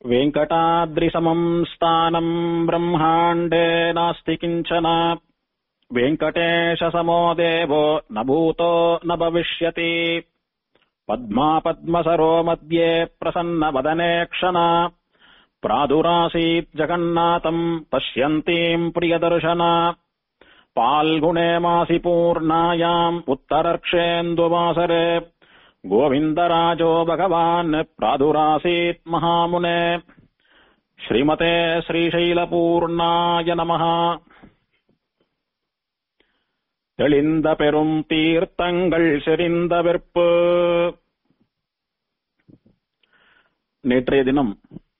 वेङ्कटाद्रिसमम् स्थानम् ब्रह्माण्डे नास्ति किञ्चन वेङ्कटेशसमो देवो न भूतो न भविष्यति पद्मा पद्मसरो मध्ये प्रसन्नवदने क्षणा प्रादुरासीत् जगन्नाथम् पश्यन्तीम् प्रियदर्शना पाल्गुणे मासि पूर्णायाम् उत्तरर्क्षेन्दुवासरे गोविन्दराजो भगवान् प्रादुरासीत् महामुने श्रीमते श्रीशैलपूर्णाय नमः தெளிந்த பெரும் தீர்த்தங்கள் செறிந்த வெற்பு நேற்றைய தினம்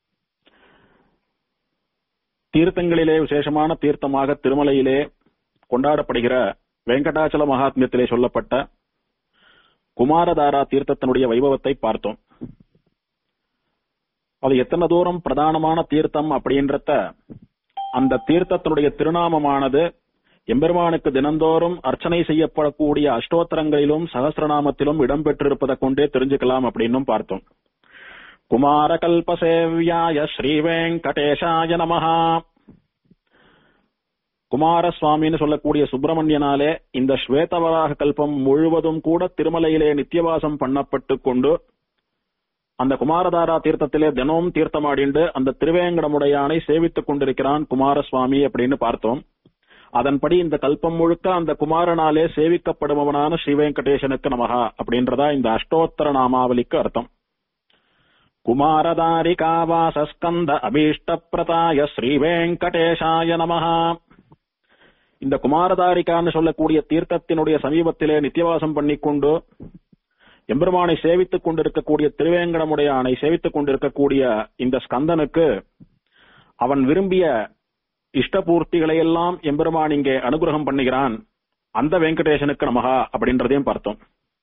தீர்த்தங்களிலே விசேஷமான தீர்த்தமாக திருமலையிலே கொண்டாடப்படுகிற வெங்கடாச்சல மகாத்மியத்திலே சொல்லப்பட்ட குமாரதாரா தீர்த்தத்தினுடைய வைபவத்தை பார்த்தோம் அது எத்தனை தூரம் பிரதானமான தீர்த்தம் அப்படின்றத அந்த தீர்த்தத்தினுடைய திருநாமமானது எம்பெருமானுக்கு தினந்தோறும் அர்ச்சனை செய்யப்படக்கூடிய அஷ்டோத்திரங்களிலும் சகசிரநாமத்திலும் இடம்பெற்றிருப்பதை கொண்டே தெரிஞ்சுக்கலாம் அப்படின்னும் பார்த்தோம் குமார கல்பசேவியாய ஸ்ரீ வெங்கடேஷாய நமஹா குமாரசுவாமின்னு சொல்லக்கூடிய சுப்பிரமணியனாலே இந்த ஸ்வேதவராக கல்பம் முழுவதும் கூட திருமலையிலே நித்தியவாசம் பண்ணப்பட்டு கொண்டு அந்த குமாரதாரா தீர்த்தத்திலே தினமும் தீர்த்தமாடிண்டு அந்த திருவேங்கடமுடையானை சேவித்துக் கொண்டிருக்கிறான் குமாரசுவாமி அப்படின்னு பார்த்தோம் அதன்படி இந்த கல்பம் முழுக்க அந்த குமாரனாலே சேவிக்கப்படுபவனான ஸ்ரீ வெங்கடேசனுக்கு நமகா அப்படின்றதா இந்த அஷ்டோத்தர நாமாவலிக்கு அர்த்தம் குமாரதாரிகாவாசஸ்கந்த அபீஷ்ட பிரதாய ஸ்ரீ வெங்கடேஷாய நமஹா இந்த குமாரதாரிகான்னு சொல்லக்கூடிய தீர்த்தத்தினுடைய சமீபத்திலே நித்தியவாசம் பண்ணிக்கொண்டு எம்பெருமானை சேவித்துக் கொண்டிருக்கக்கூடிய திருவேங்கடமுடையானை சேவித்துக் கொண்டிருக்கக்கூடிய இந்த ஸ்கந்தனுக்கு அவன் விரும்பிய இஷ்டபூர்த்திகளை எல்லாம் எம்பெருமான் இங்கே அனுகிரகம் பண்ணுகிறான் அந்த வெங்கடேசனுக்கு நமகா அப்படின்றதையும் பார்த்தோம்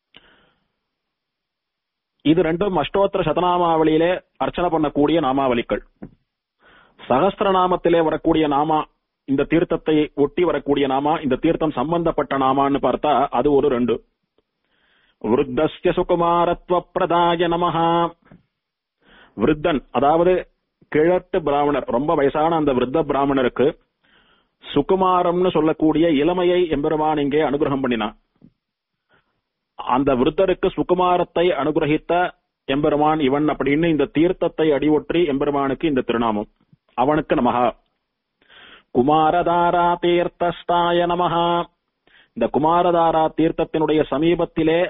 இது ரெண்டும் அஷ்டோத்திர சதநாமாவளியிலே அர்ச்சனை பண்ணக்கூடிய நாமாவளிகள் சகஸ்திரநாமத்திலே வரக்கூடிய நாமா இந்த தீர்த்தத்தை ஒட்டி வரக்கூடிய நாமா இந்த தீர்த்தம் சம்பந்தப்பட்ட நாமான்னு பார்த்தா அது ஒரு ரெண்டு விருத்தஸ்ய சுகுமாரத்வ பிரதாய நமஹா விருத்தன் அதாவது கிழட்டு பிராமணர் ரொம்ப வயசான அந்த விருத்த பிராமணருக்கு சுகுமாரம்னு சொல்லக்கூடிய இளமையை எம்பெருமான் இங்கே அனுகிரகம் பண்ணினான் அந்த விருத்தருக்கு சுகுமாரத்தை அனுகிரகித்த எம்பெருமான் இவன் அப்படின்னு இந்த தீர்த்தத்தை அடிவொற்றி எம்பெருமானுக்கு இந்த திருநாமம் அவனுக்கு நமகா குமாரதாரா தீர்த்தஸ்தாய நமஹா இந்த குமாரதாரா தீர்த்தத்தினுடைய சமீபத்திலே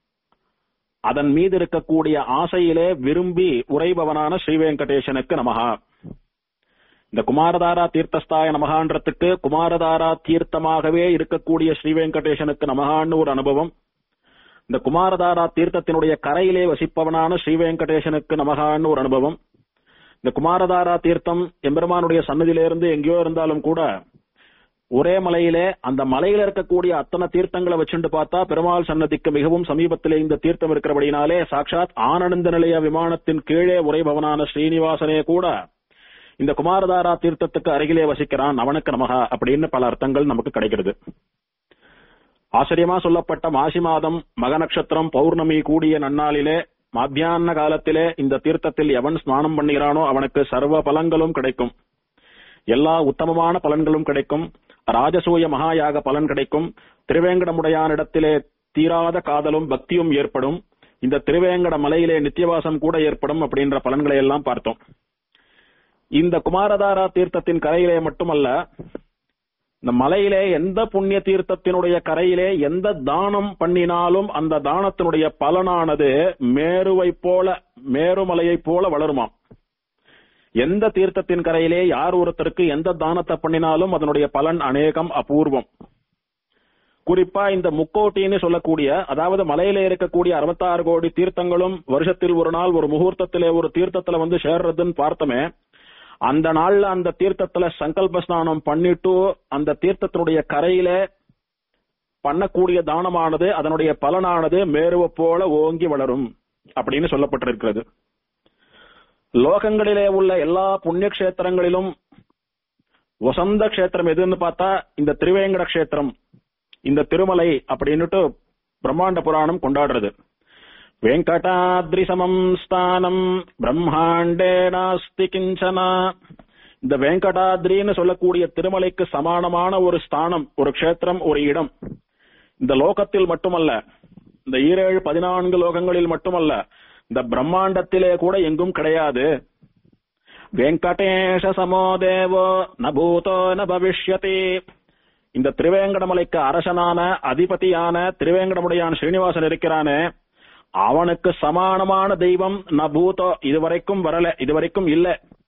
அதன் மீது இருக்கக்கூடிய ஆசையிலே விரும்பி உரைபவனான ஸ்ரீ வெங்கடேசனுக்கு நமகா இந்த குமாரதாரா தீர்த்தஸ்தாய நமகான்றதுக்கு குமாரதாரா தீர்த்தமாகவே இருக்கக்கூடிய ஸ்ரீ வெங்கடேசனுக்கு நமகான்னு ஒரு அனுபவம் இந்த குமாரதாரா தீர்த்தத்தினுடைய கரையிலே வசிப்பவனான ஸ்ரீ வெங்கடேசனுக்கு நமகான்னு ஒரு அனுபவம் இந்த குமாரதாரா தீர்த்தம் எம்பெருமானுடைய சன்னதியிலிருந்து எங்கேயோ இருந்தாலும் கூட ஒரே மலையிலே அந்த மலையில இருக்கக்கூடிய அத்தனை தீர்த்தங்களை வச்சுட்டு பார்த்தா பெருமாள் சன்னதிக்கு மிகவும் சமீபத்திலே இந்த தீர்த்தம் இருக்கிறபடினாலே சாட்சாத் ஆனந்த நிலைய விமானத்தின் கீழே உரைபவனான ஸ்ரீனிவாசனே கூட இந்த குமாரதாரா தீர்த்தத்துக்கு அருகிலே வசிக்கிறான் அவனுக்கு நமகா அப்படின்னு பல அர்த்தங்கள் நமக்கு கிடைக்கிறது ஆச்சரியமா சொல்லப்பட்ட மாசி மாதம் மக நட்சத்திரம் பௌர்ணமி கூடிய நன்னாளிலே மத்தியான காலத்திலே இந்த தீர்த்தத்தில் எவன் ஸ்நானம் பண்ணுகிறானோ அவனுக்கு சர்வ பலன்களும் கிடைக்கும் எல்லா உத்தமமான பலன்களும் கிடைக்கும் ராஜசூய மகாயாக பலன் கிடைக்கும் திருவேங்கடமுடையானிடத்திலே தீராத காதலும் பக்தியும் ஏற்படும் இந்த திருவேங்கட மலையிலே நித்தியவாசம் கூட ஏற்படும் அப்படின்ற பலன்களை எல்லாம் பார்த்தோம் இந்த குமாரதாரா தீர்த்தத்தின் கரையிலே மட்டுமல்ல இந்த மலையிலே எந்த புண்ணிய தீர்த்தத்தினுடைய கரையிலே எந்த தானம் பண்ணினாலும் அந்த தானத்தினுடைய பலனானது மேருவை போல மேருமலையை போல வளருமாம் எந்த தீர்த்தத்தின் கரையிலே யார் ஒருத்தருக்கு எந்த தானத்தை பண்ணினாலும் அதனுடைய பலன் அநேகம் அபூர்வம் குறிப்பா இந்த முக்கோட்டின்னு சொல்லக்கூடிய அதாவது மலையில இருக்கக்கூடிய அறுபத்தாறு கோடி தீர்த்தங்களும் வருஷத்தில் ஒரு நாள் ஒரு முகூர்த்தத்திலே ஒரு தீர்த்தத்துல வந்து சேர்றதுன்னு பார்த்தோமே அந்த நாள்ல அந்த தீர்த்தத்துல சங்கல்ப ஸ்நானம் பண்ணிட்டு அந்த தீர்த்தத்தினுடைய கரையில பண்ணக்கூடிய தானமானது அதனுடைய பலனானது மேருவ போல ஓங்கி வளரும் அப்படின்னு சொல்லப்பட்டிருக்கிறது லோகங்களிலே உள்ள எல்லா புண்ணிய கஷேத்திரங்களிலும் வசந்த கஷேத்திரம் எதுன்னு பார்த்தா இந்த திருவேங்கட கஷேத்திரம் இந்த திருமலை அப்படின்னுட்டு பிரம்மாண்ட புராணம் கொண்டாடுறது வெங்கடாத்ரிசமம் ஸ்தானம் பிரம்மாண்டே நாஸ்தி கிஞ்சனா இந்த வெங்கடாத்ரின்னு சொல்லக்கூடிய திருமலைக்கு சமானமான ஒரு ஸ்தானம் ஒரு க்ஷேத்திரம் ஒரு இடம் இந்த லோகத்தில் மட்டுமல்ல இந்த ஈரேழு பதினான்கு லோகங்களில் மட்டுமல்ல இந்த பிரம்மாண்டத்திலே கூட எங்கும் கிடையாது வெங்கடேஷ சமோ தேவோ ந பூதோ ந பவிஷ்யதி இந்த திருவேங்கடமலைக்கு அரசனான அதிபதியான திருவேங்கடமுடையான் ஸ்ரீனிவாசன் இருக்கிறானே அவனுக்கு சமானமான தெய்வம் ந பூதோ இதுவரைக்கும் வரல இதுவரைக்கும் இல்ல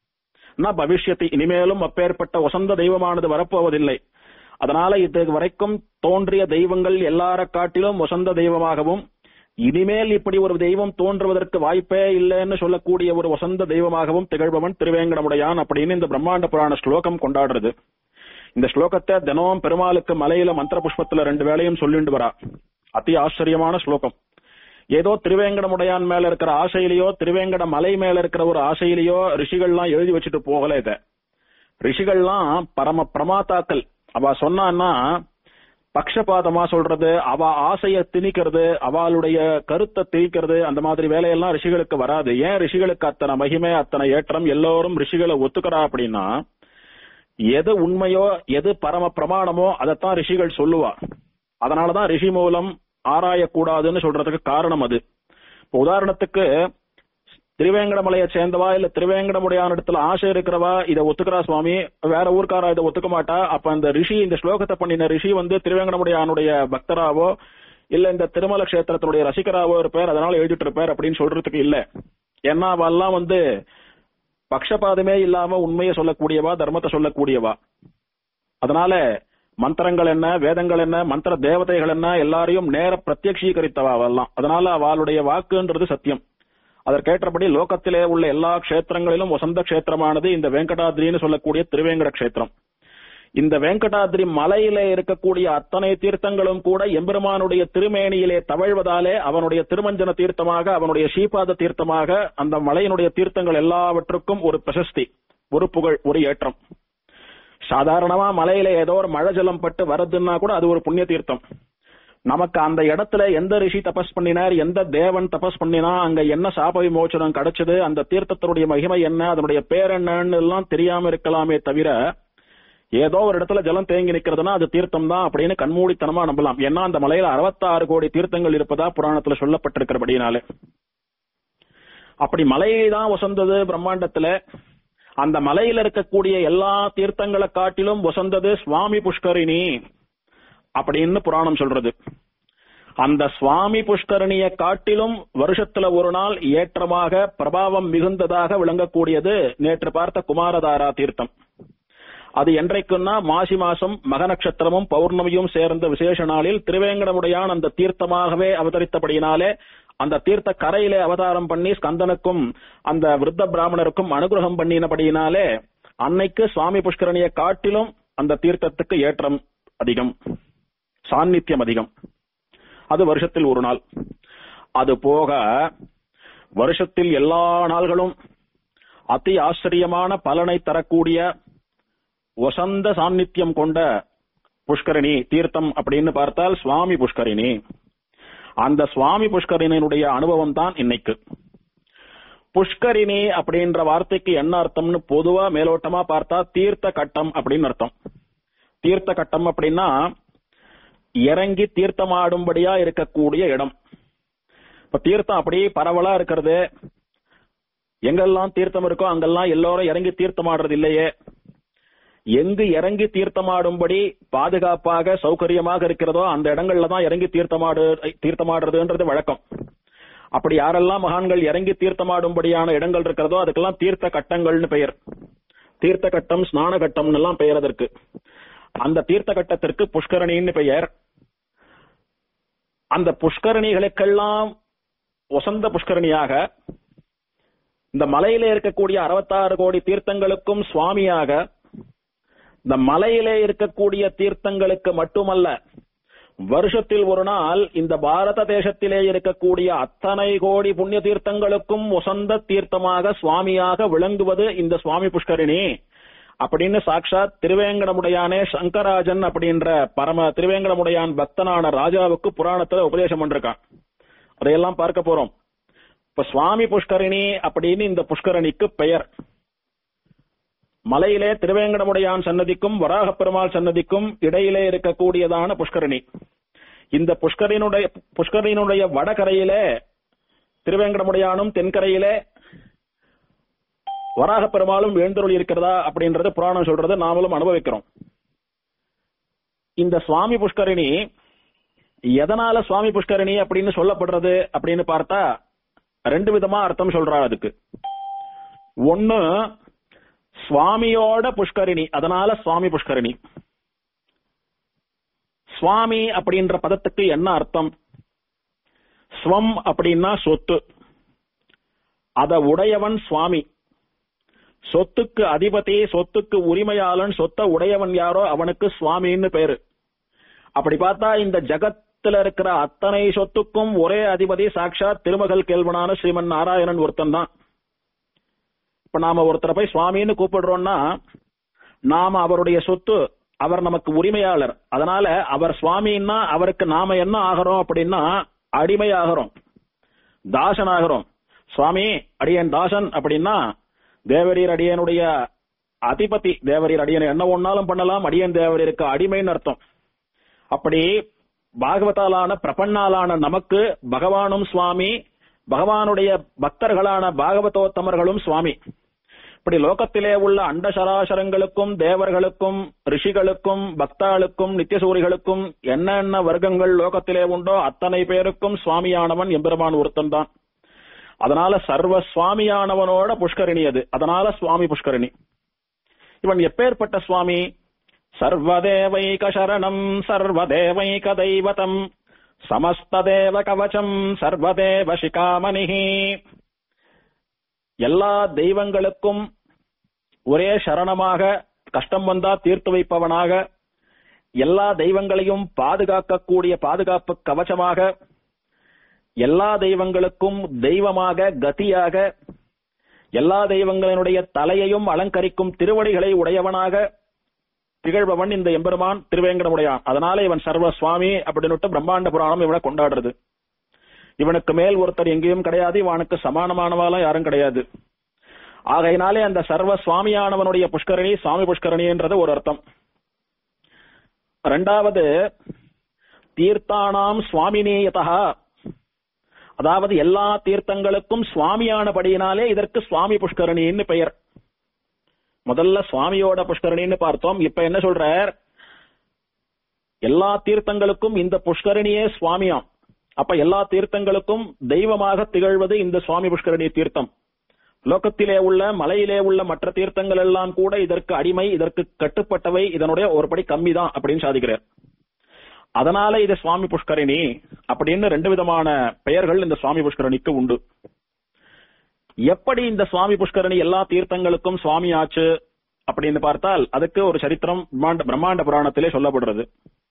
ந பவிஷ்யத்தி இனிமேலும் அப்பேற்பட்ட வசந்த தெய்வமானது வரப்போவதில்லை அதனால இது வரைக்கும் தோன்றிய தெய்வங்கள் எல்லார காட்டிலும் வசந்த தெய்வமாகவும் இனிமேல் இப்படி ஒரு தெய்வம் தோன்றுவதற்கு வாய்ப்பே இல்லைன்னு சொல்லக்கூடிய ஒரு வசந்த தெய்வமாகவும் திகழ்பவன் திருவேங்கடமுடையான் அப்படின்னு இந்த பிரம்மாண்ட புராண ஸ்லோகம் கொண்டாடுறது இந்த ஸ்லோகத்தை தினமும் பெருமாளுக்கு மலையில மந்திர புஷ்பத்துல ரெண்டு வேளையும் சொல்லிட்டு வரா அதி ஆச்சரியமான ஸ்லோகம் ஏதோ திருவேங்கடமுடையான் மேல இருக்கிற ஆசையிலேயோ திருவேங்கட மலை மேல இருக்கிற ஒரு ஆசையிலேயோ ரிஷிகள்லாம் எழுதி வச்சுட்டு போகல இத ரிஷிகள்லாம் பரம பிரமாத்தாக்கள் அவ சொன்னான்னா பக்ஷபாதமா சொல்றது அவ ஆசைய திணிக்கிறது அவளுடைய கருத்தை திணிக்கிறது அந்த மாதிரி வேலையெல்லாம் ரிஷிகளுக்கு வராது ஏன் ரிஷிகளுக்கு அத்தனை மகிமை அத்தனை ஏற்றம் எல்லோரும் ரிஷிகளை ஒத்துக்கிறா அப்படின்னா எது உண்மையோ எது பரம பிரமாணமோ அதைத்தான் ரிஷிகள் சொல்லுவா அதனாலதான் ரிஷி மூலம் ஆராயக்கூடாதுன்னு சொல்றதுக்கு காரணம் அது இப்ப உதாரணத்துக்கு திருவேங்கடமலையை சேர்ந்தவா இல்ல திருவேங்கடமுடையான இடத்துல ஆசை இருக்கிறவா இதை ஒத்துக்கிறா சுவாமி வேற ஊர்க்காரா இதை ஒத்துக்க மாட்டா அப்ப அந்த ரிஷி இந்த ஸ்லோகத்தை பண்ணின ரிஷி வந்து திருவேங்கடமுடையானுடைய பக்தராவோ இல்ல இந்த திருமல கஷேத்திரத்தினுடைய ரசிகராவோ இருப்பார் அதனால எழுதிட்டு இருப்பார் அப்படின்னு சொல்றதுக்கு இல்ல ஏன்னா அவெல்லாம் வந்து பக்ஷபாதமே இல்லாம உண்மையை சொல்லக்கூடியவா தர்மத்தை சொல்லக்கூடியவா அதனால மந்திரங்கள் என்ன வேதங்கள் என்ன மந்திர தேவதைகள் என்ன எல்லாரையும் நேர பிரத்யக்ஷீகரித்தவா அவெல்லாம் அதனால அவளுடைய வாக்குன்றது சத்தியம் அதற்கேற்றபடி லோகத்திலே உள்ள எல்லா க்ஷேத்திரங்களிலும் வசந்த க்ஷேத்திரமானது இந்த வெங்கடாத்ரின்னு சொல்லக்கூடிய திருவேங்கட க்ஷேத்திரம் இந்த வெங்கடாத்ரி மலையிலே இருக்கக்கூடிய அத்தனை தீர்த்தங்களும் கூட எம்பெருமானுடைய திருமேனியிலே தவழ்வதாலே அவனுடைய திருமஞ்சன தீர்த்தமாக அவனுடைய ஸ்ரீபாத தீர்த்தமாக அந்த மலையினுடைய தீர்த்தங்கள் எல்லாவற்றுக்கும் ஒரு பிரசஸ்தி ஒரு புகழ் ஒரு ஏற்றம் சாதாரணமா மலையில ஏதோ ஒரு மழை ஜலம் பட்டு வருதுன்னா கூட அது ஒரு புண்ணிய தீர்த்தம் நமக்கு அந்த இடத்துல எந்த ரிஷி தபஸ் பண்ணினார் எந்த தேவன் தபஸ் பண்ணினா அங்க என்ன சாப விமோச்சனம் கிடைச்சது அந்த தீர்த்தத்தினுடைய மகிமை என்ன அதனுடைய பேர் என்னன்னு எல்லாம் தெரியாம இருக்கலாமே தவிர ஏதோ ஒரு இடத்துல ஜலம் தேங்கி நிக்கிறதுனா அது தீர்த்தம் தான் அப்படின்னு கண்மூடித்தனமா நம்பலாம் ஏன்னா அந்த மலையில அறுபத்தாறு கோடி தீர்த்தங்கள் இருப்பதா புராணத்துல சொல்லப்பட்டிருக்கிறபடினாலே அப்படி மலையை தான் வசந்தது பிரம்மாண்டத்துல அந்த மலையில இருக்கக்கூடிய எல்லா தீர்த்தங்களை காட்டிலும் வசந்தது சுவாமி புஷ்கரிணி அப்படின்னு புராணம் சொல்றது அந்த சுவாமி புஷ்கரணியை காட்டிலும் வருஷத்துல ஒரு நாள் ஏற்றமாக பிரபாவம் மிகுந்ததாக விளங்கக்கூடியது நேற்று பார்த்த குமாரதாரா தீர்த்தம் அது என்றைக்குன்னா மாசி மாசம் மக நட்சத்திரமும் பௌர்ணமியும் சேர்ந்த விசேஷ நாளில் திருவேங்கடமுடையான் அந்த தீர்த்தமாகவே அவதரித்தபடியினாலே அந்த தீர்த்த கரையிலே அவதாரம் பண்ணி ஸ்கந்தனுக்கும் அந்த விருத்த பிராமணருக்கும் அனுகிரகம் பண்ணினபடியினாலே அன்னைக்கு சுவாமி புஷ்கரணியை காட்டிலும் அந்த தீர்த்தத்துக்கு ஏற்றம் அதிகம் சாநித்தியம் அதிகம் அது வருஷத்தில் ஒரு நாள் அது போக வருஷத்தில் எல்லா நாள்களும் அதி ஆச்சரியமான பலனை தரக்கூடிய வசந்த சாநித்தியம் கொண்ட புஷ்கரணி தீர்த்தம் அப்படின்னு பார்த்தால் சுவாமி புஷ்கரிணி அந்த சுவாமி புஷ்கரிணியினுடைய அனுபவம் தான் இன்னைக்கு புஷ்கரிணி அப்படின்ற வார்த்தைக்கு என்ன அர்த்தம்னு பொதுவா மேலோட்டமா பார்த்தா தீர்த்த கட்டம் அப்படின்னு அர்த்தம் தீர்த்த கட்டம் அப்படின்னா இறங்கி தீர்த்தமாடும்படியா இருக்கக்கூடிய இடம் இப்ப தீர்த்தம் அப்படி பரவலா இருக்கிறது எங்கெல்லாம் தீர்த்தம் இருக்கோ அங்கெல்லாம் எல்லோரும் இறங்கி தீர்த்தமாடுறது இல்லையே எங்கு இறங்கி தீர்த்தமாடும்படி பாதுகாப்பாக சௌகரியமாக இருக்கிறதோ அந்த இடங்கள்ல தான் இறங்கி தீர்த்தமாடு தீர்த்தமாடுறதுன்றது வழக்கம் அப்படி யாரெல்லாம் மகான்கள் இறங்கி தீர்த்தமாடும்படியான இடங்கள் இருக்கிறதோ அதுக்கெல்லாம் தீர்த்த கட்டங்கள்னு பெயர் தீர்த்த கட்டம் ஸ்நான கட்டம்னு எல்லாம் பெயர் அதற்கு அந்த தீர்த்த கட்டத்திற்கு புஷ்கரணின்னு பெயர் அந்த புஷ்கரணிகளுக்கெல்லாம் வசந்த புஷ்கரணியாக இந்த மலையிலே இருக்கக்கூடிய அறுபத்தாறு கோடி தீர்த்தங்களுக்கும் சுவாமியாக இந்த மலையிலே இருக்கக்கூடிய தீர்த்தங்களுக்கு மட்டுமல்ல வருஷத்தில் ஒரு நாள் இந்த பாரத தேசத்திலே இருக்கக்கூடிய அத்தனை கோடி புண்ணிய தீர்த்தங்களுக்கும் வசந்த தீர்த்தமாக சுவாமியாக விளங்குவது இந்த சுவாமி புஷ்கரிணி அப்படின்னு சாட்சாத் திருவேங்கடமுடையானே சங்கராஜன் அப்படின்ற பரம திருவேங்கடமுடையான் பக்தனான ராஜாவுக்கு புராணத்துல உபதேசம் பண்ணிருக்கான் அதையெல்லாம் பார்க்க போறோம் இப்ப சுவாமி புஷ்கரிணி அப்படின்னு இந்த புஷ்கரணிக்கு பெயர் மலையிலே திருவேங்கடமுடையான் சன்னதிக்கும் வராகப் பெருமாள் சன்னதிக்கும் இடையிலே இருக்கக்கூடியதான புஷ்கரணி இந்த புஷ்கரினுடைய புஷ்கரினுடைய வடகரையிலே திருவேங்கடமுடையானும் தென்கரையிலே வராகப் பெருமாளும் எழுந்தருள் இருக்கிறதா அப்படின்றது புராணம் சொல்றது நாமளும் அனுபவிக்கிறோம் இந்த சுவாமி புஷ்கரிணி எதனால சுவாமி புஷ்கரிணி அப்படின்னு சொல்லப்படுறது அப்படின்னு பார்த்தா ரெண்டு விதமா அர்த்தம் சொல்றாரு அதுக்கு ஒன்னு சுவாமியோட புஷ்கரிணி அதனால சுவாமி புஷ்கரிணி சுவாமி அப்படின்ற பதத்துக்கு என்ன அர்த்தம் ஸ்வம் அப்படின்னா சொத்து அத உடையவன் சுவாமி சொத்துக்கு அதிபதி சொத்துக்கு உரிமையாளன் சொத்தை உடையவன் யாரோ அவனுக்கு சுவாமின்னு பேரு அப்படி பார்த்தா இந்த ஜகத்துல இருக்கிற அத்தனை சொத்துக்கும் ஒரே அதிபதி சாட்சாத் திருமகள் கேள்வனான ஸ்ரீமன் நாராயணன் ஒருத்தன் தான் இப்ப நாம ஒருத்தரை போய் சுவாமின்னு கூப்பிடுறோம்னா நாம அவருடைய சொத்து அவர் நமக்கு உரிமையாளர் அதனால அவர் சுவாமின்னா அவருக்கு நாம என்ன ஆகிறோம் அப்படின்னா அடிமை ஆகிறோம் தாசன் ஆகிறோம் சுவாமி அடியன் தாசன் அப்படின்னா தேவரீர் அடியனுடைய அதிபதி தேவரீர் அடியன் என்ன ஒன்னாலும் பண்ணலாம் அடியன் தேவரீருக்கு அடிமைன்னு அர்த்தம் அப்படி பாகவதாலான பிரபன்னாலான நமக்கு பகவானும் சுவாமி பகவானுடைய பக்தர்களான பாகவதோத்தமர்களும் சுவாமி இப்படி லோகத்திலே உள்ள அண்ட சராசரங்களுக்கும் தேவர்களுக்கும் ரிஷிகளுக்கும் பக்தாளுக்கும் நித்தியசூரிகளுக்கும் என்னென்ன வர்க்கங்கள் லோகத்திலே உண்டோ அத்தனை பேருக்கும் சுவாமியானவன் எம்பெருமான் ஒருத்தன் தான் அதனால சர்வ சுவாமியானவனோட புஷ்கரிணி அது அதனால சுவாமி புஷ்கரிணி இவன் எப்பேற்பட்ட சுவாமி சர்வதேவைக சரணம் சர்வதேவைக தெய்வதம் சமஸ்ததேவ கவச்சம் சர்வதேவ சிகாமணிஹி எல்லா தெய்வங்களுக்கும் ஒரே சரணமாக கஷ்டம் வந்தா தீர்த்து வைப்பவனாக எல்லா தெய்வங்களையும் பாதுகாக்கக்கூடிய பாதுகாப்பு கவச்சமாக எல்லா தெய்வங்களுக்கும் தெய்வமாக கதியாக எல்லா தெய்வங்களினுடைய தலையையும் அலங்கரிக்கும் திருவடிகளை உடையவனாக திகழ்பவன் இந்த எம்பெருமான் திருவேங்கடமுடையான் அதனால இவன் சர்வ சுவாமி அப்படின்னு பிரம்மாண்ட புராணம் இவனை கொண்டாடுறது இவனுக்கு மேல் ஒருத்தர் எங்கேயும் கிடையாது இவனுக்கு சமானமானவாலாம் யாரும் கிடையாது ஆகையினாலே அந்த சர்வ சுவாமியானவனுடைய புஷ்கரணி சுவாமி புஷ்கரணின்றது ஒரு அர்த்தம் ரெண்டாவது தீர்த்தானாம் சுவாமினேயதா அதாவது எல்லா தீர்த்தங்களுக்கும் சுவாமியானபடியினாலே இதற்கு சுவாமி புஷ்கரணின்னு பெயர் முதல்ல சுவாமியோட புஷ்கரணின்னு பார்த்தோம் இப்ப என்ன சொல்றார் எல்லா தீர்த்தங்களுக்கும் இந்த புஷ்கரணியே சுவாமியாம் அப்ப எல்லா தீர்த்தங்களுக்கும் தெய்வமாக திகழ்வது இந்த சுவாமி புஷ்கரணி தீர்த்தம் லோகத்திலே உள்ள மலையிலே உள்ள மற்ற தீர்த்தங்கள் எல்லாம் கூட இதற்கு அடிமை இதற்கு கட்டுப்பட்டவை இதனுடைய ஒரு படி கம்மி தான் அப்படின்னு சாதிக்கிறார் அதனால இது சுவாமி புஷ்கரிணி அப்படின்னு ரெண்டு விதமான பெயர்கள் இந்த சுவாமி புஷ்கரணிக்கு உண்டு எப்படி இந்த சுவாமி புஷ்கரணி எல்லா தீர்த்தங்களுக்கும் சுவாமி ஆச்சு அப்படின்னு பார்த்தால் அதுக்கு ஒரு சரித்திரம் பிரம்மாண்ட பிரம்மாண்ட புராணத்திலே சொல்லப்படுறது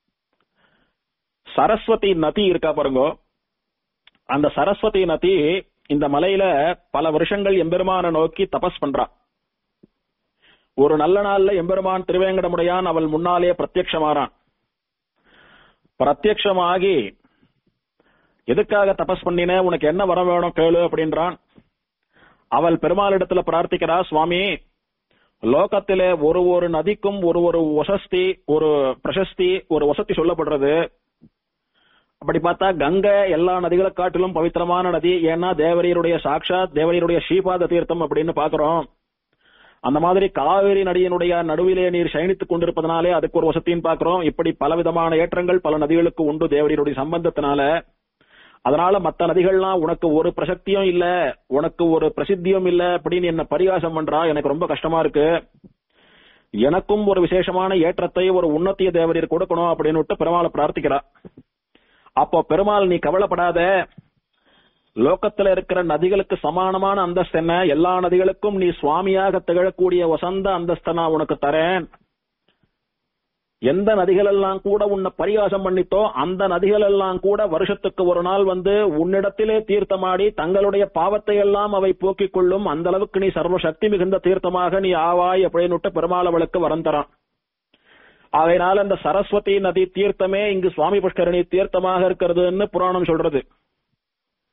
சரஸ்வதி நதி இருக்கா பாருங்க அந்த சரஸ்வதி நதி இந்த மலையில பல வருஷங்கள் எம்பெருமான நோக்கி தபஸ் பண்றா ஒரு நல்ல நாள்ல எம்பெருமான் திருவேங்கடமுடையான் அவள் முன்னாலே பிரத்யக்ஷமாறான் பிரத்யக்ஷமாகி எதுக்காக தபஸ் பண்ணின உனக்கு என்ன வர வேணும் கேளு அப்படின்றான் அவள் பெருமாளிடத்துல பிரார்த்திக்கிறா சுவாமி லோகத்திலே ஒரு ஒரு நதிக்கும் ஒரு ஒரு வசஸ்தி ஒரு பிரசஸ்தி ஒரு வசதி சொல்லப்படுறது அப்படி பார்த்தா கங்கை எல்லா நதிகளை காட்டிலும் பவித்திரமான நதி ஏன்னா தேவரீருடைய சாட்சாத் தேவரீருடைய ஸ்ரீபாத தீர்த்தம் அப்படின்னு பாக்குறோம் அந்த மாதிரி காவிரி நதியினுடைய நடுவிலே நீர் சயனித்துக் கொண்டிருப்பதனாலே அதுக்கு ஒரு வசத்தின்னு பாக்குறோம் இப்படி பல விதமான ஏற்றங்கள் பல நதிகளுக்கு உண்டு தேவரீருடைய சம்பந்தத்தினால அதனால மத்த நதிகள்லாம் உனக்கு ஒரு பிரசக்தியும் இல்ல உனக்கு ஒரு பிரசித்தியும் இல்ல அப்படின்னு என்ன பரிகாசம் பண்றா எனக்கு ரொம்ப கஷ்டமா இருக்கு எனக்கும் ஒரு விசேஷமான ஏற்றத்தை ஒரு உன்னத்திய தேவரீர் கொடுக்கணும் அப்படின்னு விட்டு பெருமாளை பிரார்த்திக்கிறா அப்போ பெருமாள் நீ கவலைப்படாத லோகத்துல இருக்கிற நதிகளுக்கு சமானமான அந்தஸ்து என்ன எல்லா நதிகளுக்கும் நீ சுவாமியாக திகழக்கூடிய வசந்த அந்தஸ்தை நான் உனக்கு தரேன் எந்த நதிகள் எல்லாம் கூட உன்னை பரிகாசம் பண்ணித்தோ அந்த நதிகள் எல்லாம் கூட வருஷத்துக்கு ஒரு நாள் வந்து உன்னிடத்திலே தீர்த்தமாடி தங்களுடைய பாவத்தை எல்லாம் அவை போக்கிக் கொள்ளும் அந்த அளவுக்கு நீ சர்வ சக்தி மிகுந்த தீர்த்தமாக நீ ஆவாய் அப்படின்னு பெருமாள் அவளுக்கு வரம் தரான் ஆகையினால இந்த சரஸ்வதி நதி தீர்த்தமே இங்கு சுவாமி புஷ்கரணி தீர்த்தமாக இருக்கிறதுன்னு புராணம் சொல்றது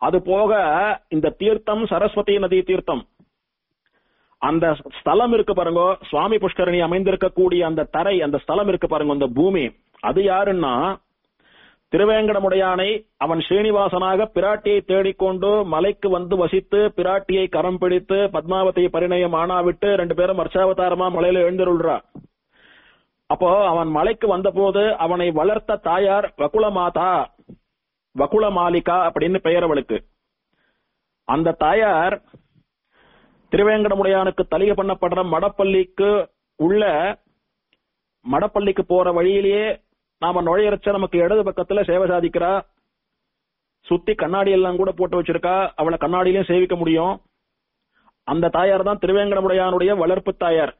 அது போக இந்த தீர்த்தம் சரஸ்வதி நதி தீர்த்தம் அந்த ஸ்தலம் இருக்கு பாருங்க சுவாமி புஷ்கரணி அமைந்திருக்கக்கூடிய அந்த தரை அந்த ஸ்தலம் இருக்கு பாருங்க அந்த பூமி அது யாருன்னா திருவேங்கடமுடையானை அவன் ஸ்ரீனிவாசனாக பிராட்டியை தேடிக்கொண்டு மலைக்கு வந்து வசித்து பிராட்டியை கரம் பிடித்து பத்மாவதி பரிணயம் ஆனாவிட்டு ரெண்டு பேரும் அர்ச்சாவதாரமா மலையில எழுந்திருள்றா அப்போ அவன் மலைக்கு வந்தபோது அவனை வளர்த்த தாயார் வகுல மாதா வகுல மாலிகா அப்படின்னு பெயர் அவளுக்கு அந்த தாயார் திருவேங்கடமுடையானுக்கு தலிகை பண்ணப்படுற மடப்பள்ளிக்கு உள்ள மடப்பள்ளிக்கு போற வழியிலேயே நாம நுழையறச்ச நமக்கு இடது பக்கத்துல சேவை சாதிக்கிறா சுத்தி கண்ணாடி எல்லாம் கூட போட்டு வச்சிருக்கா அவளை கண்ணாடியிலையும் சேவிக்க முடியும் அந்த தாயார் தான் திருவேங்கடமுடையானுடைய வளர்ப்பு தாயார்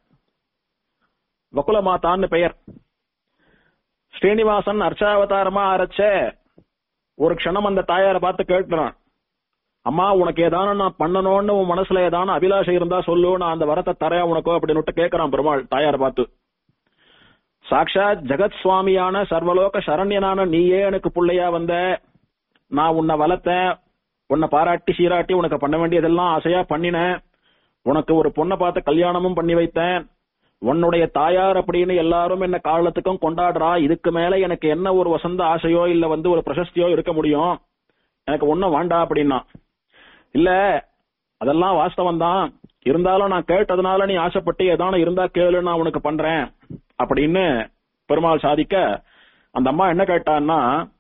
வகுல மாதான்னு பெயர் ஸ்ரீனிவாசன் அர்ச்சாவதாரமா அரைச்ச ஒரு க்ஷணம் அந்த தாயாரை பார்த்து கேட்கிறான் அம்மா உனக்கு ஏதான நான் பண்ணணும்னு உன் மனசுல ஏதான அபிலாஷை இருந்தா சொல்லு நான் அந்த வரத்தை தரேன் உனக்கோ அப்படின்னு கேட்கிறான் பெருமாள் தாயாரை பார்த்து சாக்ஷாத் ஜெகத் சுவாமியான சர்வலோக சரண்யனான நீயே எனக்கு பிள்ளையா வந்த நான் உன்னை வளர்த்தேன் உன்னை பாராட்டி சீராட்டி உனக்கு பண்ண வேண்டியதெல்லாம் ஆசையா பண்ணினேன் உனக்கு ஒரு பொண்ணை பார்த்து கல்யாணமும் பண்ணி வைத்தேன் உன்னுடைய தாயார் அப்படின்னு எல்லாரும் என்ன காலத்துக்கும் கொண்டாடுறா இதுக்கு மேல எனக்கு என்ன ஒரு வசந்த ஆசையோ இல்ல வந்து ஒரு பிரசஸ்தியோ இருக்க முடியும் எனக்கு ஒன்னும் வேண்டாம் அப்படின்னா இல்ல அதெல்லாம் வாஸ்தவம் தான் இருந்தாலும் நான் கேட்டதுனால நீ ஆசைப்பட்டு ஏதான இருந்தா கேளு நான் உனக்கு பண்றேன் அப்படின்னு பெருமாள் சாதிக்க அந்த அம்மா என்ன கேட்டான்னா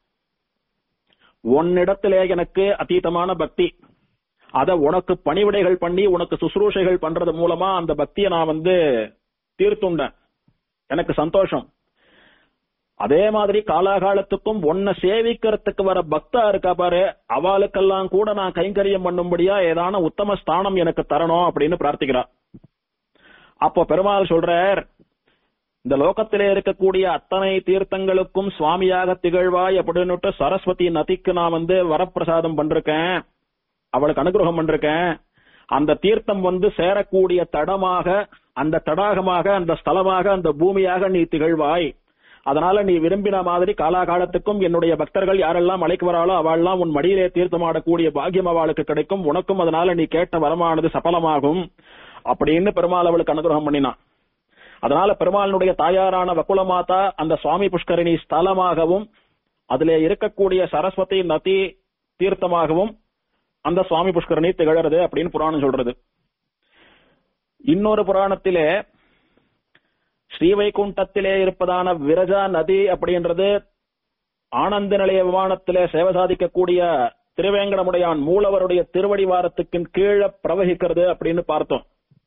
உன்னிடத்திலே எனக்கு அதீதமான பக்தி அத உனக்கு பணிவிடைகள் பண்ணி உனக்கு சுசுரூஷைகள் பண்றது மூலமா அந்த பக்தியை நான் வந்து தீர்த்துண்டேன் எனக்கு சந்தோஷம் அதே மாதிரி காலாகாலத்துக்கும் உன்னை சேவிக்கிறதுக்கு வர பக்தா இருக்கா பாரு அவளுக்கெல்லாம் கூட நான் கைங்கரியம் பண்ணும்படியா ஏதான உத்தம ஸ்தானம் எனக்கு தரணும் அப்படின்னு பிரார்த்திக்கிறா அப்போ பெருமாள் சொல்றார் இந்த லோகத்திலே இருக்கக்கூடிய அத்தனை தீர்த்தங்களுக்கும் சுவாமியாக திகழ்வாய் அப்படின்னுட்டு சரஸ்வதி நதிக்கு நான் வந்து வரப்பிரசாதம் பண்றேன் அவளுக்கு அனுகிரகம் பண்றேன் அந்த தீர்த்தம் வந்து சேரக்கூடிய தடமாக அந்த தடாகமாக அந்த ஸ்தலமாக அந்த பூமியாக நீ திகழ்வாய் அதனால நீ விரும்பின மாதிரி காலாகாலத்துக்கும் என்னுடைய பக்தர்கள் யாரெல்லாம் மலைக்கு வராளோ அவள்லாம் உன் மடியிலே தீர்த்தமாடக்கூடிய பாக்கியம் அவளுக்கு கிடைக்கும் உனக்கும் அதனால நீ கேட்ட வரமானது சபலமாகும் அப்படின்னு பெருமாள் அவளுக்கு அனுகிரகம் பண்ணினான் அதனால பெருமாளினுடைய தாயாரான வக்குலமாதா அந்த சுவாமி புஷ்கரிணி ஸ்தலமாகவும் அதிலே இருக்கக்கூடிய சரஸ்வதி நதி தீர்த்தமாகவும் அந்த சுவாமி புஷ்கரணி திகழறது அப்படின்னு புராணம் சொல்றது இன்னொரு புராணத்திலே ஸ்ரீவைகுண்டத்திலே இருப்பதான விரஜா நதி அப்படின்றது ஆனந்த நிலைய விமானத்திலே சேவை சாதிக்கக்கூடிய திருவேங்கடமுடையான் மூலவருடைய திருவடிவாரத்துக்கு கீழே பிரவகிக்கிறது அப்படின்னு பார்த்தோம்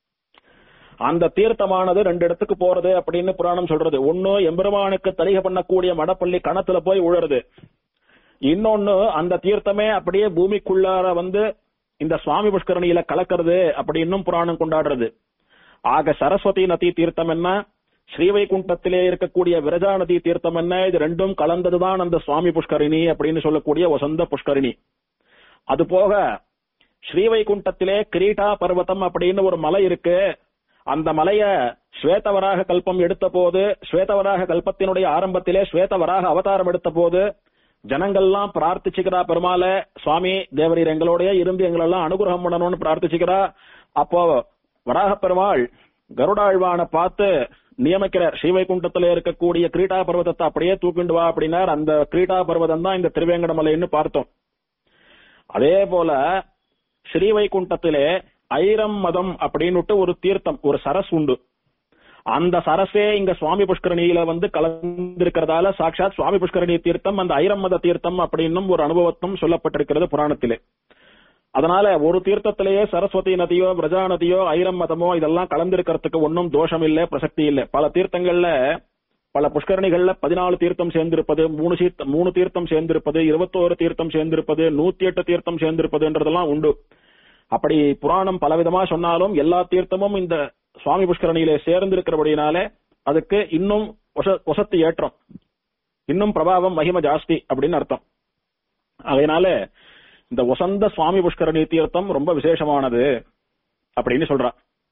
அந்த தீர்த்தமானது ரெண்டு இடத்துக்கு போறது அப்படின்னு புராணம் சொல்றது ஒன்னு எம்பெருமானுக்கு தலிகை பண்ணக்கூடிய மடப்பள்ளி கணத்துல போய் உழறது இன்னொன்னு அந்த தீர்த்தமே அப்படியே பூமிக்குள்ளார வந்து இந்த சுவாமி புஷ்கரணியில கலக்கிறது அப்படின்னும் புராணம் கொண்டாடுறது ஆக சரஸ்வதி நதி தீர்த்தம் என்ன ஸ்ரீவைகுண்டத்திலே இருக்கக்கூடிய விரஜா நதி தீர்த்தம் என்ன இது ரெண்டும் கலந்ததுதான் அந்த சுவாமி புஷ்கரிணி அப்படின்னு சொல்லக்கூடிய வசந்த புஷ்கரிணி அது போக ஸ்ரீவைகுண்டத்திலே கிரீட்டா பர்வதம் அப்படின்னு ஒரு மலை இருக்கு அந்த மலைய ஸ்வேதவராக கல்பம் எடுத்த போது ஸ்வேதவராக கல்பத்தினுடைய ஆரம்பத்திலே ஸ்வேதவராக அவதாரம் எடுத்த போது ஜனங்கள்லாம் பிரார்த்திச்சுக்கிறா பெருமாள சுவாமி தேவரீர் எங்களோடய இருந்து எங்களெல்லாம் அனுகிரகம் பண்ணணும்னு பிரார்த்திச்சுக்கிறா அப்போ வராக பெருமாள் கருடாழ்வான பார்த்து நியமிக்கிறார் ஸ்ரீவைகுண்டத்துல இருக்கக்கூடிய கிரீட்டா பர்வதத்தை அப்படியே தூக்கிண்டு வா அப்படின்னார் அந்த கிரீட்டா பர்வதம் தான் இந்த திருவேங்கடமலைன்னு பார்த்தோம் அதே போல ஸ்ரீவைகுண்டத்திலே ஐரம் மதம் அப்படின்னுட்டு ஒரு தீர்த்தம் ஒரு சரஸ் உண்டு அந்த சரசே இங்க சுவாமி புஷ்கரணியில வந்து கலந்திருக்கிறதால சாட்சாத் சுவாமி புஷ்கரணி தீர்த்தம் அந்த ஐரம் மத தீர்த்தம் அப்படின்னும் ஒரு அனுபவத்தும் சொல்லப்பட்டிருக்கிறது புராணத்திலே அதனால ஒரு தீர்த்தத்திலேயே சரஸ்வதி நதியோ பிரஜா நதியோ ஐரம் மதமோ இதெல்லாம் கலந்திருக்கிறதுக்கு ஒன்னும் தோஷம் இல்ல பிரசக்தி இல்ல பல தீர்த்தங்கள்ல பல புஷ்கரணிகள்ல பதினாலு தீர்த்தம் சேர்ந்திருப்பது மூணு சீர்த்த மூணு தீர்த்தம் சேர்ந்திருப்பது இருபத்தோரு தீர்த்தம் சேர்ந்திருப்பது நூத்தி எட்டு தீர்த்தம் சேர்ந்திருப்பதுன்றதெல்லாம் உண்டு அப்படி புராணம் பலவிதமா சொன்னாலும் எல்லா தீர்த்தமும் இந்த சுவாமி புஷ்கரணியிலே சேர்ந்திருக்கிறபடினாலே அதுக்கு இன்னும் வச- வசத்து ஏற்றம் இன்னும் பிரபாவம் மகிம ஜாஸ்தி அப்படின்னு அர்த்தம் அதனால இந்த வசந்த சுவாமி புஷ்கரணி தீர்த்தம் ரொம்ப விசேஷமானது அப்படின்னு சொல்றா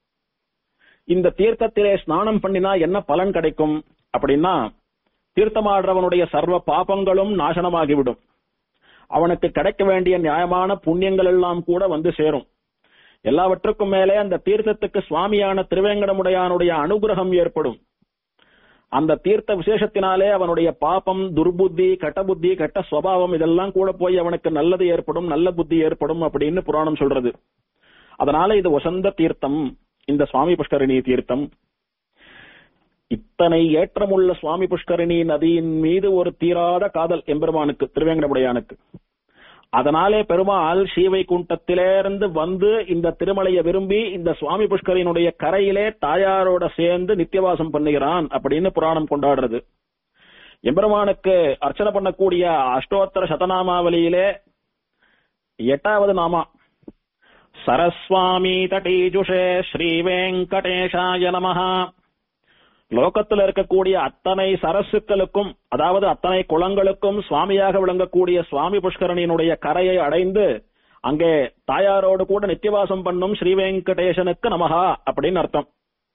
இந்த தீர்த்தத்திலே ஸ்நானம் பண்ணினா என்ன பலன் கிடைக்கும் அப்படின்னா தீர்த்தமாடுறவனுடைய சர்வ பாபங்களும் நாசனமாகிவிடும் அவனுக்கு கிடைக்க வேண்டிய நியாயமான புண்ணியங்கள் எல்லாம் கூட வந்து சேரும் எல்லாவற்றுக்கும் மேலே அந்த தீர்த்தத்துக்கு சுவாமியான திருவேங்கடமுடையானுடைய அனுகிரகம் ஏற்படும் அந்த தீர்த்த விசேஷத்தினாலே அவனுடைய பாபம் துர்புத்தி கெட்ட புத்தி கெட்ட சுவாவம் இதெல்லாம் கூட போய் அவனுக்கு நல்லது ஏற்படும் நல்ல புத்தி ஏற்படும் அப்படின்னு புராணம் சொல்றது அதனால இது வசந்த தீர்த்தம் இந்த சுவாமி புஷ்கரிணி தீர்த்தம் இத்தனை ஏற்றமுள்ள சுவாமி புஷ்கரிணி நதியின் மீது ஒரு தீராத காதல் எம்பெருமானுக்கு திருவேங்கடமுடையானுக்கு அதனாலே பெருமாள் ஸ்ரீவைகுண்டத்திலிருந்து வந்து இந்த திருமலையை விரும்பி இந்த சுவாமி புஷ்கரினுடைய கரையிலே தாயாரோட சேர்ந்து நித்தியவாசம் பண்ணுகிறான் அப்படின்னு புராணம் கொண்டாடுறது எம்பெருமானுக்கு அர்ச்சனை பண்ணக்கூடிய அஷ்டோத்தர சதநாமாவளியிலே எட்டாவது நாமா சரஸ்வாமி தடீஜுஷே ஸ்ரீ வெங்கடேஷாய நமஹா லோகத்தில் இருக்கக்கூடிய அத்தனை சரசுக்களுக்கும் அதாவது அத்தனை குளங்களுக்கும் சுவாமியாக விளங்கக்கூடிய சுவாமி புஷ்கரணியினுடைய கரையை அடைந்து அங்கே தாயாரோடு கூட நித்தியவாசம் பண்ணும் ஸ்ரீ வெங்கடேசனுக்கு நமகா அப்படின்னு அர்த்தம்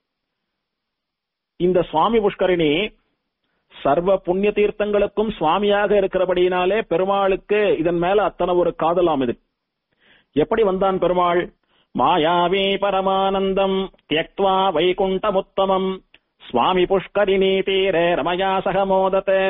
இந்த சுவாமி புஷ்கரிணி சர்வ புண்ணிய தீர்த்தங்களுக்கும் சுவாமியாக இருக்கிறபடியினாலே பெருமாளுக்கு இதன் மேல அத்தனை ஒரு காதலாம் இது எப்படி வந்தான் பெருமாள் மாயாவி பரமானந்தம் தியக்வா வைகுண்டமுத்தமம் சுவாமி புஷ்கரிணி தீரே ரமயா சகமோதத்தே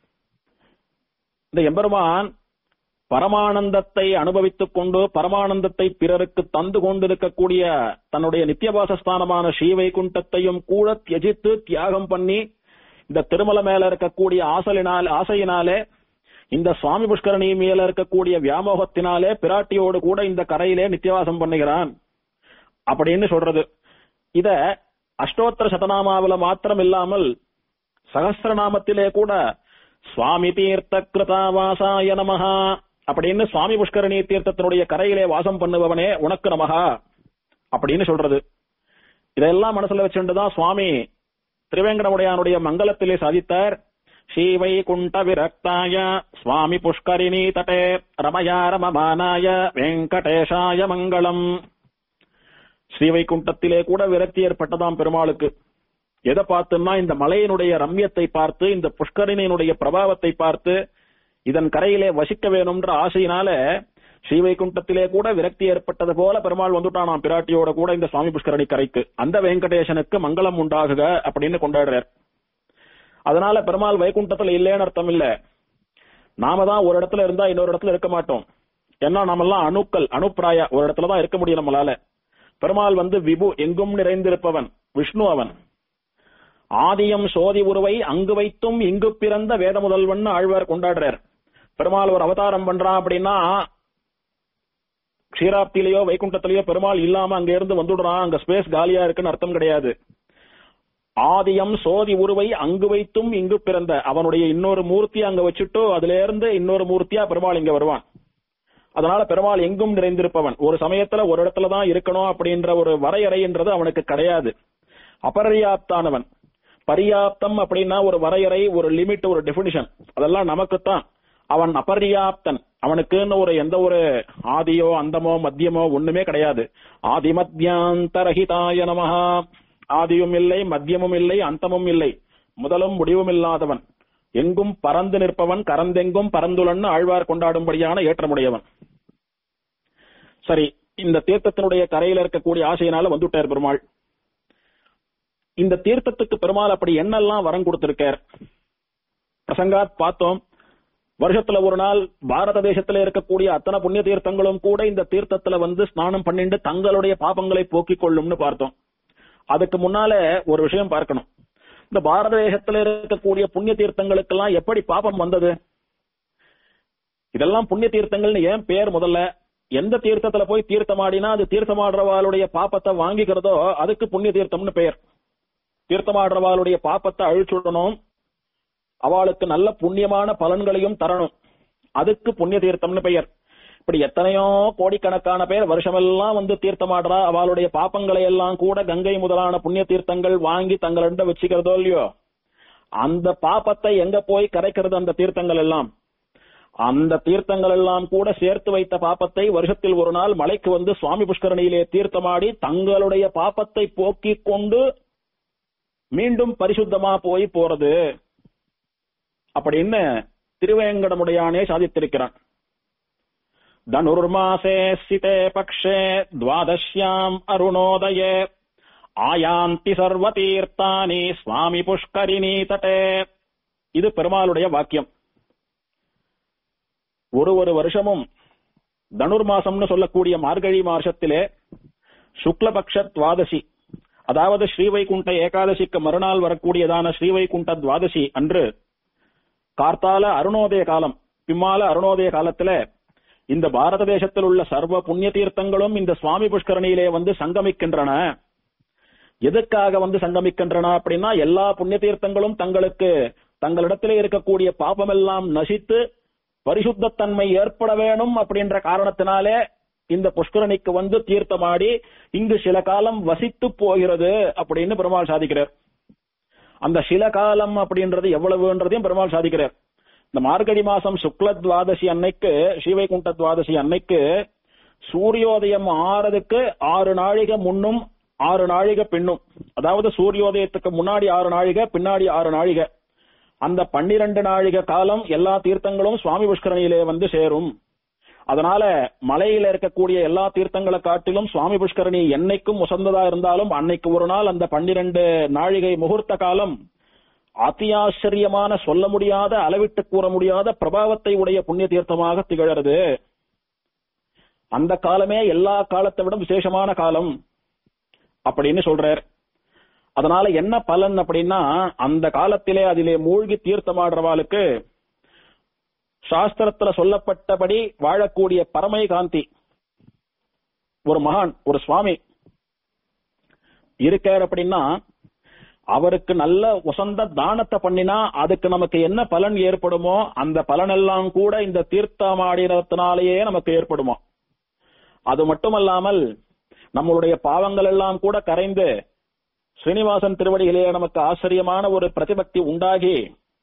இந்த எம்பெருமான் பரமானந்தத்தை அனுபவித்துக் கொண்டு பரமானந்தத்தை பிறருக்கு தந்து கொண்டிருக்கக்கூடிய தன்னுடைய நித்தியவாசஸ்தானமான ஸ்ரீவைகுண்டத்தையும் கூட தியஜித்து தியாகம் பண்ணி இந்த திருமலை மேல இருக்கக்கூடிய ஆசலினால் ஆசையினாலே இந்த சுவாமி புஷ்கரணி மேல இருக்கக்கூடிய வியாமோகத்தினாலே பிராட்டியோடு கூட இந்த கரையிலே நித்தியவாசம் பண்ணுகிறான் அப்படின்னு சொல்றது இத அஷ்டோத்தர சதநாமாவில மாத்திரம் இல்லாமல் சகசிரநாமத்திலே கூட சுவாமி தீர்த்த கிருதாவாசாய நமஹா அப்படின்னு சுவாமி புஷ்கரணி தீர்த்தத்தினுடைய கரையிலே வாசம் பண்ணுபவனே உனக்கு நமஹா அப்படின்னு சொல்றது இதெல்லாம் மனசுல வச்சுட்டுதான் சுவாமி திருவேங்கடமுடையானுடைய மங்களத்திலே சாதித்தார் ஸ்ரீவை குண்ட விரக்தாய சுவாமி புஷ்கரிணி தட்டே ரமயா ரமமானாய வெங்கடேஷாய மங்களம் ஸ்ரீவைகுண்டத்திலே கூட விரக்தி ஏற்பட்டதாம் பெருமாளுக்கு எதை பார்த்துன்னா இந்த மலையினுடைய ரம்யத்தை பார்த்து இந்த புஷ்கரிணியினுடைய பிரபாவத்தை பார்த்து இதன் கரையிலே வசிக்க வேணும்ன்ற ஆசையினால ஸ்ரீவைகுண்டத்திலே கூட விரக்தி ஏற்பட்டது போல பெருமாள் வந்துட்டானாம் பிராட்டியோட கூட இந்த சுவாமி புஷ்கரணி கரைக்கு அந்த வெங்கடேசனுக்கு மங்களம் உண்டாகுக அப்படின்னு கொண்டாடுறார் அதனால பெருமாள் வைகுண்டத்துல இல்லேன்னு அர்த்தம் இல்ல நாம தான் ஒரு இடத்துல இருந்தா இன்னொரு இடத்துல இருக்க மாட்டோம் ஏன்னா நாமெல்லாம் அணுக்கள் அணுப்பிராய ஒரு இடத்துல தான் இருக்க முடியும் நம்மளால பெருமாள் வந்து விபு எங்கும் நிறைந்திருப்பவன் விஷ்ணு அவன் ஆதியம் சோதி உருவை அங்கு வைத்தும் இங்கு பிறந்த வேத முதல்வன் ஆழ்வார் கொண்டாடுறார் பெருமாள் ஒரு அவதாரம் பண்றான் அப்படின்னா க்ஷீராப்திலேயோ வைகுண்டத்திலேயோ பெருமாள் இல்லாம அங்க இருந்து வந்துடுறான் அங்க ஸ்பேஸ் காலியா இருக்குன்னு அர்த்தம் கிடையாது ஆதியம் சோதி உருவை அங்கு வைத்தும் இங்கு பிறந்த அவனுடைய இன்னொரு மூர்த்தி அங்க வச்சுட்டோ அதுல இருந்து இன்னொரு மூர்த்தியா பெருமாள் இங்க வருவான் அதனால பெருமாள் எங்கும் நிறைந்திருப்பவன் ஒரு சமயத்துல ஒரு இடத்துல தான் இருக்கணும் அப்படின்ற ஒரு வரையறைன்றது அவனுக்கு கிடையாது அபர்யாப்தானவன் பரியாப்தம் அப்படின்னா ஒரு வரையறை ஒரு லிமிட் ஒரு டெபினிஷன் அதெல்லாம் நமக்குத்தான் அவன் அபர்யாப்தன் அவனுக்குன்னு ஒரு எந்த ஒரு ஆதியோ அந்தமோ மத்தியமோ ஒண்ணுமே கிடையாது ஆதி மத்தியாந்தரஹிதாய நமஹா ஆதியும் இல்லை மத்தியமும் இல்லை அந்தமும் இல்லை முதலும் முடிவும் இல்லாதவன் எங்கும் பறந்து நிற்பவன் கரந்தெங்கும் பரந்துலன்னு ஆழ்வார் கொண்டாடும்படியான ஏற்றமுடையவன் சரி இந்த தீர்த்தத்தினுடைய கரையில இருக்கக்கூடிய ஆசையினால வந்துட்டார் பெருமாள் இந்த தீர்த்தத்துக்கு பெருமாள் அப்படி என்னெல்லாம் வரம் கொடுத்திருக்கார் பிரசங்காத் பார்த்தோம் வருஷத்துல ஒரு நாள் பாரத தேசத்துல இருக்கக்கூடிய அத்தனை புண்ணிய தீர்த்தங்களும் கூட இந்த தீர்த்தத்துல வந்து ஸ்நானம் பண்ணிட்டு தங்களுடைய பாபங்களை போக்கிக் கொள்ளும்னு பார்த்தோம் அதுக்கு முன்னால ஒரு விஷயம் பார்க்கணும் இந்த பாரத தேசத்துல இருக்கக்கூடிய புண்ணிய தீர்த்தங்களுக்கெல்லாம் எப்படி பாபம் வந்தது இதெல்லாம் புண்ணிய தீர்த்தங்கள்னு ஏன் பேர் முதல்ல எந்த தீர்த்தத்துல போய் தீர்த்தமாடினா அது தீர்த்தமாடுறவாளுடைய பாப்பத்தை வாங்கிக்கிறதோ அதுக்கு புண்ணிய தீர்த்தம்னு பெயர் தீர்த்தமாடுறவாளுடைய பாப்பத்தை அழிச்சுடணும் அவளுக்கு நல்ல புண்ணியமான பலன்களையும் தரணும் அதுக்கு புண்ணிய தீர்த்தம்னு பெயர் இப்படி எத்தனையோ கோடிக்கணக்கான பேர் வருஷமெல்லாம் வந்து தீர்த்தமாடுறா அவளுடைய பாப்பங்களை எல்லாம் கூட கங்கை முதலான புண்ணிய தீர்த்தங்கள் வாங்கி தங்களிடம் வச்சுக்கிறதோ இல்லையோ அந்த பாப்பத்தை எங்க போய் கரைக்கிறது அந்த தீர்த்தங்கள் எல்லாம் அந்த தீர்த்தங்கள் எல்லாம் கூட சேர்த்து வைத்த பாப்பத்தை வருஷத்தில் ஒரு நாள் மலைக்கு வந்து சுவாமி புஷ்கரணியிலே தீர்த்தமாடி தங்களுடைய பாப்பத்தை போக்கிக் கொண்டு மீண்டும் பரிசுத்தமா போய் போறது அப்படின்னு திருவேங்கடமுடையானே சாதித்திருக்கிறான் धनुर्मासे स्थिते पक्षे द्वादश्याम् अरुणोदये ஆயாந்தி சர்வ தீர்த்தானி சுவாமி புஷ்கரிணி தட்டே இது பெருமாளுடைய வாக்கியம் ஒரு ஒரு வருஷமும் தனுர் மாசம்னு சொல்லக்கூடிய மார்கழி மாசத்திலே சுக்லபக்ஷ துவாதசி அதாவது ஸ்ரீவைகுண்ட ஏகாதசிக்கு மறுநாள் வரக்கூடியதான ஸ்ரீவைகுண்ட துவாதசி அன்று கார்த்தால அருணோதய காலம் பிம்மால அருணோதய காலத்துல இந்த பாரத தேசத்தில் உள்ள சர்வ புண்ணிய தீர்த்தங்களும் இந்த சுவாமி புஷ்கரணியிலே வந்து சங்கமிக்கின்றன எதுக்காக வந்து சங்கமிக்கின்றன அப்படின்னா எல்லா புண்ணிய தீர்த்தங்களும் தங்களுக்கு தங்களிடத்திலே இருக்கக்கூடிய பாபமெல்லாம் நசித்து பரிசுத்தத்தன்மை ஏற்பட வேணும் அப்படின்ற காரணத்தினாலே இந்த புஷ்கரணிக்கு வந்து தீர்த்தமாடி இங்கு சில காலம் வசித்து போகிறது அப்படின்னு பெருமாள் சாதிக்கிறார் அந்த சில காலம் அப்படின்றது எவ்வளவுன்றதையும் பெருமாள் சாதிக்கிறார் இந்த மார்கழி மாசம் சுக்ல துவாதசி அன்னைக்கு ஸ்ரீவைகுண்ட துவாதசி அன்னைக்கு சூரியோதயம் ஆறதுக்கு ஆறு நாழிகை முன்னும் ஆறு நாழிகை பின்னும் அதாவது சூரியோதயத்துக்கு முன்னாடி ஆறு நாழிகை பின்னாடி ஆறு நாழிகை அந்த பன்னிரண்டு நாழிகை காலம் எல்லா தீர்த்தங்களும் சுவாமி புஷ்கரணியிலே வந்து சேரும் அதனால மலையில இருக்கக்கூடிய எல்லா தீர்த்தங்களை காட்டிலும் சுவாமி புஷ்கரணி என்னைக்கும் உசந்ததா இருந்தாலும் அன்னைக்கு ஒரு நாள் அந்த பன்னிரண்டு நாழிகை முகூர்த்த காலம் அத்தியாச்சரியமான சொல்ல முடியாத அளவிட்டு கூற முடியாத பிரபாவத்தை உடைய புண்ணிய தீர்த்தமாக திகழறது அந்த காலமே எல்லா காலத்தை விட விசேஷமான காலம் அப்படின்னு சொல்றார் அதனால என்ன பலன் அப்படின்னா அந்த காலத்திலே அதிலே மூழ்கி தீர்த்தமாடுறவாளுக்கு சாஸ்திரத்துல சொல்லப்பட்டபடி வாழக்கூடிய பரமை காந்தி ஒரு மகான் ஒரு சுவாமி இருக்கார் அப்படின்னா அவருக்கு நல்ல உசந்த தானத்தை பண்ணினா அதுக்கு நமக்கு என்ன பலன் ஏற்படுமோ அந்த பலனெல்லாம் கூட இந்த தீர்த்தமாடினத்தினாலேயே நமக்கு ஏற்படுமோ அது மட்டுமல்லாமல் நம்மளுடைய பாவங்கள் எல்லாம் கூட கரைந்து ஸ்ரீனிவாசன் திருவடிகளே நமக்கு ஆச்சரியமான ஒரு பிரதிபக்தி உண்டாகி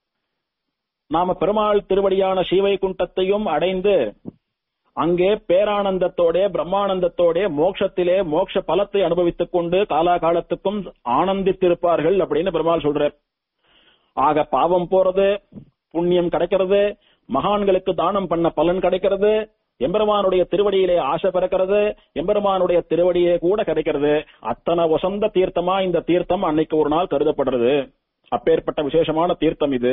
நாம பெருமாள் திருவடியான ஸ்ரீவைகுண்டத்தையும் அடைந்து அங்கே பேரானந்தத்தோட பிரம்மானந்தத்தோட மோட்சத்திலே மோட்ச பலத்தை அனுபவித்துக் கொண்டு காலாகாலத்துக்கும் ஆனந்தித்திருப்பார்கள் அப்படின்னு பெருமாள் சொல்றார் ஆக பாவம் போறது புண்ணியம் கிடைக்கிறது மகான்களுக்கு தானம் பண்ண பலன் கிடைக்கிறது எம்பெருமானுடைய திருவடியிலே ஆசை பிறக்கிறது எம்பெருமானுடைய திருவடியே கூட கிடைக்கிறது அத்தனை வசந்த தீர்த்தமா இந்த தீர்த்தம் அன்னைக்கு ஒரு நாள் கருதப்படுறது அப்பேற்பட்ட விசேஷமான தீர்த்தம் இது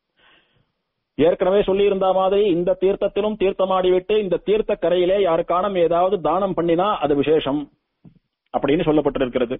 ஏற்கனவே சொல்லி இருந்த மாதிரி இந்த தீர்த்தத்திலும் தீர்த்தமாடிவிட்டு இந்த தீர்த்த கரையிலே யாருக்கானம் ஏதாவது தானம் பண்ணினா அது விசேஷம் அப்படின்னு சொல்லப்பட்டிருக்கிறது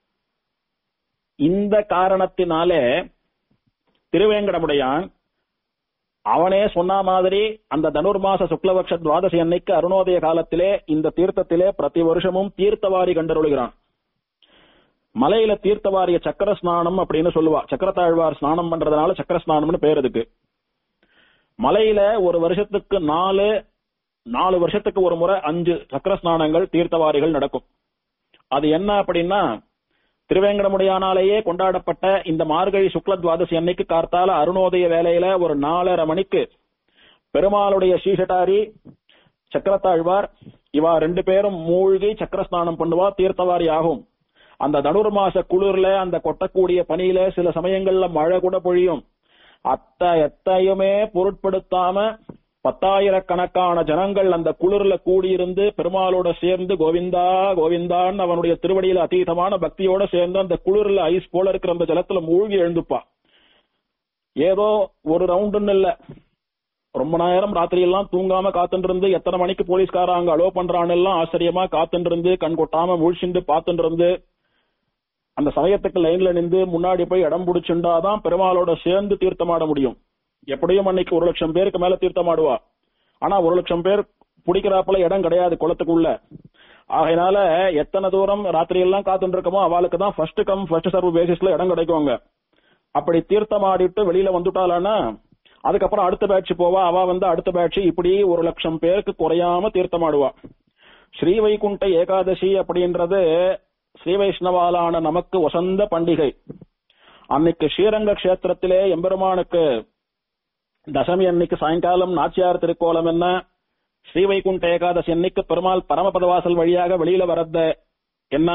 இந்த காரணத்தினாலே திருவேங்கடமுடையான் அவனே சொன்ன மாதிரி அந்த தனுர்மாச சுக்லபக்ஷ துவாதசி அன்னைக்கு அருணோதய காலத்திலே இந்த தீர்த்தத்திலே பிரதி வருஷமும் தீர்த்தவாரி கண்டருளுகிறான் மலையில தீர்த்தவாரிய சக்கர ஸ்நானம் அப்படின்னு சொல்லுவா சக்கரத்தாழ்வார் ஸ்நானம் பண்றதுனால சக்கர ஸ்நானம்னு பேர் அதுக்கு மலையில ஒரு வருஷத்துக்கு நாலு நாலு வருஷத்துக்கு ஒரு முறை அஞ்சு சக்கர ஸ்நானங்கள் தீர்த்தவாரிகள் நடக்கும் அது என்ன அப்படின்னா திருவேங்கடமுடையானாலேயே கொண்டாடப்பட்ட இந்த மார்கழி சுக்ல துவாதசி அன்னைக்கு கார்த்தால அருணோதய வேலையில ஒரு நாலரை மணிக்கு பெருமாளுடைய ஸ்ரீசட்டாரி சக்கரத்தாழ்வார் இவா ரெண்டு பேரும் மூழ்கி சக்கர ஸ்நானம் பண்ணுவா தீர்த்தவாரி ஆகும் அந்த தனுர் மாச குளிர்ல அந்த கொட்டக்கூடிய பனியில சில சமயங்கள்ல மழை கூட பொழியும் அத்த எத்தையுமே பொருட்படுத்தாம பத்தாயிரக்கணக்கான ஜனங்கள் அந்த குளிர்ல கூடியிருந்து பெருமாளோட சேர்ந்து கோவிந்தா கோவிந்தான்னு அவனுடைய திருவடியில அதீதமான பக்தியோட சேர்ந்து அந்த குளிர்ல ஐஸ் போல இருக்கிற அந்த ஜலத்துல மூழ்கி எழுந்துப்பா ஏதோ ஒரு ரவுண்டுன்னு இல்ல ரொம்ப நேரம் ராத்திரி எல்லாம் தூங்காம காத்துட்டு இருந்து எத்தனை மணிக்கு போலீஸ்கார அங்க அலோ பண்றான்னு எல்லாம் ஆச்சரியமா காத்துட்டு இருந்து கண் கொட்டாம முழிச்சுண்டு பாத்துட்டு இருந்து அந்த சமயத்துக்கு லைன்ல நின்று முன்னாடி போய் இடம் பிடிச்சுண்டாதான் பெருமாளோட சேர்ந்து தீர்த்தமாட முடியும் எப்படியும் அன்னைக்கு ஒரு லட்சம் பேருக்கு மேல தீர்த்தமாடுவா ஆனா ஒரு லட்சம் பேர் பிடிக்கிறாப்புல இடம் கிடையாது குளத்துக்குள்ள ஆகையினால எத்தனை தூரம் ராத்திரி எல்லாம் காத்துட்டு இருக்கமோ அவளுக்கு தான் ஃபர்ஸ்ட் கம் ஃபர்ஸ்ட் சர்வ் பேசிஸ்ல இடம் கிடைக்குவாங்க அப்படி தீர்த்தமாடிட்டு வெளியில வந்துட்டாளானா அதுக்கப்புறம் அடுத்த பேட்ச் போவா அவ வந்து அடுத்த பேட்ச் இப்படி ஒரு லட்சம் பேருக்கு குறையாம தீர்த்தமாடுவா ஸ்ரீ வைகுண்ட ஏகாதசி அப்படின்றது ஸ்ரீ வைஷ்ணவாலான நமக்கு வசந்த பண்டிகை அன்னைக்கு ஸ்ரீரங்க கஷேத்திரத்திலே எம்பெருமானுக்கு தசமி அன்னைக்கு சாயங்காலம் நாச்சியார் திருக்கோலம் என்ன ஸ்ரீ வைகுண்ட ஏகாதசி அன்னைக்கு பெருமாள் பரமபதவாசல் வழியாக வெளியில வரத என்ன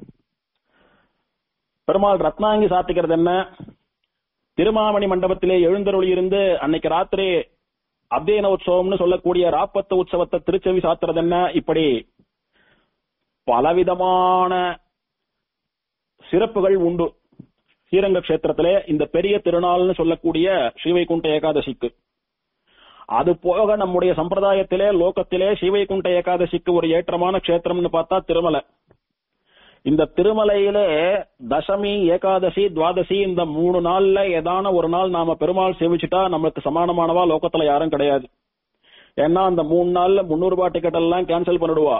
பெருமாள் ரத்னாங்கி சாத்திக்கிறது என்ன திருமாமணி மண்டபத்திலே எழுந்தருளி இருந்து அன்னைக்கு ராத்திரி அத்தியன உற்சவம்னு சொல்லக்கூடிய ராப்பத்து உற்சவத்தை திருச்செவி சாத்துறது என்ன இப்படி பலவிதமான சிறப்புகள் உண்டு ஸ்ரீரங்க கஷேத்திரத்திலே இந்த பெரிய திருநாள்னு சொல்லக்கூடிய ஸ்ரீவைகுண்ட ஏகாதசிக்கு அது போக நம்முடைய சம்பிரதாயத்திலே லோகத்திலே ஸ்ரீவைகுண்ட ஏகாதசிக்கு ஒரு ஏற்றமான க்ஷேத்திரம்னு பார்த்தா திருமலை இந்த திருமலையிலே தசமி ஏகாதசி துவாதசி இந்த மூணு நாள்ல ஏதான ஒரு நாள் நாம பெருமாள் சேவிச்சுட்டா நமக்கு சமானமானவா லோகத்துல யாரும் கிடையாது ஏன்னா அந்த மூணு நாள்ல முன்னூறு ரூபாய் டிக்கெட் எல்லாம் கேன்சல் பண்ணிடுவா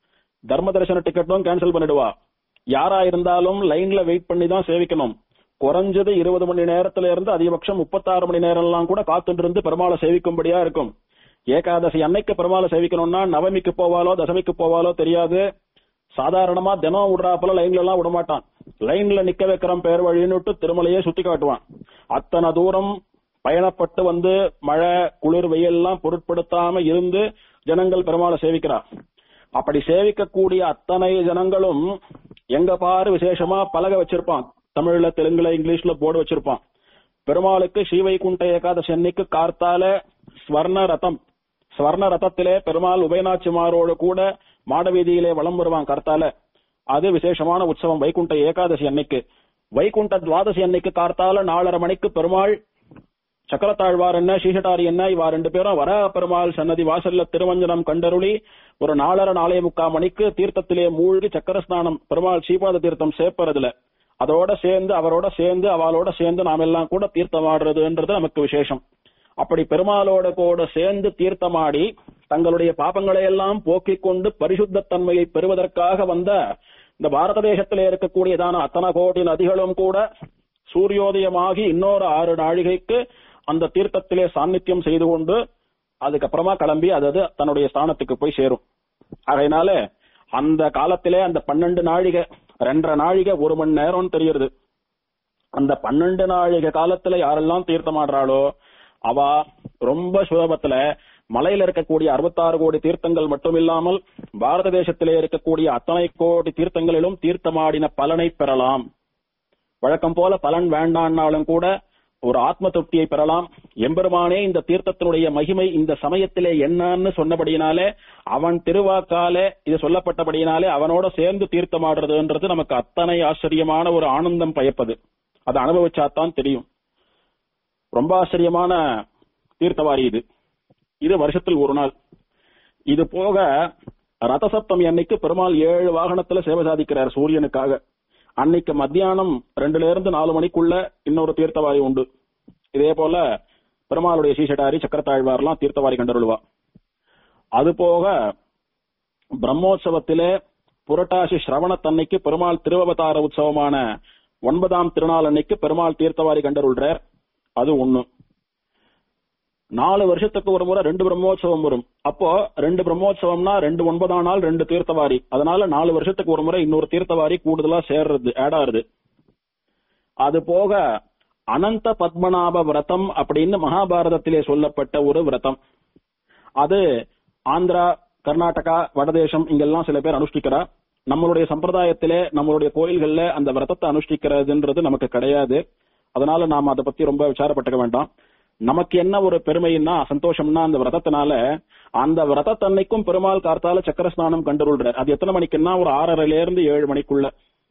தர்ம தரிசன டிக்கெட்டும் கேன்சல் பண்ணிடுவா யாரா இருந்தாலும் லைன்ல வெயிட் பண்ணி தான் சேவிக்கணும் குறைஞ்சது இருபது மணி நேரத்துல இருந்து அதிகபட்சம் முப்பத்தாறு மணி நேரம் எல்லாம் கூட காத்துட்டு இருந்து பெருமாளை சேவிக்கும்படியா இருக்கும் ஏகாதசி அன்னைக்கு பெருமாளை சேவிக்கணும்னா நவமிக்கு போவாலோ தசமிக்கு போவாலோ தெரியாது சாதாரணமா தினம் விடுறாப்பல லைன்ல எல்லாம் விட மாட்டான் லைன்ல நிக்க வைக்கிறோம் பேர் வழின்னுட்டு திருமலையே சுத்தி காட்டுவான் அத்தனை தூரம் பயணப்பட்டு வந்து மழை குளிர் வெயில் எல்லாம் பொருட்படுத்தாம இருந்து ஜனங்கள் பெருமாளை சேவிக்கிறா அப்படி சேவிக்கக்கூடிய அத்தனை ஜனங்களும் எங்க பாரு விசேஷமா பலக வச்சிருப்பான் தமிழ்ல தெலுங்குல இங்கிலீஷ்ல போர்டு வச்சிருப்பான் பெருமாளுக்கு ஸ்ரீவைகுண்ட ஏகாதசி அன்னைக்கு கார்த்தால ஸ்வர்ண ரதம் ஸ்வர்ண ரதத்திலே பெருமாள் உபயநாச்சிமாரோடு கூட மாடவீதியிலே வலம் வருவான் கர்த்தால அது விசேஷமான உற்சவம் வைகுண்ட ஏகாதசி அன்னைக்கு வைகுண்ட துவாதசி அன்னைக்கு கார்த்தால நாலரை மணிக்கு பெருமாள் சக்கரத்தாழ்வார் என்ன சீசட்டாரி என்ன இவா ரெண்டு பேரும் வர பெருமாள் சன்னதி வாசல்ல திருவஞ்சனம் கண்டருளி ஒரு நாலரை நாலே முக்கால் மணிக்கு தீர்த்தத்திலே மூழ்கி சக்கர ஸ்நானம் பெருமாள் ஸ்ரீபாத தீர்த்தம் சேர்ப்பறதுல அதோட சேர்ந்து அவரோட சேர்ந்து அவளோட சேர்ந்து நாம் எல்லாம் கூட தீர்த்தமாடுறதுன்றது நமக்கு விசேஷம் அப்படி பெருமாளோட கூட சேர்ந்து தீர்த்தமாடி தங்களுடைய பாபங்களை எல்லாம் போக்கிக் கொண்டு பரிசுத்த தன்மையை பெறுவதற்காக வந்த இந்த பாரத தேசத்திலே இருக்கக்கூடியதான அத்தனை கோடி நதிகளும் கூட சூரியோதயமாகி இன்னொரு ஆறு நாழிகைக்கு அந்த தீர்த்தத்திலே சாநித்தியம் செய்து கொண்டு அதுக்கப்புறமா கிளம்பி அது தன்னுடைய ஸ்தானத்துக்கு போய் சேரும் அதனால அந்த காலத்திலே அந்த பன்னெண்டு நாழிகை ரெண்டரை நாழிகை ஒரு மணி நேரம்னு தெரியுது அந்த பன்னெண்டு நாழிகை காலத்துல யாரெல்லாம் தீர்த்தமாடுறாளோ அவ ரொம்ப சுலபத்துல மலையில இருக்கக்கூடிய அறுபத்தாறு கோடி தீர்த்தங்கள் மட்டும் இல்லாமல் பாரத தேசத்திலே இருக்கக்கூடிய அத்தனை கோடி தீர்த்தங்களிலும் தீர்த்தமாடின பலனை பெறலாம் வழக்கம் போல பலன் வேண்டான்னாலும் கூட ஒரு ஆத்ம திருப்தியை பெறலாம் எம்பெருமானே இந்த தீர்த்தத்தினுடைய மகிமை இந்த சமயத்திலே என்னன்னு சொன்னபடியினாலே அவன் திருவாக்காலே இது சொல்லப்பட்டபடியினாலே அவனோட சேர்ந்து தீர்த்தமாடுறதுன்றது நமக்கு அத்தனை ஆச்சரியமான ஒரு ஆனந்தம் பயப்பது அதை அனுபவிச்சாதான் தெரியும் ரொம்ப ஆச்சரியமான தீர்த்தவாரி இது இது வருஷத்தில் ஒரு நாள் இது போக ரதசப்தமி அன்னைக்கு பெருமாள் ஏழு வாகனத்துல சேவை சாதிக்கிறார் சூரியனுக்காக அன்னைக்கு மத்தியானம் ரெண்டுல இருந்து நாலு மணிக்குள்ள இன்னொரு தீர்த்தவாரி உண்டு இதே போல பெருமாளுடைய சீசட்டாரி சக்கரத்தாழ்வார்லாம் தீர்த்தவாரி கண்டருள்வா அது போக பிரம்மோற்சவத்திலே புரட்டாசி சிரவணத்தன்னைக்கு பெருமாள் திருவவதார உற்சவமான ஒன்பதாம் திருநாள் அன்னைக்கு பெருமாள் தீர்த்தவாரி கண்டருள்றார் அது ஒண்ணு நாலு வருஷத்துக்கு ஒரு முறை ரெண்டு பிரம்மோற்சவம் வரும் அப்போ ரெண்டு பிரம்மோற்சவம்னா ரெண்டு ஒன்பதாம் நாள் ரெண்டு தீர்த்தவாரி அதனால நாலு வருஷத்துக்கு ஒரு முறை இன்னொரு தீர்த்தவாரி கூடுதலா சேர்றது ஆட் ஆறுது அது போக அனந்த பத்மநாப விரதம் அப்படின்னு மகாபாரதத்திலே சொல்லப்பட்ட ஒரு விரதம் அது ஆந்திரா கர்நாடகா வடதேசம் இங்கெல்லாம் சில பேர் அனுஷ்டிக்கிறா நம்மளுடைய சம்பிரதாயத்திலே நம்மளுடைய கோயில்கள்ல அந்த விரதத்தை அனுஷ்டிக்கிறதுன்றது நமக்கு கிடையாது அதனால நாம அதை பத்தி ரொம்ப விசாரப்பட்டுக்க வேண்டாம் நமக்கு என்ன ஒரு பெருமைன்னா சந்தோஷம்னா அந்த விரதத்தினால அந்த விரதத்தன்னைக்கும் பெருமாள் கார்த்தால சக்கர ஸ்நானம் கண்டுருள்றார் அது எத்தனை மணிக்குன்னா ஒரு ஆறரைல இருந்து ஏழு மணிக்குள்ள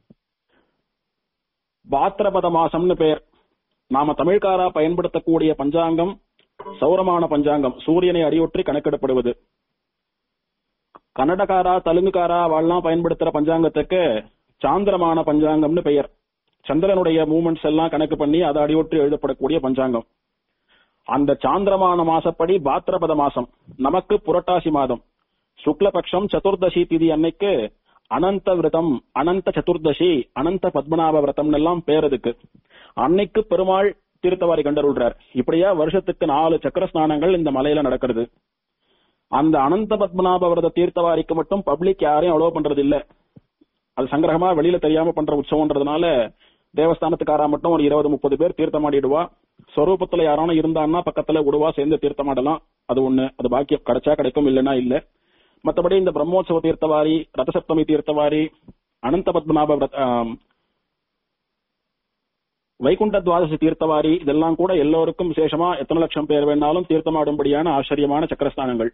பாத்திரபத மாசம்னு பேர் நாம தமிழ்காரா பயன்படுத்தக்கூடிய பஞ்சாங்கம் சௌரமான பஞ்சாங்கம் சூரியனை அறிவுற்றி கணக்கிடப்படுவது கன்னடக்காரா தெலுங்குக்காரா அவள்லாம் பயன்படுத்துற பஞ்சாங்கத்துக்கு சாந்திரமான பஞ்சாங்கம்னு பெயர் சந்திரனுடைய மூமெண்ட்ஸ் எல்லாம் கணக்கு பண்ணி அதை அடியொற்றி எழுதப்படக்கூடிய பஞ்சாங்கம் அந்த சாந்திரமான மாசப்படி பாத்திரபத மாசம் நமக்கு புரட்டாசி மாதம் சுக்லபக்ஷம் சதுர்தசி திதி அன்னைக்கு அனந்த விரதம் அனந்த சதுர்தசி அனந்த பத்மநாப விரதம் எல்லாம் பேர் அதுக்கு அன்னைக்கு பெருமாள் தீர்த்தவாரி கண்டருள்றார் இப்படியா வருஷத்துக்கு நாலு சக்கர ஸ்நானங்கள் இந்த மலையில நடக்கிறது அந்த அனந்த பத்மநாப விரத தீர்த்தவாரிக்கு மட்டும் பப்ளிக் யாரையும் அலோவ் பண்றது இல்ல அது சங்கிரகமா வெளியில தெரியாம பண்ற உற்சவம்ன்றதுனால தேவஸ்தானத்துக்காரா மட்டும் ஒரு இருபது முப்பது பேர் தீர்த்தமாடிடுவா ஸ்வரூபத்துல யாரான இருந்தான்னா பக்கத்துல விடுவா சேர்ந்து தீர்த்தமாடலாம் அது ஒண்ணு அது பாக்கியம் கிடைச்சா கிடைக்கும் இல்லைன்னா இல்ல மத்தபடி இந்த பிரம்மோற்சவ தீர்த்தவாரி ரதசப்தமி தீர்த்தவாரி அனந்த பத்மநாப விரத ஆம், வைகுண்ட துவாதசி தீர்த்தவாரி இதெல்லாம் கூட எல்லோருக்கும் விசேஷமா எத்தனை லட்சம் பேர் வேணாலும் தீர்த்தமாடும்படியான ஆச்சரியமான சக்கரஸ்தானங்கள்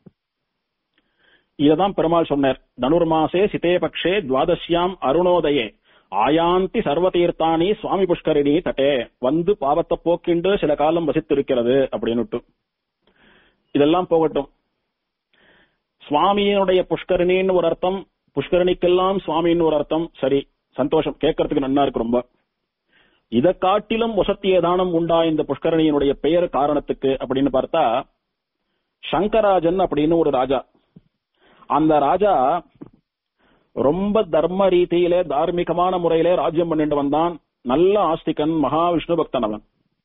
இததான் பெருமாள் சொன்னார் தனுர்மாசே சிதே பக்ஷே துவாதசியாம் அருணோதயே ஆயாந்தி சர்வதீர்த்தானி சுவாமி புஷ்கரிணி தட்டே வந்து பாவத்தை போக்கிண்டு சில காலம் வசித்திருக்கிறது அப்படின்னுட்டு இதெல்லாம் போகட்டும் சுவாமியினுடைய புஷ்கரிணின்னு ஒரு அர்த்தம் புஷ்கரணிக்கெல்லாம் சுவாமின்னு ஒரு அர்த்தம் சரி சந்தோஷம் கேட்கறதுக்கு நன்னா இருக்கு ரொம்ப இதை காட்டிலும் வசத்திய தானம் உண்டா இந்த புஷ்கரணியினுடைய பெயர் காரணத்துக்கு அப்படின்னு பார்த்தா சங்கராஜன் அப்படின்னு ஒரு ராஜா அந்த ராஜா ரொம்ப தர்ம ரீதியிலே தார்மீகமான முறையிலே ராஜ்யம் பண்ணிட்டு வந்தான் நல்ல ஆஸ்திகன் மகாவிஷ்ணு பக்தன் அவன்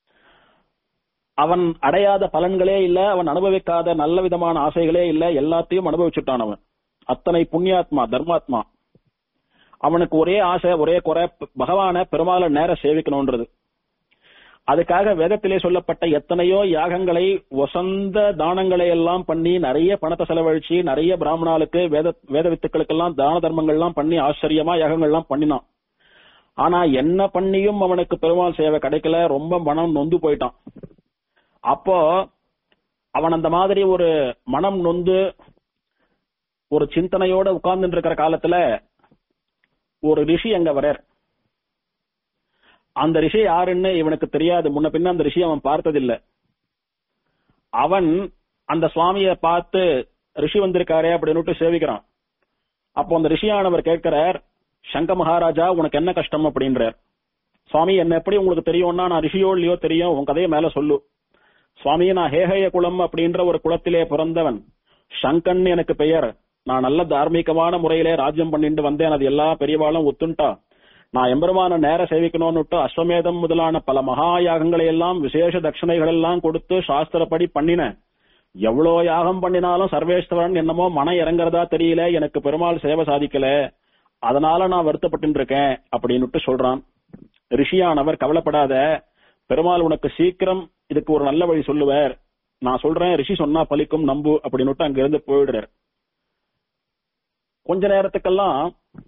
அவன் அடையாத பலன்களே இல்ல அவன் அனுபவிக்காத நல்ல விதமான ஆசைகளே இல்ல எல்லாத்தையும் அனுபவிச்சுட்டான் அவன் அத்தனை புண்ணியாத்மா தர்மாத்மா அவனுக்கு ஒரே ஆசை ஒரே குறை பகவான பெருமாளை நேர சேவிக்கணும்ன்றது அதுக்காக வேதத்திலே சொல்லப்பட்ட எத்தனையோ யாகங்களை வசந்த தானங்களை எல்லாம் பண்ணி நிறைய பணத்தை செலவழிச்சு நிறைய பிராமணாளுக்கு வேத வேத வித்துக்களுக்கெல்லாம் தான தர்மங்கள்லாம் பண்ணி ஆச்சரியமா யாகங்கள்லாம் பண்ணினான் ஆனா என்ன பண்ணியும் அவனுக்கு பெருமாள் சேவை கிடைக்கல ரொம்ப மனம் நொந்து போயிட்டான் அப்போ அவன் அந்த மாதிரி ஒரு மனம் நொந்து ஒரு சிந்தனையோட உட்கார்ந்துட்டு இருக்கிற காலத்துல ஒரு ரிஷி அங்க வரார் அந்த ரிஷி யாருன்னு இவனுக்கு தெரியாது முன்ன பின்ன அந்த ரிஷி அவன் பார்த்ததில்லை அவன் அந்த சுவாமிய பார்த்து ரிஷி வந்திருக்காரே அப்படின்னு சேவிக்கிறான் அப்போ அந்த ரிஷியானவர் கேட்கிறார் சங்க மகாராஜா உனக்கு என்ன கஷ்டம் அப்படின்றார் சுவாமி என்ன எப்படி உங்களுக்கு தெரியும்னா நான் ரிஷியோ இல்லையோ தெரியும் உன் கதையை மேல சொல்லு சுவாமி நான் ஹேஹய குலம் அப்படின்ற ஒரு குலத்திலே பிறந்தவன் சங்கன் எனக்கு பெயர் நான் நல்ல தார்மீகமான முறையிலே ராஜ்யம் பண்ணிட்டு வந்தேன் அது எல்லா பெரியவாளும் ஒத்துண்டா நான் எம்பெருமான நேர சேவிக்கணும்னுட்டு அஸ்வமேதம் முதலான பல மகா யாகங்களை எல்லாம் விசேஷ தட்சணைகள் எல்லாம் கொடுத்து சாஸ்திரப்படி பண்ணினேன் எவ்வளோ யாகம் பண்ணினாலும் சர்வேஸ்வரன் என்னமோ மனம் இறங்குறதா தெரியல எனக்கு பெருமாள் சேவை சாதிக்கல அதனால நான் வருத்தப்பட்டு இருக்கேன் அப்படின்னுட்டு சொல்றான் ரிஷியானவர் கவலைப்படாத பெருமாள் உனக்கு சீக்கிரம் இதுக்கு ஒரு நல்ல வழி சொல்லுவார் நான் சொல்றேன் ரிஷி சொன்னா பலிக்கும் நம்பு அப்படின்னுட்டு அங்க இருந்து போயிடுறார் கொஞ்ச நேரத்துக்கெல்லாம்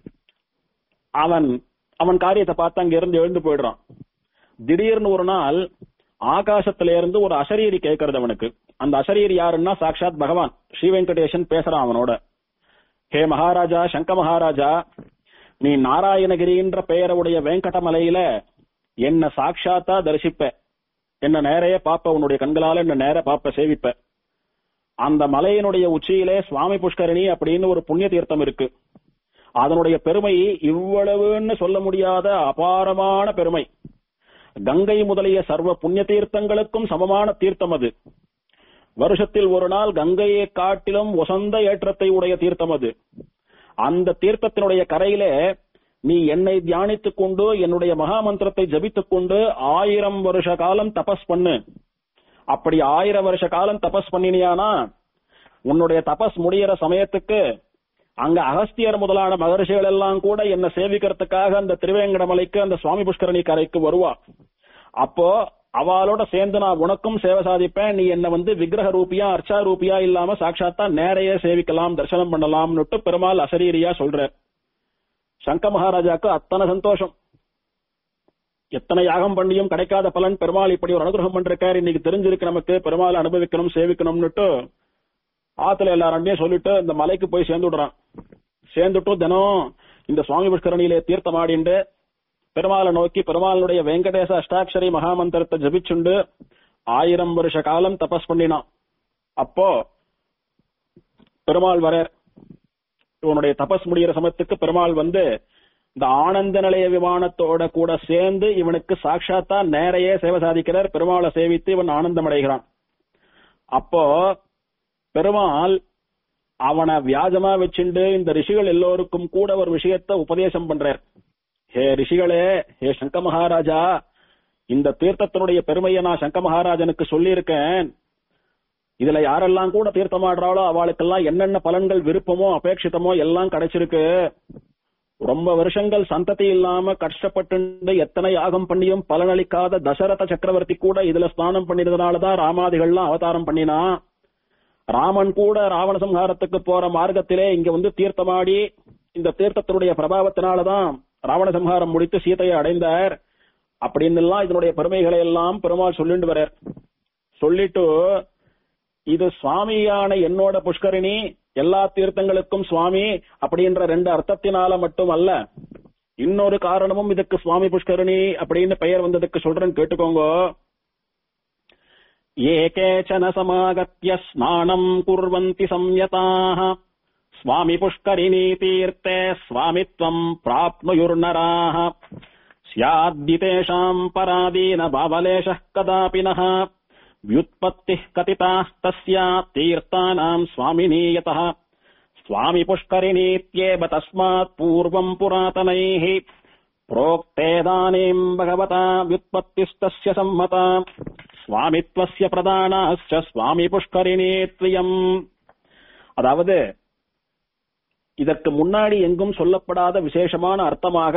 அவன் அவன் காரியத்தை பார்த்து அங்க இருந்து எழுந்து போயிடுறான் திடீர்னு ஒரு நாள் ஆகாசத்துல இருந்து ஒரு அசரீரி கேட்கறது அவனுக்கு அந்த அசரீரி யாருன்னா சாட்சாத் பகவான் ஸ்ரீ வெங்கடேசன் பேசுறான் அவனோட ஹே மகாராஜா சங்க மகாராஜா நீ நாராயணகிரின்ற பெயருடைய வெங்கடமலையில என்ன சாட்சாத்தா தரிசிப்ப என்ன நேரைய பாப்ப உன்னுடைய கண்களால என்ன நேர பாப்ப சேவிப்ப அந்த மலையினுடைய உச்சியிலே சுவாமி புஷ்கரணி அப்படின்னு ஒரு புண்ணிய தீர்த்தம் இருக்கு அதனுடைய பெருமை இவ்வளவுன்னு சொல்ல முடியாத அபாரமான பெருமை கங்கை முதலிய சர்வ புண்ணிய தீர்த்தங்களுக்கும் சமமான தீர்த்தம் அது வருஷத்தில் ஒரு நாள் கங்கையை காட்டிலும் உசந்த ஏற்றத்தை உடைய தீர்த்தம் அது அந்த தீர்த்தத்தினுடைய கரையிலே நீ என்னை தியானித்துக் கொண்டு என்னுடைய மகாமந்திரத்தை ஜபித்துக் கொண்டு ஆயிரம் வருஷ காலம் தபஸ் பண்ணு அப்படி ஆயிரம் வருஷ காலம் தபஸ் பண்ணினியானா உன்னுடைய தபஸ் முடியற சமயத்துக்கு அங்க அகஸ்தியர் முதலான மகர்ஷிகள் எல்லாம் கூட என்ன சேவிக்கிறதுக்காக அந்த திருவேங்கடமலைக்கு அந்த சுவாமி புஷ்கரணி கரைக்கு வருவா அப்போ அவளோட சேர்ந்து நான் உனக்கும் சேவை சாதிப்பேன் நீ என்ன வந்து விக்கிரக ரூபியா அர்ச்சா ரூபியா இல்லாம சாட்சாத்தா நேரையே சேவிக்கலாம் தரிசனம் பண்ணலாம்னுட்டு பெருமாள் அசரீரியா சொல்ற சங்க மகாராஜாக்கு அத்தனை சந்தோஷம் எத்தனை யாகம் பண்ணியும் கிடைக்காத பலன் பெருமாள் இப்படி ஒரு அனுகிரகம் பண்றாரு இன்னைக்கு தெரிஞ்சிருக்கு நமக்கு பெருமாள் அனுபவிக்கணும் சேவிக்கணும்னுட்டு ஆத்துல எல்லாருமே சொல்லிட்டு இந்த மலைக்கு போய் சேர்ந்து விடுறான் சேர்ந்துட்டு தினம் இந்த சுவாமி புஷ்கரணியிலே தீர்த்தம் ஆடிண்டு பெருமாளை நோக்கி பெருமாளுடைய வெங்கடேச அஷ்டாட்சரி மகாமந்திரத்தை ஜபிச்சுண்டு ஆயிரம் வருஷ காலம் தபஸ் பண்ணினான் அப்போ பெருமாள் வர இவனுடைய தபஸ் முடிகிற சமயத்துக்கு பெருமாள் வந்து இந்த ஆனந்த நிலைய விமானத்தோட கூட சேர்ந்து இவனுக்கு சாட்சாத்தா நேரையே சேவை சாதிக்கிறார் பெருமாளை சேவித்து இவன் ஆனந்தம் அடைகிறான் அப்போ பெருமாள் அவனை வியாஜமா வச்சுண்டு இந்த ரிஷிகள் எல்லோருக்கும் கூட ஒரு விஷயத்த உபதேசம் பண்றார் ஹே ரிஷிகளே ஹே சங்க மகாராஜா இந்த தீர்த்தத்தினுடைய பெருமையை நான் சங்க மகாராஜனுக்கு சொல்லியிருக்கேன் இதுல யாரெல்லாம் கூட தீர்த்தமாடுறாளோ அவளுக்கெல்லாம் என்னென்ன பலன்கள் விருப்பமோ அபேட்சிதமோ எல்லாம் கிடைச்சிருக்கு ரொம்ப வருஷங்கள் சந்ததி இல்லாம கஷ்டப்பட்டு எத்தனை யாகம் பண்ணியும் பலனளிக்காத தசரத சக்கரவர்த்தி கூட இதுல ஸ்நானம் பண்ணினதுனாலதான் ராமாதிகள்லாம் அவதாரம் பண்ணினா ராமன் கூட ராவண சம்ஹாரத்துக்கு போற மார்க்கத்திலே இங்க வந்து தீர்த்தமாடி இந்த தீர்த்தத்தினுடைய பிரபாவத்தினாலதான் ராவண சம்ஹாரம் முடித்து சீதையை அடைந்தார் அப்படின்னு எல்லாம் இதனுடைய பெருமைகளை எல்லாம் பெருமாள் சொல்லிட்டு வர்றார் சொல்லிட்டு இது சுவாமியான என்னோட புஷ்கரிணி எல்லா தீர்த்தங்களுக்கும் சுவாமி அப்படின்ற ரெண்டு அர்த்தத்தினால மட்டும் அல்ல இன்னொரு காரணமும் இதுக்கு சுவாமி புஷ்கரிணி அப்படின்னு பெயர் வந்ததுக்கு சொல்றேன்னு கேட்டுக்கோங்க ஏகேச்சன சமாகத்திய ஸ்நானம் குர்வந்தி சம்யதாக स्वामि पुष्करिणी तीर्थे स्वामित्वम् प्राप्नुयुर्नराः स्याद्दितेषाम् परादीन बाबलेशः कदापि नः व्युत्पत्तिः कथिताः तस्या तीर्थानाम् स्वामिनीयतः स्वामि पुष्करिणीत्येव तस्मात् पूर्वम् पुरातनैः प्रोक्तेदानीम् भगवता व्युत्पत्तिस्तस्य सम्मता स्वामित्वस्य प्रदानाश्च स्वामि पुष्करिणीत्वयम् அதாவது இதற்கு முன்னாடி எங்கும் சொல்லப்படாத விசேஷமான அர்த்தமாக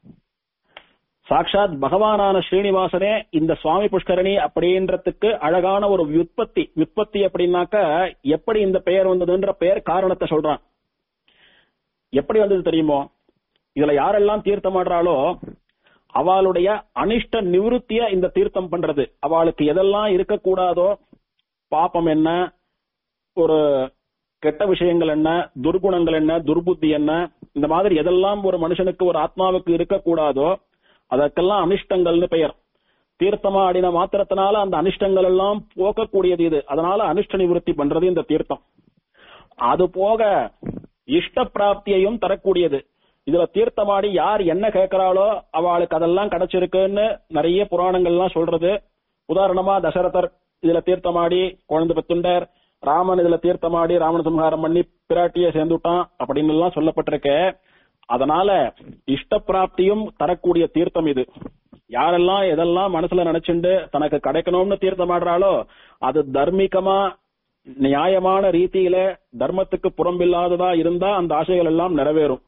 சாட்சாத் பகவானான ஸ்ரீனிவாசனே இந்த சுவாமி புஷ்கரணி அப்படின்றதுக்கு அழகான ஒரு வியுற்பத்தி வியுற்பத்தி அப்படின்னாக்க எப்படி இந்த பெயர் வந்ததுன்ற பெயர் காரணத்தை சொல்றான் எப்படி வந்தது தெரியுமோ இதுல யாரெல்லாம் தீர்த்தம் ஆடுறாளோ அவளுடைய அனிஷ்ட நிவிருத்திய இந்த தீர்த்தம் பண்றது அவளுக்கு எதெல்லாம் இருக்கக்கூடாதோ பாப்பம் என்ன ஒரு கெட்ட விஷயங்கள் என்ன துர்குணங்கள் என்ன துர்புத்தி என்ன இந்த மாதிரி எதெல்லாம் ஒரு மனுஷனுக்கு ஒரு ஆத்மாவுக்கு இருக்கக்கூடாதோ அதற்கெல்லாம் அனிஷ்டங்கள்னு பெயர் தீர்த்தமா ஆடின மாத்திரத்தினால அந்த அனிஷ்டங்கள் எல்லாம் போக்கக்கூடியது இது அதனால அனிஷ்ட நிவர்த்தி பண்றது இந்த தீர்த்தம் அது போக இஷ்ட பிராப்தியையும் தரக்கூடியது இதுல தீர்த்தமாடி யார் என்ன கேட்கிறாளோ அவளுக்கு அதெல்லாம் கிடைச்சிருக்குன்னு நிறைய புராணங்கள்லாம் சொல்றது உதாரணமா தசரதர் இதுல தீர்த்தமாடி குழந்தை பெத்துண்டார் ராமன் இதுல தீர்த்தமாடி ராவண சம்ஹாரம் பண்ணி பிராட்டிய சேர்ந்துட்டான் அப்படின்னு எல்லாம் சொல்லப்பட்டிருக்க அதனால இஷ்ட பிராப்தியும் தரக்கூடிய தீர்த்தம் இது யாரெல்லாம் எதெல்லாம் மனசுல நினைச்சுண்டு தனக்கு கிடைக்கணும்னு தீர்த்தம் ஆடுறாளோ அது தர்மிகமா நியாயமான ரீதியில தர்மத்துக்கு புறம்பில்லாததா இருந்தா அந்த ஆசைகள் எல்லாம் நிறைவேறும்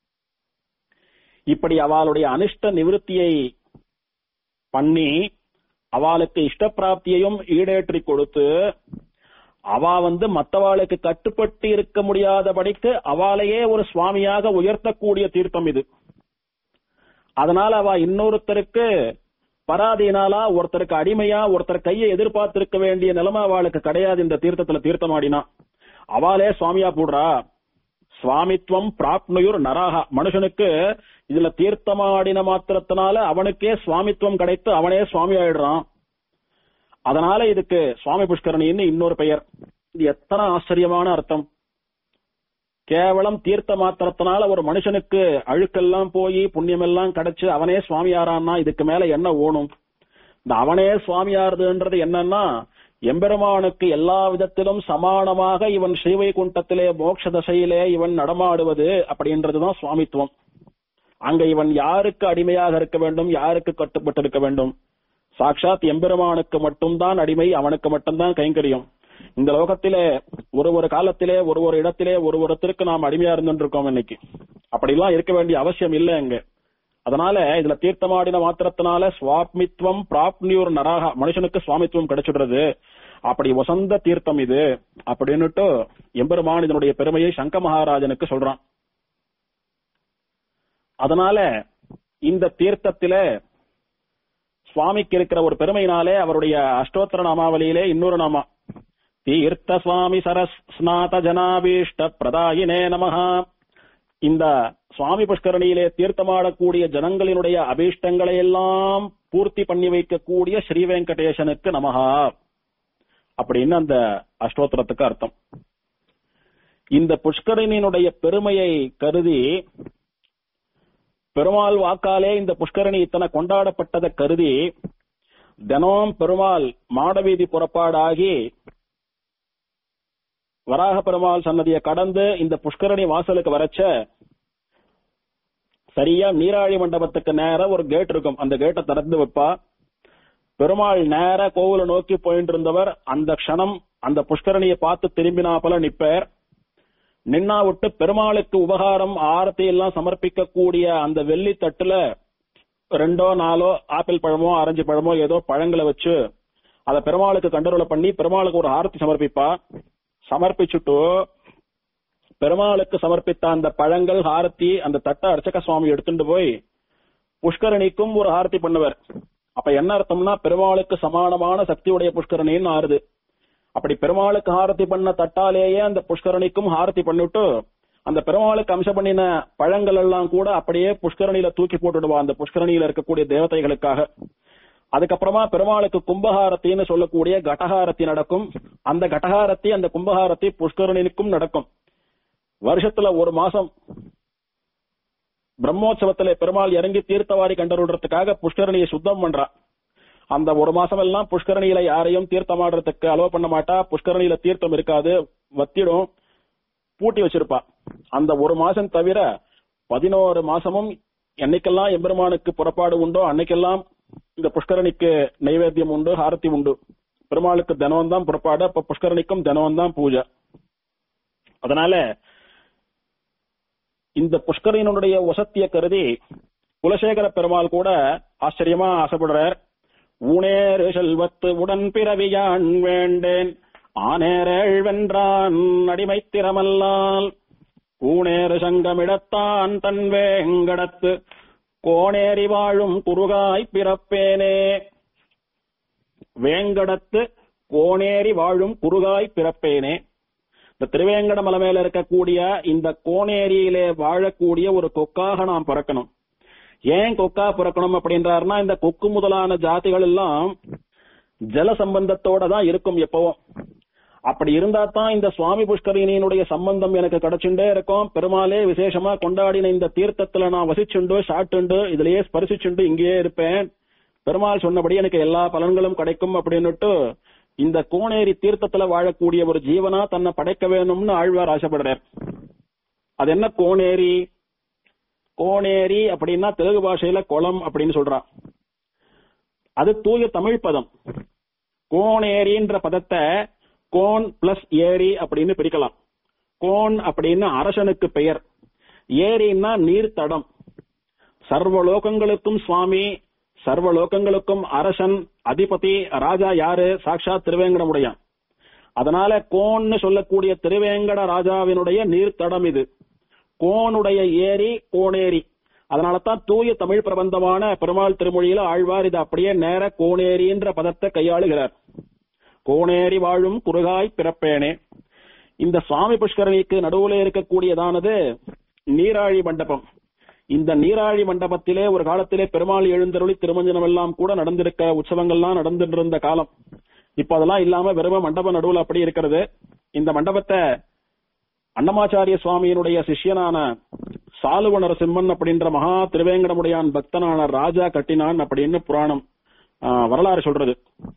இப்படி அவளுடைய அனிஷ்ட நிவிருத்தியை பண்ணி அவளுக்கு இஷ்ட பிராப்தியையும் ஈடேற்றி கொடுத்து அவ வந்து மத்தவாளுக்கு கட்டுப்பட்டு இருக்க முடியாதபடிக்கு அவளையே ஒரு சுவாமியாக உயர்த்தக்கூடிய தீர்த்தம் இது அதனால அவ இன்னொருத்தருக்கு பராதீனாலா ஒருத்தருக்கு அடிமையா ஒருத்தர் கையை எதிர்பார்த்திருக்க வேண்டிய நிலைமை அவளுக்கு கிடையாது இந்த தீர்த்தத்துல தீர்த்தமாடினா அவளே சுவாமியா போடுறா சுவாமித்வம் பிராப்னுயுர் நராகா மனுஷனுக்கு இதுல தீர்த்தமாடின மாத்திரத்தினால அவனுக்கே சுவாமித்துவம் கிடைத்து அவனே சுவாமி ஆயிடுறான் அதனால இதுக்கு சுவாமி புஷ்கரணின்னு இன்னொரு பெயர் இது எத்தனை ஆச்சரியமான அர்த்தம் கேவலம் தீர்த்த மாத்திரத்தினால ஒரு மனுஷனுக்கு அழுக்கெல்லாம் போய் புண்ணியமெல்லாம் கிடைச்சு அவனே சுவாமியாரான்னா இதுக்கு மேல என்ன ஓணும் இந்த அவனே சுவாமியாருதுன்றது என்னன்னா எம்பெருமானுக்கு எல்லா விதத்திலும் சமானமாக இவன் ஸ்ரீவைகுண்டத்திலே மோட்ச தசையிலே இவன் நடமாடுவது அப்படின்றதுதான் சுவாமித்துவம் அங்க இவன் யாருக்கு அடிமையாக இருக்க வேண்டும் யாருக்கு கட்டுப்பட்டு இருக்க வேண்டும் சாட்சாத் எம்பெருமானுக்கு மட்டும்தான் அடிமை அவனுக்கு மட்டும்தான் கைங்கரியம் இந்த லோகத்திலே ஒரு ஒரு காலத்திலே ஒரு ஒரு இடத்திலே ஒரு ஒருத்தருக்கு நாம் அடிமையா இருந்துருக்கோம் இன்னைக்கு அப்படிலாம் இருக்க வேண்டிய அவசியம் இல்லை அங்க அதனால இதுல தீர்த்தமாடின மாத்திரத்தினால சுவாமித்வம் பிராப்னியூர் நராகா மனுஷனுக்கு சுவாமித்துவம் கிடைச்சிடுறது அப்படி வசந்த தீர்த்தம் இது அப்படின்னுட்டு எம்பெருமான் இதனுடைய பெருமையை சங்க மகாராஜனுக்கு சொல்றான் அதனால இந்த தீர்த்தத்தில சுவாமிக்கு இருக்கிற ஒரு பெருமையினாலே அவருடைய அஷ்டோத்தர நாமாவளியிலே இன்னொரு நாமா தீர்த்த சுவாமி சரஸ் ஸ்நாத ஜனாபீஷ்ட பிரதாயினே நமஹா இந்த சுவாமி புஷ்கரணியிலே தீர்த்தமாடக்கூடிய ஜனங்களினுடைய அபீஷ்டங்களை எல்லாம் பூர்த்தி பண்ணி வைக்கக்கூடிய ஸ்ரீ வெங்கடேசனுக்கு நமஹா அப்படின்னு அந்த அஷ்டோத்திரத்துக்கு அர்த்தம் இந்த புஷ்கரணியினுடைய பெருமையை கருதி பெருமாள் வாக்காலே இந்த புஷ்கரணி இத்தனை கொண்டாடப்பட்டதை கருதி தினம் பெருமாள் மாடவீதி புறப்பாடாகி வராக பெருமாள் சன்னதியை கடந்து இந்த புஷ்கரணி வாசலுக்கு வரச்ச சரியா நீராழி மண்டபத்துக்கு நேர ஒரு கேட் இருக்கும் அந்த கேட்டை திறந்து வைப்பா பெருமாள் நேர கோவிலை நோக்கி போயிட்டு இருந்தவர் அந்த க்ஷணம் அந்த புஷ்கரணியை பார்த்து திரும்பினாப்பல நிப்பார் நின்னா விட்டு பெருமாளுக்கு உபகாரம் ஆரத்தி எல்லாம் சமர்ப்பிக்கக்கூடிய அந்த வெள்ளி தட்டுல ரெண்டோ நாலோ ஆப்பிள் பழமோ ஆரஞ்சு பழமோ ஏதோ பழங்களை வச்சு அத பெருமாளுக்கு கண்டருளை பண்ணி பெருமாளுக்கு ஒரு ஆரத்தி சமர்ப்பிப்பா சமர்ப்பிச்சுட்டு பெருமாளுக்கு சமர்ப்பித்த அந்த பழங்கள் ஆரத்தி அந்த தட்டை அர்ச்சக சுவாமி எடுத்துட்டு போய் புஷ்கரணிக்கும் ஒரு ஆரத்தி பண்ணுவார் அப்ப என்ன அர்த்தம்னா பெருமாளுக்கு சமானமான சக்தியுடைய புஷ்கரணின்னு ஆறுது அப்படி பெருமாளுக்கு ஆரத்தி பண்ண தட்டாலேயே அந்த புஷ்கரணிக்கும் ஆரத்தி பண்ணிட்டு அந்த பெருமாளுக்கு அம்சம் பண்ணின பழங்கள் எல்லாம் கூட அப்படியே புஷ்கரணியில தூக்கி போட்டுடுவா அந்த புஷ்கரணியில இருக்கக்கூடிய தேவதைகளுக்காக அதுக்கப்புறமா பெருமாளுக்கு கும்பஹாரத்தின்னு சொல்லக்கூடிய கடகாரத்தி நடக்கும் அந்த கடகாரத்தி அந்த கும்பஹாரத்தி புஷ்கரணிக்கும் நடக்கும் வருஷத்துல ஒரு மாசம் பிரம்மோற்சவத்துல பெருமாள் இறங்கி தீர்த்தவாரி கண்டருடுறதுக்காக புஷ்கரணியை சுத்தம் பண்றா அந்த ஒரு மாசம் எல்லாம் புஷ்கரணியில யாரையும் தீர்த்தமாடுறதுக்கு அலோவ் பண்ண மாட்டா புஷ்கரணியில தீர்த்தம் இருக்காது வத்திடும் பூட்டி வச்சிருப்பா அந்த ஒரு மாசம் தவிர பதினோரு மாசமும் என்னைக்கெல்லாம் எம்பெருமானுக்கு புறப்பாடு உண்டோ அன்னைக்கெல்லாம் இந்த புஷ்கரணிக்கு நைவேத்தியம் உண்டு ஹாரதி உண்டு பெருமாளுக்கு தினம் தான் புறப்பாடு அப்ப புஷ்கரணிக்கும் தினம் தான் பூஜை அதனால இந்த புஷ்கரனுடைய வசத்திய கருதி குலசேகர பெருமாள் கூட ஆச்சரியமா ஆசைப்படுறார் ஊனேறு செல்வத்து உடன் பிறவியான் வேண்டேன் ஆனேரேள் வென்றான் அடிமை திறமல்லால் கூணேறு சங்கமிடத்தான் தன் வேங்கடத்து கோணேறி வாழும் குறுகாய் பிறப்பேனே வேங்கடத்து கோணேரி வாழும் குறுகாய் பிறப்பேனே இந்த திருவேங்கட மலை மேல இருக்கக்கூடிய இந்த கோணேரியிலே வாழக்கூடிய ஒரு கொக்காக நாம் பிறக்கணும் ஏன் கொக்கா பிறக்கணும் அப்படின்றாருன்னா இந்த கொக்கு முதலான ஜாதிகள் எல்லாம் ஜல சம்பந்தத்தோட தான் இருக்கும் எப்பவும் அப்படி இருந்தா தான் இந்த சுவாமி புஷ்கரினியினுடைய சம்பந்தம் எனக்கு கிடைச்சுட்டே இருக்கும் பெருமாளே விசேஷமா கொண்டாடின இந்த தீர்த்தத்துல நான் வசிச்சுண்டு சாட்டுண்டு இதுலயே ஸ்பரிசிச்சுண்டு இங்கேயே இருப்பேன் பெருமாள் சொன்னபடி எனக்கு எல்லா பலன்களும் கிடைக்கும் அப்படின்னுட்டு இந்த கோணேரி தீர்த்தத்துல வாழக்கூடிய ஒரு ஜீவனா தன்னை படைக்க வேணும்னு ஆழ்வார் ஆசைப்படுறார் அது என்ன கோணேரி கோணேரி அப்படின்னா தெலுங்கு பாஷையில குளம் அப்படின்னு சொல்றான் அது தூய தமிழ் பதம் கோணேரின்ற பதத்தை கோன் பிளஸ் ஏரி அப்படின்னு பிரிக்கலாம் கோன் அப்படின்னு அரசனுக்கு பெயர் ஏரின்னா நீர்த்தடம் சர்வலோகங்களுக்கும் சுவாமி சர்வலோகங்களுக்கும் அரசன் அதிபதி ராஜா யாரு சாட்சாத் திருவேங்கடமுடையான் அதனால கோன்னு சொல்லக்கூடிய திருவேங்கட ராஜாவினுடைய நீர்த்தடம் இது கோனுடைய ஏரி கோணேரி அதனால தான் தூய தமிழ் பிரபந்தமான பெருமாள் திருமொழியில ஆழ்வார் இது அப்படியே நேர கோணேரின்ற பதத்தை கையாளுகிறார் கோணேரி வாழும் குறுகாய் பிறப்பேனே இந்த சுவாமி புஷ்கரணிக்கு நடுவுல இருக்கக்கூடியதானது நீராழி மண்டபம் இந்த நீராழி மண்டபத்திலே ஒரு காலத்திலே பெருமாள் எழுந்தருளி திருமஞ்சனம் எல்லாம் கூட நடந்திருக்க உற்சவங்கள்லாம் நடந்துட்டு இருந்த காலம் இப்ப அதெல்லாம் இல்லாம வெறும மண்டப நடுவுல அப்படி இருக்கிறது இந்த மண்டபத்தை அன்னமாச்சாரிய சுவாமியினுடைய சிஷ்யனான சாலுவ நரசிம்மன் அப்படின்ற மகா திருவேங்கடமுடையான் பக்தனான ராஜா கட்டினான் அப்படின்னு புராணம் ஆ, வரலாறு சொல்றது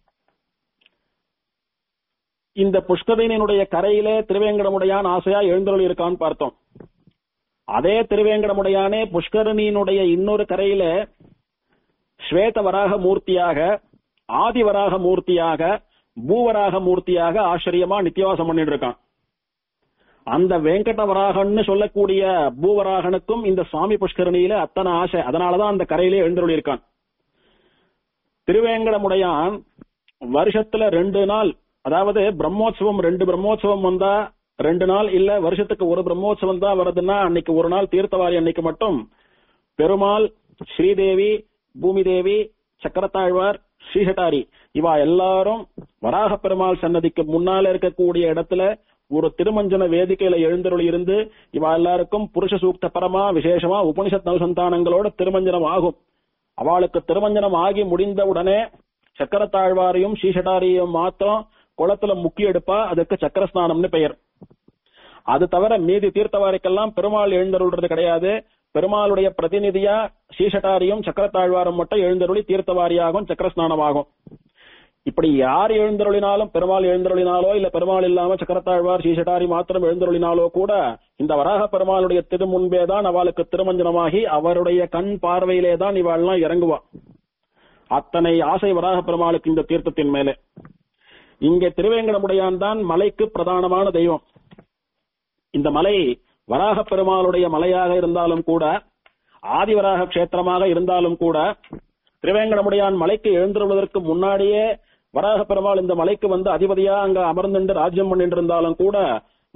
இந்த புஷ்கரனினுடைய கரையிலே திருவேங்கடமுடையான் ஆசையா எழுந்தருளி இருக்கான்னு பார்த்தோம் அதே திருவேங்கடமுடையானே புஷ்கரணியினுடைய இன்னொரு கரையில ஸ்வேத வராக மூர்த்தியாக ஆதி வராக மூர்த்தியாக பூவராக மூர்த்தியாக ஆச்சரியமா நித்தியவாசம் பண்ணிட்டு இருக்கான் அந்த வெங்கட வராகன்னு சொல்லக்கூடிய பூவராகனுக்கும் இந்த சுவாமி புஷ்கரணியில அத்தனை ஆசை அதனாலதான் அந்த கரையிலே எழுந்தருளி இருக்கான் திருவேங்கடமுடையான் வருஷத்துல ரெண்டு நாள் அதாவது பிரம்மோற்சவம் ரெண்டு பிரம்மோற்சவம் வந்தா ரெண்டு நாள் இல்ல வருஷத்துக்கு ஒரு பிரம்மோற்சவம் தான் வருதுன்னா அன்னைக்கு ஒரு நாள் தீர்த்தவாரி அன்னைக்கு மட்டும் பெருமாள் ஸ்ரீதேவி பூமி தேவி சக்கரத்தாழ்வார் ஸ்ரீஹட்டாரி இவா எல்லாரும் வராக பெருமாள் சன்னதிக்கு முன்னால இருக்கக்கூடிய இடத்துல ஒரு திருமஞ்சன வேதிக்கையில எழுந்தருளி இருந்து இவா எல்லாருக்கும் புருஷ சூக்த பரமா விசேஷமா உபனிஷத் நவசந்தானங்களோட திருமஞ்சனம் ஆகும் அவளுக்கு திருமஞ்சனம் ஆகி முடிந்த உடனே சக்கரத்தாழ்வாரையும் ஸ்ரீஷட்டாரியையும் மாத்திரம் குளத்துல முக்கி எடுப்பா அதுக்கு சக்கர ஸ்நானம்னு பெயர் அது தவிர மீதி தீர்த்தவாரிக்கெல்லாம் பெருமாள் எழுந்தருள்றது கிடையாது பெருமாளுடைய பிரதிநிதியா ஸ்ரீஷட்டாரியும் சக்கரத்தாழ்வாரும் மட்டும் எழுந்தருளி தீர்த்தவாரியாகும் சக்கர ஸ்நானமாகும் இப்படி யார் எழுந்தருளினாலும் பெருமாள் எழுந்தருளினாலோ இல்ல பெருமாள் இல்லாம சக்கரத்தாழ்வார் ஸ்ரீஷட்டாரி மாத்திரம் எழுந்தருளினாலோ கூட இந்த வராக பெருமாளுடைய திரு முன்பே தான் அவளுக்கு திருமஞ்சனமாகி அவருடைய கண் பார்வையிலே தான் இவாள்லாம் இறங்குவா அத்தனை ஆசை வராக பெருமாளுக்கு இந்த தீர்த்தத்தின் மேலே இங்கே திருவேங்கடமுடையான் தான் மலைக்கு பிரதானமான தெய்வம் இந்த மலை வராக பெருமாளுடைய மலையாக இருந்தாலும் கூட ஆதிவராக கஷேத்திரமாக இருந்தாலும் கூட திருவேங்கடமுடையான் மலைக்கு எழுந்திருவதற்கு முன்னாடியே வராக பெருமாள் இந்த மலைக்கு வந்து அதிபதியா அங்க அமர்ந்துண்டு ராஜ்யம் பண்ணிட்டு இருந்தாலும் கூட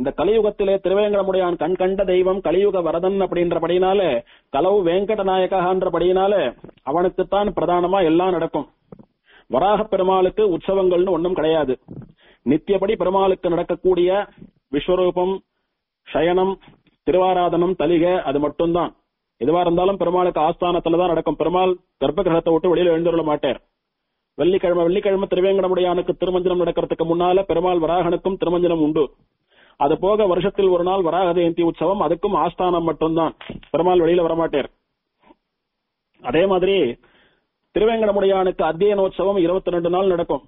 இந்த கலியுகத்திலே திருவேங்கடமுடையான் கண் கண்ட தெய்வம் கலியுக வரதன் அப்படின்றபடினால கலவு வெங்கட நாயகன்றபடினால அவனுக்குத்தான் பிரதானமா எல்லாம் நடக்கும் வராக பெருமாளுக்கு உற்சவங்கள்னு ஒண்ணும் கிடையாது நித்தியபடி பெருமாளுக்கு நடக்கக்கூடிய விஸ்வரூபம் சயனம் திருவாராதனம் தலிகை அது மட்டும்தான் எதுவா இருந்தாலும் பெருமாளுக்கு ஆஸ்தானத்துல தான் நடக்கும் பெருமாள் கர்ப்ப கிரகத்தை விட்டு வெளியில எழுந்துள்ள மாட்டார் வெள்ளிக்கிழமை வெள்ளிக்கிழமை திருவேங்கடமுடையானுக்கு திருமஞ்சனம் நடக்கிறதுக்கு முன்னால பெருமாள் வராகனுக்கும் திருமஞ்சனம் உண்டு அது போக வருஷத்தில் ஒரு நாள் வராக ஜெயந்தி உற்சவம் அதுக்கும் ஆஸ்தானம் மட்டும்தான் பெருமாள் வெளியில வரமாட்டார் அதே மாதிரி திருவேங்கடமுடையானுக்கு அத்தியனோற்சவம் இருபத்தி ரெண்டு நாள் நடக்கும்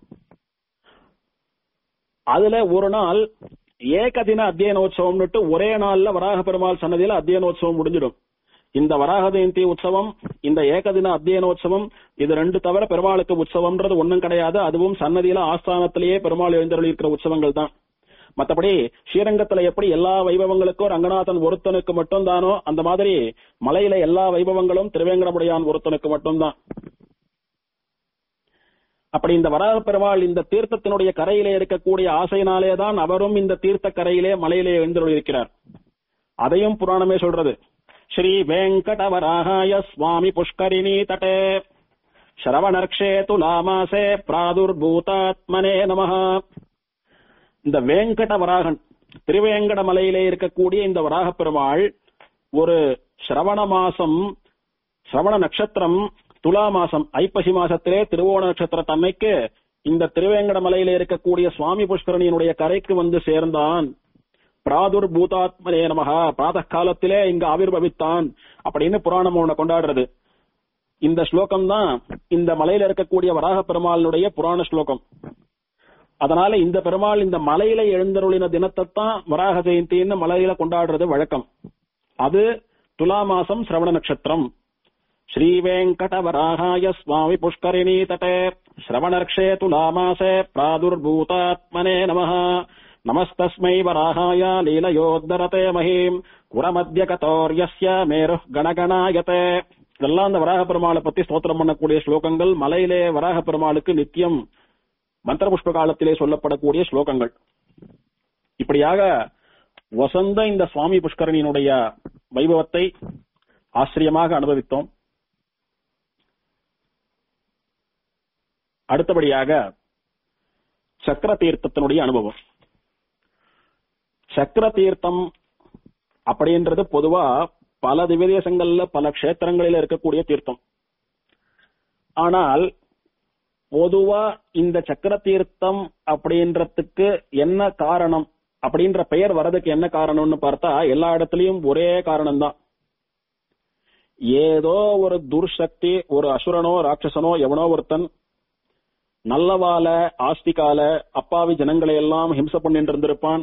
அதுல ஒரு நாள் ஏகதின அத்தியனோற்சவம்னுட்டு ஒரே நாள்ல வராக பெருமாள் சன்னதியில அத்தியனோற்சவம் முடிஞ்சிடும் இந்த வராக ஜெயந்தி உற்சவம் இந்த ஏகதின அத்தியனோற்சவம் இது ரெண்டு தவிர பெருமாளுக்கு உற்சவம்ன்றது ஒண்ணும் கிடையாது அதுவும் சன்னதியில ஆஸ்தானத்திலேயே பெருமாள் எழுந்தருளி இருக்கிற உற்சவங்கள் தான் மத்தபடி ஸ்ரீரங்கத்துல எப்படி எல்லா வைபவங்களுக்கும் ரங்கநாதன் ஒருத்தனுக்கு மட்டும்தானோ அந்த மாதிரி மலையில எல்லா வைபவங்களும் திருவேங்கடமுடையான் ஒருத்தனுக்கு மட்டும்தான் அப்படி இந்த வராக பெருமாள் இந்த தீர்த்தத்தினுடைய கரையிலே இருக்கக்கூடிய ஆசையினாலே தான் அவரும் இந்த தீர்த்த கரையிலே மலையிலே எழுந்தருளிருக்கிறார் அதையும் புராணமே சொல்றது ஸ்ரீ வெங்கடவராகாய சுவாமி புஷ்கரிணி தட்டே ஸ்ரவணர்க்ஷே துலாமாசே பிராதுர்பூதாத்மனே நமஹ இந்த வேங்கட வராகன் திருவேங்கட மலையிலே இருக்கக்கூடிய இந்த வராக பெருமாள் ஒரு சிரவண மாசம் சிரவண நட்சத்திரம் துலா மாசம் ஐப்பசி மாசத்திலே திருவோண நட்சத்திர தன்னைக்கு இந்த திருவேங்கட மலையிலே இருக்கக்கூடிய சுவாமி புஷ்கரணியினுடைய கரைக்கு வந்து சேர்ந்தான் பிராதுர் பூதாத்மனே நமகா பிராத காலத்திலே இங்க ஆவிர்வவித்தான் அப்படின்னு புராணம் ஒண்ணு கொண்டாடுறது இந்த ஸ்லோகம் தான் இந்த மலையில இருக்கக்கூடிய வராக பெருமாளுடைய புராண ஸ்லோகம் அதனால இந்த பெருமாள் இந்த மலையில எழுந்தருளின தினத்தை தான் வராக ஜெயந்தின்னு மலையில கொண்டாடுறது வழக்கம் அது துலா மாசம் சிரவண நட்சத்திரம் ஸ்ரீ வெங்கடவராகாய சுவாமி புஷ்கரிணி தட்டே ஸ்ரவணர்க்ஷே துலாமாசே பிராதுர்பூதாத்மனே நமः நமஸ்தஸ்மை வராகாய லீலயோத்தரதே மஹீம் குரமத்திய கதோர்யஸ்ய மேருஹ் கணகணாயதே இதெல்லாம் அந்த வராக பெருமாளை பத்தி ஸ்தோத்திரம் பண்ணக்கூடிய ஸ்லோகங்கள் மலையிலே வராக பெருமாளுக்கு நித்தியம் மந்திர புஷ்ப காலத்திலே சொல்லப்படக்கூடிய ஸ்லோகங்கள் இப்படியாக வசந்த இந்த சுவாமி புஷ்கரணியினுடைய வைபவத்தை ஆச்சரியமாக அனுபவித்தோம் அடுத்தபடியாக சக்கர தீர்த்தத்தினுடைய அனுபவம் சக்கர தீர்த்தம் அப்படின்றது பொதுவா பல திவ்யதேசங்கள்ல பல க்ஷேத்திரங்களில இருக்கக்கூடிய தீர்த்தம் ஆனால் பொதுவா இந்த சக்கர தீர்த்தம் அப்படின்றதுக்கு என்ன காரணம் அப்படின்ற பெயர் வரதுக்கு என்ன காரணம்னு பார்த்தா எல்லா இடத்துலயும் ஒரே காரணம் தான் ஏதோ ஒரு துர்சக்தி ஒரு அசுரனோ ராட்சசனோ எவனோ ஒருத்தன் நல்லவால ஆஸ்திகால அப்பாவி ஜனங்களை எல்லாம் ஹிம்ச பண்ணிட்டு இருந்திருப்பான்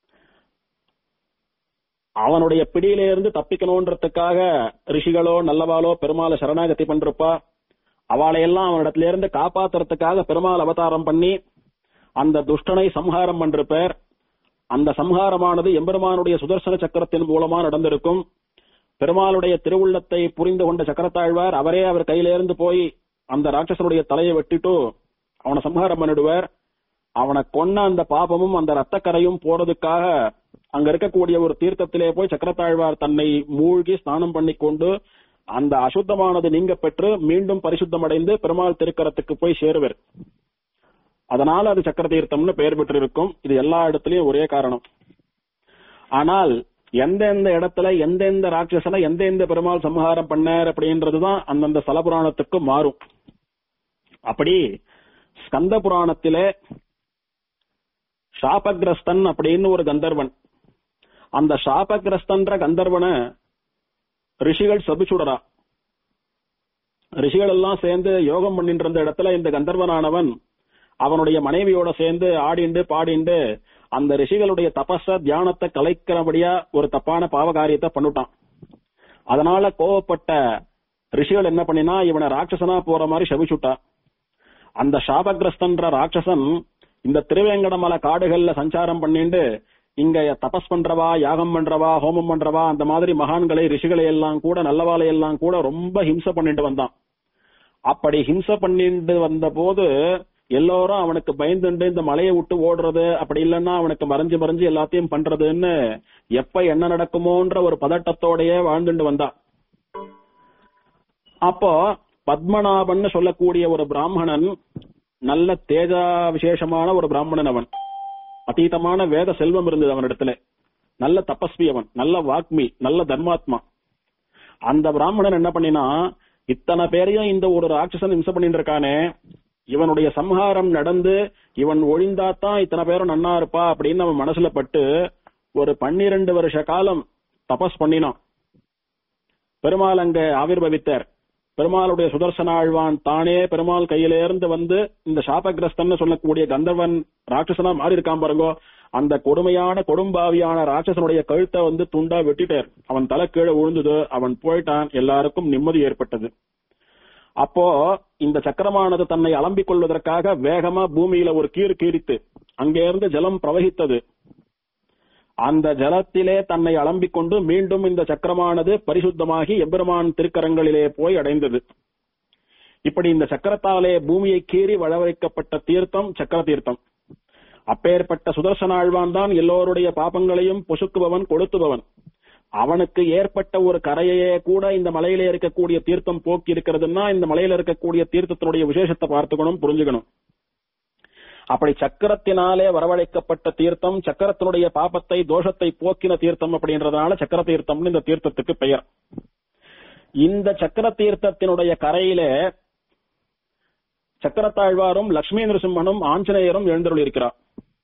அவனுடைய பிடியில இருந்து தப்பிக்கணும்ன்றதுக்காக ரிஷிகளோ நல்லவாளோ பெருமாளை சரணாகதி பண்ணிருப்பா அவளையெல்லாம் அவனிடத்துல இருந்து காப்பாத்துறதுக்காக பெருமாள் அவதாரம் பண்ணி அந்த துஷ்டனை சம்ஹாரம் பண்றப்பேர் அந்த சம்ஹாரமானது எம்பெருமானுடைய சுதர்சன சக்கரத்தின் மூலமா நடந்திருக்கும் பெருமாளுடைய திருவுள்ளத்தை புரிந்து கொண்ட சக்கரத்தாழ்வார் அவரே அவர் கையிலிருந்து போய் அந்த ராட்சசனுடைய தலையை வெட்டிட்டு அவனை சம்ஹாரம் பண்ணிடுவார் அவனை கொன்ன அந்த பாபமும் அந்த ரத்தக்கரையும் போறதுக்காக அங்க இருக்கக்கூடிய ஒரு தீர்த்தத்திலே போய் சக்கரத்தாழ்வார் தன்னை மூழ்கி ஸ்நானம் பண்ணி கொண்டு அந்த அசுத்தமானது நீங்க பெற்று மீண்டும் பரிசுத்தமடைந்து பெருமாள் திருக்கரத்துக்கு போய் சேருவர் அதனால அது சக்கர தீர்த்தம்னு பெயர் பெற்றிருக்கும் இது எல்லா இடத்துலயும் ஒரே காரணம் ஆனால் எந்தெந்த இடத்துல எந்தெந்த ராட்சசனை எந்தெந்த பெருமாள் சம்ஹாரம் பண்ணார் அப்படின்றதுதான் அந்தந்த ஸ்தல புராணத்துக்கு மாறும் அப்படி ஸ்கந்த புராணத்திலே சாபகிரஸ்தன் அப்படின்னு ஒரு கந்தர்வன் அந்த சாபகிரஸ்தன்ற கந்தர்வனை ரிஷிகள் சபிச்சுடரா ரிஷிகள் எல்லாம் சேர்ந்து யோகம் பண்ணிட்டு இருந்த இடத்துல இந்த கந்தர்வனானவன் அவனுடைய மனைவியோட சேர்ந்து ஆடிண்டு பாடிண்டு அந்த ரிஷிகளுடைய தபஸ தியானத்தை கலைக்கிறபடியா ஒரு தப்பான பாவ காரியத்தை பண்ணிட்டான் அதனால கோவப்பட்ட ரிஷிகள் என்ன பண்ணினா இவனை ராட்சசனா போற மாதிரி சபிச்சுட்டா அந்த சாபகிரஸ்தன்ற ராட்சசன் இந்த திருவேங்கடமலை காடுகள்ல சஞ்சாரம் பண்ணிண்டு இங்க தபஸ் பண்றவா யாகம் பண்றவா ஹோமம் பண்றவா அந்த மாதிரி மகான்களை ரிஷிகளை எல்லாம் கூட நல்லவாளை எல்லாம் கூட ரொம்ப ஹிம்ச பண்ணிட்டு வந்தான் அப்படி ஹிம்ச பண்ணிட்டு வந்த போது எல்லோரும் அவனுக்கு பயந்துண்டு இந்த மலையை விட்டு ஓடுறது அப்படி இல்லைன்னா அவனுக்கு மறைஞ்சு மறைஞ்சு எல்லாத்தையும் பண்றதுன்னு எப்ப என்ன நடக்குமோன்ற ஒரு பதட்டத்தோடயே வாழ்ந்துட்டு வந்தா அப்போ பத்மநாபன் சொல்லக்கூடிய ஒரு பிராமணன் நல்ல தேஜா விசேஷமான ஒரு பிராமணன் அவன் அதீதமான வேத செல்வம் இருந்தது அவனிடத்துல நல்ல தபஸ்வி அவன் நல்ல வாக்மி நல்ல தர்மாத்மா அந்த பிராமணன் என்ன பண்ணினா இத்தனை பேரையும் இந்த ஒரு ராட்சசன் இம்சை பண்ணிட்டு இருக்கானே இவனுடைய சம்ஹாரம் நடந்து இவன் ஒழிந்தாத்தான் இத்தனை பேரும் நன்னா இருப்பா அப்படின்னு அவன் மனசுல பட்டு ஒரு பன்னிரண்டு வருஷ காலம் தபஸ் பண்ணினான் பெருமாள் அங்க ஆவிர்வவித்தார் பெருமாளுடைய சுதர்சன ஆழ்வான் தானே பெருமாள் கையிலிருந்து வந்து இந்த சாபகிரஸ்தன் சொல்லக்கூடிய கந்தர்வன் ராட்சசனா மாறி இருக்கான் பாருங்க அந்த கொடுமையான கொடும்பாவியான ராட்சசனுடைய கழுத்தை வந்து துண்டா வெட்டிட்டார் அவன் தலை கீழே விழுந்தது அவன் போயிட்டான் எல்லாருக்கும் நிம்மதி ஏற்பட்டது அப்போ இந்த சக்கரமானது தன்னை அலம்பிக் கொள்வதற்காக வேகமா பூமியில ஒரு கீறு கீறித்து அங்கே இருந்து ஜலம் பிரவகித்தது அந்த ஜலத்திலே தன்னை அலம்பிக் கொண்டு மீண்டும் இந்த சக்கரமானது பரிசுத்தமாகி எம்பெருமான் திருக்கரங்களிலே போய் அடைந்தது இப்படி இந்த சக்கரத்தாலே பூமியை கீறி வளவரைக்கப்பட்ட தீர்த்தம் சக்கர தீர்த்தம் அப்பேற்பட்ட சுதர்சன ஆழ்வான் தான் எல்லோருடைய பாபங்களையும் பொசுக்குபவன் கொளுத்துபவன் அவனுக்கு ஏற்பட்ட ஒரு கரையையே கூட இந்த மலையில இருக்கக்கூடிய தீர்த்தம் போக்கி இருக்கிறதுன்னா இந்த மலையில இருக்கக்கூடிய தீர்த்தத்தினுடைய விசேஷத்தை பார்த்துக்கணும் புரிஞ்சுக்கணும் அப்படி சக்கரத்தினாலே வரவழைக்கப்பட்ட தீர்த்தம் சக்கரத்தினுடைய பாபத்தை தோஷத்தை போக்கின தீர்த்தம் அப்படின்றதுனால சக்கர தீர்த்தம்னு இந்த தீர்த்தத்துக்கு பெயர் இந்த சக்கர தீர்த்தத்தினுடைய கரையிலே சக்கரத்தாழ்வாரும் லட்சுமி நரசிம்மனும் ஆஞ்சநேயரும் எழுந்தருள் இருக்கிறார்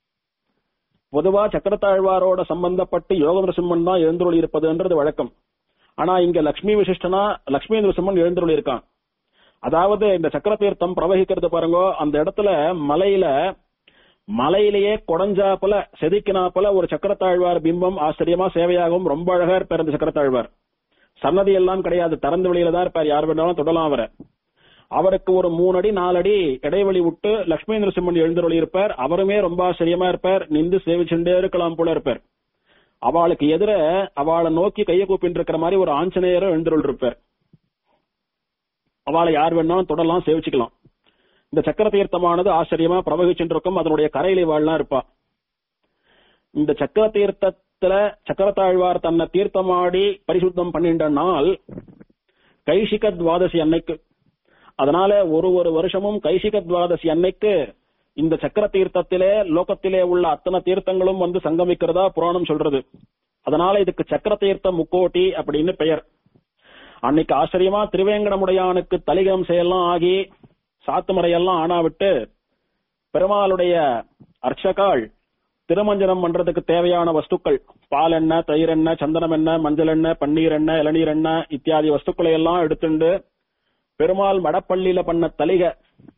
பொதுவா சக்கரத்தாழ்வாரோட சம்பந்தப்பட்டு யோக நரசிம்மன் தான் எழுந்தருள் இருப்பதுன்றது வழக்கம் ஆனா இங்க லட்சுமி விசிஷ்டனா லட்சுமி நரசிம்மன் எழுந்தருள் இருக்கான் அதாவது இந்த சக்கர தீர்த்தம் பிரவகிக்கிறது பாருங்க அந்த இடத்துல மலையில மலையிலேயே கொடஞ்சாப்புல செதுக்கினாப்புல ஒரு சக்கரத்தாழ்வார் பிம்பம் ஆச்சரியமா சேவையாகவும் ரொம்ப அழகா இருப்பார் அந்த சக்கரத்தாழ்வார் சன்னதி எல்லாம் கிடையாது திறந்த வெளியில தான் இருப்பார் யார் வேணாலும் தொடலாம் அவரை அவருக்கு ஒரு மூணு அடி நாலு அடி இடைவெளி விட்டு லட்சுமி நரசிம்மன் எழுந்தருளி இருப்பார் அவருமே ரொம்ப ஆச்சரியமா இருப்பார் நின்று சேவிச்சுட்டே இருக்கலாம் போல இருப்பார் அவளுக்கு எதிர அவளை நோக்கி கையை கூப்பிட்டு இருக்கிற மாதிரி ஒரு ஆஞ்சநேயரும் எழுந்தருள் இருப்பார் அவளை யார் வேணாலும் தொடலாம் சேவிச்சுக்கலாம் இந்த சக்கர தீர்த்தமானது ஆச்சரியமா பிரவகிச்சுருக்கும் அதனுடைய கரையிலை வாழ்லாம் இருப்பா இந்த சக்கர தீர்த்தத்துல சக்கரத்தாழ்வார் தன்னை தீர்த்தமாடி பரிசுத்தம் பண்ணின்ற நாள் கைசிக துவாதசி அன்னைக்கு அதனால ஒரு ஒரு வருஷமும் கைசிக துவாதசி அன்னைக்கு இந்த சக்கர தீர்த்தத்திலே லோகத்திலே உள்ள அத்தனை தீர்த்தங்களும் வந்து சங்கமிக்கிறதா புராணம் சொல்றது அதனால இதுக்கு சக்கர தீர்த்தம் முக்கோட்டி அப்படின்னு பெயர் அன்னைக்கு ஆச்சரியமா திருவேங்கடமுடையானுக்கு தலிகம் செய்யலாம் ஆகி சாத்துமறையெல்லாம் ஆனா விட்டு பெருமாளுடைய அர்ச்சகாள் திருமஞ்சனம் பண்றதுக்கு தேவையான வஸ்துக்கள் பால் எண்ணெய் தயிர் எண்ணெய் சந்தனம் எண்ணெய் மஞ்சள் எண்ணெய் பன்னீர் எண்ணெய் இளநீர் எண்ணெய் இத்தியாதி வஸ்துக்களை எல்லாம் எடுத்துண்டு பெருமாள் மடப்பள்ளியில பண்ண தலிகை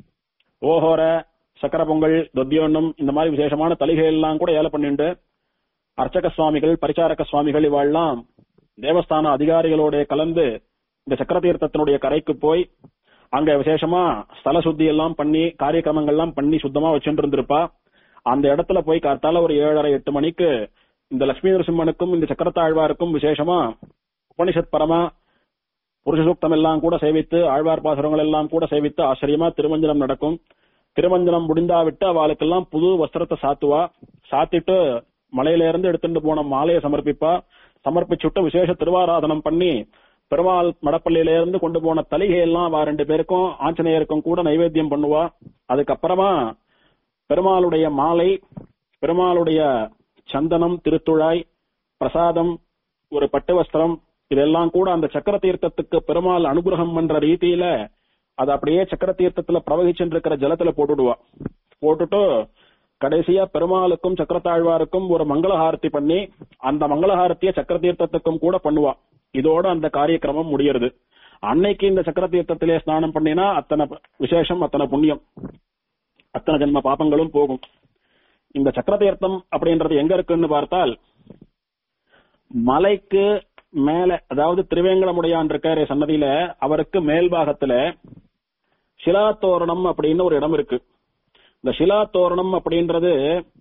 ஓஹோர சக்கர பொங்கல் தொத்தியோன்னம் இந்த மாதிரி விசேஷமான தலிகை எல்லாம் கூட ஏல பண்ணிண்டு அர்ச்சக சுவாமிகள் பரிச்சாரக சுவாமிகள் இவாள்லாம் தேவஸ்தான அதிகாரிகளோட கலந்து இந்த சக்கர தீர்த்தத்தினுடைய கரைக்கு போய் அங்க விசேஷமா ஸ்தல சுத்தி எல்லாம் பண்ணி காரியக்கிரமங்கள்லாம் பண்ணி சுத்தமா வச்சுட்டு இருந்திருப்பா அந்த இடத்துல போய் கார்த்தால ஒரு ஏழரை எட்டு மணிக்கு இந்த லட்சுமி நரசிம்மனுக்கும் இந்த சக்கரத்தாழ்வாருக்கும் விசேஷமா உபனிஷத் பரமா புருஷ சூக்தம் எல்லாம் கூட சேவித்து ஆழ்வார் பாசுரங்கள் எல்லாம் கூட சேவித்து ஆச்சரியமா திருமஞ்சனம் நடக்கும் திருமஞ்சனம் முடிந்தா விட்டு அவளுக்கெல்லாம் புது வஸ்திரத்தை சாத்துவா சாத்திட்டு மலையில இருந்து எடுத்துட்டு போன மாலையை சமர்ப்பிப்பா சமர்ப்பிச்சுட்டு விசேஷ திருவாராதனம் பண்ணி பெருமாள் மடப்பள்ளியில இருந்து கொண்டு போன தலிகை எல்லாம் அவ ரெண்டு பேருக்கும் ஆஞ்சநேயருக்கும் கூட நைவேத்தியம் பண்ணுவா அதுக்கப்புறமா பெருமாளுடைய மாலை பெருமாளுடைய சந்தனம் திருத்துழாய் பிரசாதம் ஒரு பட்டு வஸ்திரம் இதெல்லாம் கூட அந்த சக்கர தீர்த்தத்துக்கு பெருமாள் அனுகிரகம் பண்ற ரீதியில அது அப்படியே சக்கர தீர்த்தத்துல பிரவகிச்சுட்டு இருக்கிற ஜலத்துல போட்டுடுவா போட்டுட்டு கடைசியா பெருமாளுக்கும் சக்கரத்தாழ்வாருக்கும் ஒரு மங்களஹாரத்தி பண்ணி அந்த மங்களஹாரத்திய சக்கர தீர்த்தத்துக்கும் கூட பண்ணுவா இதோட அந்த காரியக்கிரமம் முடியறது அன்னைக்கு இந்த சக்கர தீர்த்தத்திலே ஸ்நானம் பண்ணினா அத்தனை விசேஷம் அத்தனை புண்ணியம் அத்தனை ஜென்ம பாபங்களும் போகும் இந்த சக்கர தீர்த்தம் அப்படின்றது எங்க இருக்குன்னு பார்த்தால் மலைக்கு மேல அதாவது திருவேங்கடமுடையான் இருக்காரு சன்னதியில அவருக்கு மேல் பாகத்துல சிலாத்தோரணம் அப்படின்னு ஒரு இடம் இருக்கு இந்த சிலாத்தோரணம் அப்படின்றது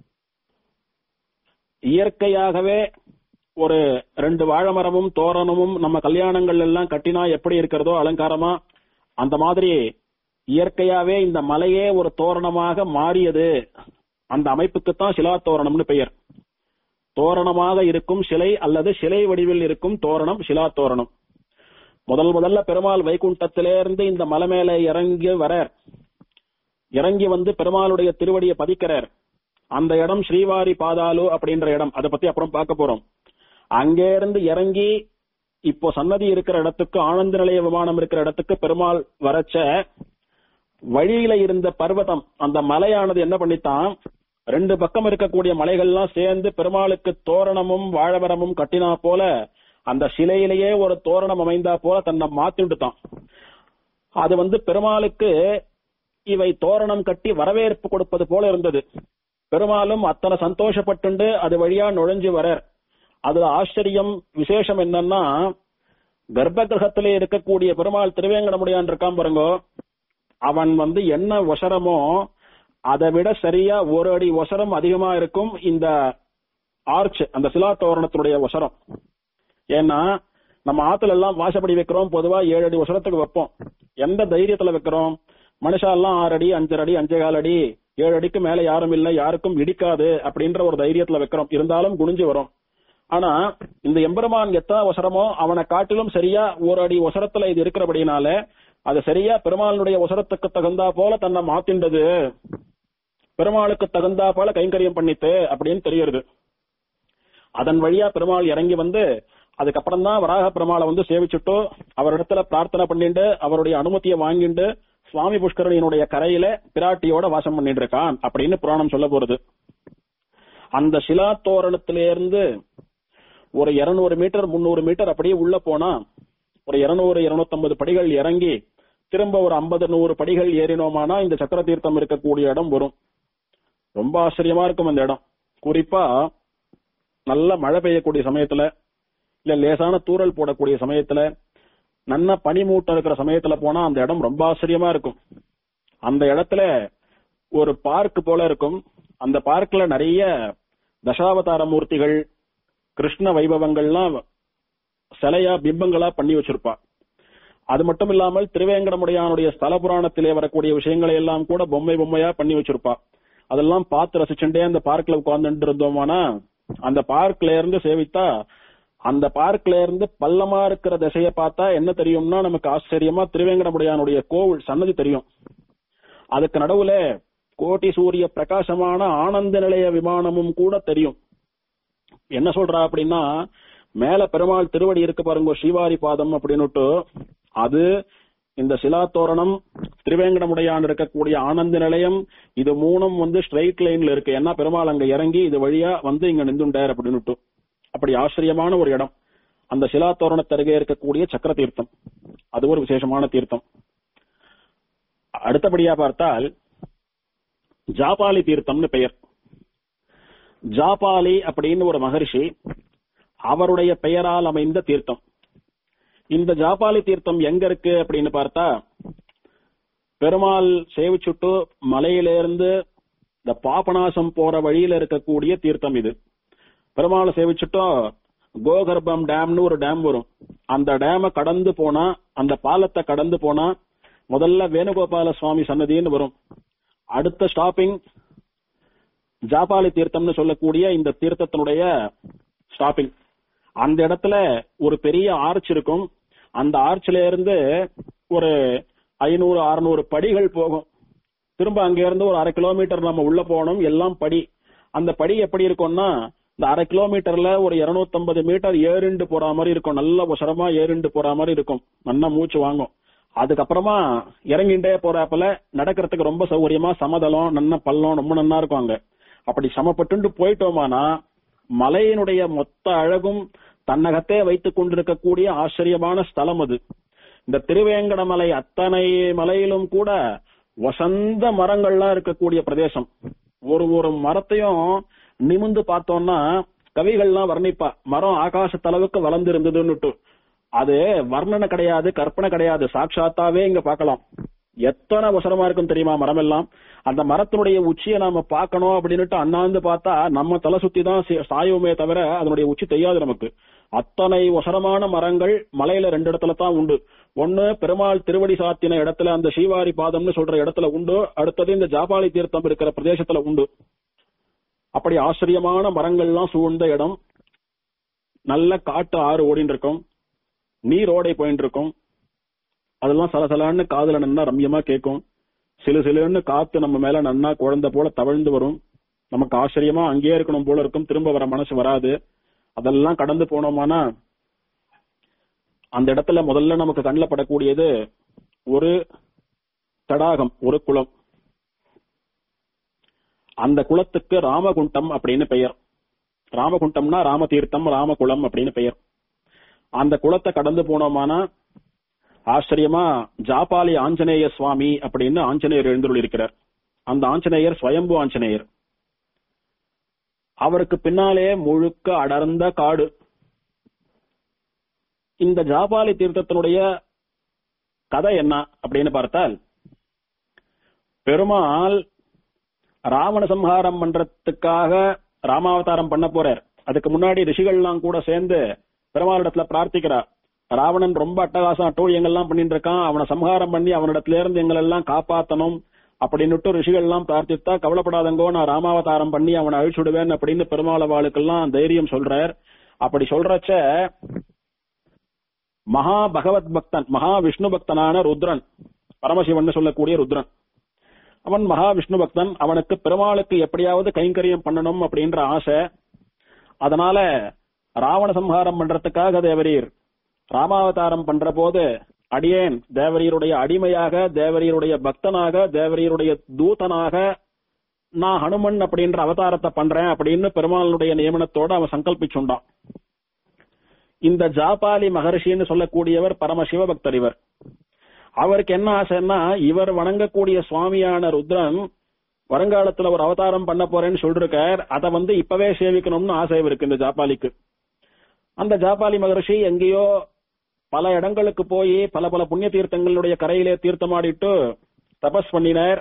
இயற்கையாகவே ஒரு ரெண்டு வாழை மரமும் தோரணமும் நம்ம கல்யாணங்கள் எல்லாம் கட்டினா எப்படி இருக்கிறதோ அலங்காரமா அந்த மாதிரி இயற்கையாவே இந்த மலையே ஒரு தோரணமாக மாறியது அந்த அமைப்புக்குத்தான் சிலா தோரணம்னு பெயர் தோரணமாக இருக்கும் சிலை அல்லது சிலை வடிவில் இருக்கும் தோரணம் சிலா தோரணம் முதல் முதல்ல பெருமாள் வைகுண்டத்திலிருந்து இந்த மலை மேல இறங்கி வரார் இறங்கி வந்து பெருமாளுடைய திருவடியை பதிக்கிறார் அந்த இடம் ஸ்ரீவாரி பாதாலு அப்படின்ற இடம் அதை பத்தி அப்புறம் பார்க்க போறோம் அங்கே இருந்து இறங்கி இப்போ சன்னதி இருக்கிற இடத்துக்கு ஆனந்த நிலைய விமானம் இருக்கிற இடத்துக்கு பெருமாள் வரச்ச வழியில இருந்த பர்வதம் அந்த மலையானது என்ன பண்ணித்தான் ரெண்டு பக்கம் இருக்கக்கூடிய மலைகள்லாம் சேர்ந்து பெருமாளுக்கு தோரணமும் வாழவரமும் கட்டினா போல அந்த சிலையிலேயே ஒரு தோரணம் அமைந்தா போல தன்னை மாத்திட்டுதான் அது வந்து பெருமாளுக்கு இவை தோரணம் கட்டி வரவேற்பு கொடுப்பது போல இருந்தது பெருமாளும் அத்தனை சந்தோஷப்பட்டுண்டு அது வழியா நுழைஞ்சு வரார் அதுல ஆச்சரியம் விசேஷம் என்னன்னா கர்ப்ப கிரகத்திலே இருக்கக்கூடிய பெருமாள் திருவேங்கடமுடியான் இருக்கான் பாருங்கோ அவன் வந்து என்ன ஒசரமோ அதை விட சரியா ஒரு அடி ஒசரம் அதிகமா இருக்கும் இந்த ஆர்ச் அந்த சிலா தோரணத்தினுடைய ஒசரம் ஏன்னா நம்ம ஆத்துல எல்லாம் வாசப்படி வைக்கிறோம் பொதுவா ஏழு அடி ஒசரத்துக்கு வைப்போம் எந்த தைரியத்துல வைக்கிறோம் மனுஷா எல்லாம் ஆறு அடி அஞ்சரை அடி அஞ்சே கால் அடி ஏழு அடிக்கு மேல யாரும் இல்லை யாருக்கும் இடிக்காது அப்படின்ற ஒரு தைரியத்துல வைக்கிறோம் இருந்தாலும் குனிஞ்சு வரும் ஆனா இந்த எம்பெருமான் எத்தனை ஒசரமோ அவனை காட்டிலும் சரியா ஒரு அடி ஒசரத்துல இது இருக்கிறபடினால அது சரியா பெருமாளுடைய ஒசரத்துக்கு தகுந்தா போல தன்னை மாத்தின்றது பெருமாளுக்கு தகுந்தா போல கைங்கரியம் பண்ணித்து அப்படின்னு தெரியுது அதன் வழியா பெருமாள் இறங்கி வந்து அதுக்கப்புறம் தான் வராக பெருமாளை வந்து சேவிச்சுட்டு அவரிடத்துல பிரார்த்தனை பண்ணிட்டு அவருடைய அனுமதியை வாங்கிட்டு சுவாமி புஷ்கரணியினுடைய கரையில பிராட்டியோட வாசம் பண்ணிட்டு இருக்கான் அப்படின்னு புராணம் சொல்ல போறது அந்த சிலா தோரணத்திலிருந்து ஒரு இருநூறு மீட்டர் முன்னூறு மீட்டர் அப்படியே உள்ள போனா ஒரு இருநூறு இருநூத்தம்பது படிகள் இறங்கி திரும்ப ஒரு ஐம்பது நூறு படிகள் ஏறினோமானா இந்த சக்கர தீர்த்தம் இருக்கக்கூடிய இடம் வரும் ரொம்ப ஆச்சரியமா இருக்கும் அந்த இடம் குறிப்பா நல்ல மழை பெய்யக்கூடிய சமயத்துல இல்ல லேசான தூறல் போடக்கூடிய சமயத்துல நல்ல பனிமூட்டம் இருக்கிற சமயத்துல போனா அந்த இடம் ரொம்ப ஆச்சரியமா இருக்கும் அந்த இடத்துல ஒரு பார்க் போல இருக்கும் அந்த பார்க்ல நிறைய தசாவதார மூர்த்திகள் கிருஷ்ண வைபவங்கள்லாம் சிலையா பிம்பங்களா பண்ணி வச்சிருப்பா அது மட்டும் இல்லாமல் திருவேங்கடமுடையானுடைய ஸ்தல புராணத்திலே வரக்கூடிய விஷயங்களை எல்லாம் கூட பொம்மை பொம்மையா பண்ணி வச்சிருப்பா அதெல்லாம் பார்த்து ரசிச்சுட்டே அந்த பார்க்ல உட்கார்ந்துட்டு இருந்தோமானா அந்த பார்க்ல இருந்து சேவித்தா அந்த பார்க்ல இருந்து பள்ளமா இருக்கிற திசையை பார்த்தா என்ன தெரியும்னா நமக்கு ஆச்சரியமா திருவேங்கடமுடையானுடைய கோவில் சன்னதி தெரியும் அதுக்கு நடுவுல கோட்டி சூரிய பிரகாசமான ஆனந்த நிலைய விமானமும் கூட தெரியும் என்ன சொல்றா அப்படின்னா மேல பெருமாள் திருவடி இருக்கு பாருங்க ஸ்ரீவாரி பாதம் அப்படின்னுட்டு அது இந்த சிலா தோரணம் திருவேங்கடமுடையான் இருக்கக்கூடிய ஆனந்த நிலையம் இது மூணும் வந்து ஸ்ட்ரைட் லைன்ல இருக்கு ஏன்னா பெருமாள் அங்க இறங்கி இது வழியா வந்து இங்க நின்றுண்டார் அப்படின்னுட்டு அப்படி ஆச்சரியமான ஒரு இடம் அந்த சிலா தோரணத்தருகே இருக்கக்கூடிய சக்கர தீர்த்தம் அது ஒரு விசேஷமான தீர்த்தம் அடுத்தபடியா பார்த்தால் ஜாபாலி தீர்த்தம்னு பெயர் ஜாபாலி அப்படின்னு ஒரு மகரிஷி அவருடைய பெயரால் அமைந்த தீர்த்தம் இந்த ஜாபாலி தீர்த்தம் எங்க இருக்கு அப்படின்னு பார்த்தா பெருமாள் சேவிச்சுட்டு மலையிலிருந்து இந்த பாபநாசம் போற வழியில இருக்கக்கூடிய தீர்த்தம் இது பெருமாளை சேவிச்சுட்டோம் கோகர்ப்பம் டேம்னு ஒரு டேம் வரும் அந்த டேம கடந்து போனா அந்த பாலத்தை கடந்து போனா முதல்ல வேணுகோபால சுவாமி சன்னதின்னு வரும் அடுத்த ஸ்டாப்பிங் ஜாபாலி தீர்த்தம்னு சொல்லக்கூடிய இந்த தீர்த்தத்தினுடைய ஸ்டாப்பிங் அந்த இடத்துல ஒரு பெரிய ஆர்ச் இருக்கும் அந்த ஆர்ச்ல இருந்து ஒரு ஐநூறு அறுநூறு படிகள் போகும் திரும்ப அங்க இருந்து ஒரு அரை கிலோமீட்டர் நம்ம உள்ள போகணும் எல்லாம் படி அந்த படி எப்படி இருக்கும்னா இந்த அரை கிலோமீட்டர்ல ஒரு 250 மீட்டர் ஏறிண்டு போற மாதிரி இருக்கும் நல்ல உசரமா ஏறிண்டு போற மாதிரி இருக்கும் நல்லா மூச்சு வாங்கும் அதுக்கப்புறமா இறங்கிண்டே போறாப்புல நடக்கிறதுக்கு ரொம்ப சௌகரியமா சமதளம் நன்ன பள்ளம் ரொம்ப நன்னா இருக்கும் அங்க அப்படி சமப்பட்டு போயிட்டோமானா மலையினுடைய மொத்த அழகும் தன்னகத்தே வைத்துக் கொண்டிருக்கக்கூடிய ஆச்சரியமான ஸ்தலம் அது இந்த திருவேங்கடமலை அத்தனை மலையிலும் கூட வசந்த மரங்கள்லாம் இருக்கக்கூடிய பிரதேசம் ஒரு ஒரு மரத்தையும் நிமிந்து பார்த்தோம்னா கவிகள்லாம் வர்ணிப்பா மரம் ஆகாசத்தளவுக்கு வளர்ந்து இருந்ததுன்னுட்டு அது வர்ணனை கிடையாது கற்பனை கிடையாது சாட்சாத்தாவே இங்க பார்க்கலாம் எத்தனை அவசரமா இருக்கும் தெரியுமா மரம் எல்லாம் அந்த மரத்தினுடைய உச்சியை நாம பார்க்கணும் அப்படின்னுட்டு அண்ணாந்து பார்த்தா நம்ம தலை சுத்தி தான் சே- சாயுமே தவிர அதனுடைய உச்சி தெரியாது நமக்கு அத்தனை ஒசரமான மரங்கள் மலையில ரெண்டு இடத்துல தான் உண்டு ஒண்ணு பெருமாள் திருவடி சாத்தின இடத்துல அந்த ஸ்ரீவாரி பாதம்னு சொல்ற இடத்துல உண்டு அடுத்தது இந்த ஜாபாலி தீர்த்தம் இருக்கிற பிரதேசத்துல உண்டு அப்படி ஆச்சரியமான மரங்கள்லாம் சூழ்ந்த இடம் நல்ல காட்டு ஆறு ஓடின்னு இருக்கும் நீர் ஓடை போயின்னு இருக்கும் அதெல்லாம் சலசலன்னு காதுல நன்னா ரம்யமா கேட்கும் சிலு சிலுன்னு காத்து நம்ம மேல நன்னா குழந்தை போல தவழ்ந்து வரும் நமக்கு ஆச்சரியமா அங்கேயே இருக்கணும் போல இருக்கும் திரும்ப வர மனசு வராது அதெல்லாம் கடந்து போனோமானா அந்த இடத்துல முதல்ல நமக்கு கண்ணில் படக்கூடியது ஒரு தடாகம் ஒரு குளம் அந்த குளத்துக்கு ராமகுண்டம் அப்படின்னு பெயர் ராமகுண்டம்னா ராமதீர்த்தம் ராமகுளம் அப்படின்னு பெயர் அந்த குளத்தை கடந்து போனோமானா ஆச்சரியமா ஜாபாலி ஆஞ்சநேய சுவாமி அப்படின்னு ஆஞ்சநேயர் எழுந்துள்ள இருக்கிறார் அந்த ஆஞ்சநேயர் ஸ்வயம்பு ஆஞ்சநேயர் அவருக்கு பின்னாலே முழுக்க அடர்ந்த காடு இந்த ஜாபாலி தீர்த்தத்தினுடைய கதை என்ன அப்படின்னு பார்த்தால் பெருமாள் ராவண சம்ஹாரம் பண்றதுக்காக ராமாவதாரம் பண்ண போறார் அதுக்கு முன்னாடி ரிஷிகள்லாம் கூட சேர்ந்து பெருமாளிடத்துல பிரார்த்திக்கிறார் ராவணன் ரொம்ப அட்டகாசம் அட்டூழியங்கள்லாம் பண்ணிட்டு இருக்கான் அவனை சம்ஹாரம் பண்ணி அவனிடத்துல இருந்து எங்களை எல்லாம் காப்பாத்தணும் அப்படின்னுட்டு ரிஷிகள் எல்லாம் பிரார்த்தித்தா கவலைப்படாதங்கோ நான் ராமாவதாரம் பண்ணி அவனை அழிச்சுடுவேன் அப்படின்னு பெருமாள் அவளுக்கெல்லாம் தைரியம் சொல்றார் அப்படி சொல்றச்ச மகா பகவத் பக்தன் மகா விஷ்ணு பக்தனான ருத்ரன் பரமசிவன் சொல்லக்கூடிய ருத்ரன் அவன் மகா விஷ்ணு பக்தன் அவனுக்கு பெருமாளுக்கு எப்படியாவது கைங்கரியம் பண்ணணும் அப்படின்ற ஆசை அதனால ராவண சம்ஹாரம் பண்றதுக்காக தேவரீர் ராமாவதாரம் பண்ற போது அடியேன் தேவரீருடைய அடிமையாக தேவரீருடைய பக்தனாக தேவரீருடைய தூதனாக நான் ஹனுமன் அப்படின்ற அவதாரத்தை பண்றேன் அப்படின்னு பெருமாளுடைய நியமனத்தோட அவன் சங்கல்பிச்சுண்டான் இந்த ஜாபாலி மகர்ஷின்னு சொல்லக்கூடியவர் பரம சிவபக்தர் இவர் அவருக்கு என்ன ஆசைன்னா இவர் வணங்கக்கூடிய சுவாமியான ருத்ரன் வருங்காலத்துல ஒரு அவதாரம் பண்ண போறேன்னு சொல்லிருக்கார் அதை வந்து இப்பவே சேவிக்கணும்னு ஆசை இவருக்கு இந்த ஜாபாலிக்கு அந்த ஜாபாலி மகர்ஷி எங்கேயோ பல இடங்களுக்கு போய் பல பல புண்ணிய தீர்த்தங்களுடைய கரையிலே தீர்த்தமாடிட்டு தபஸ் பண்ணினார்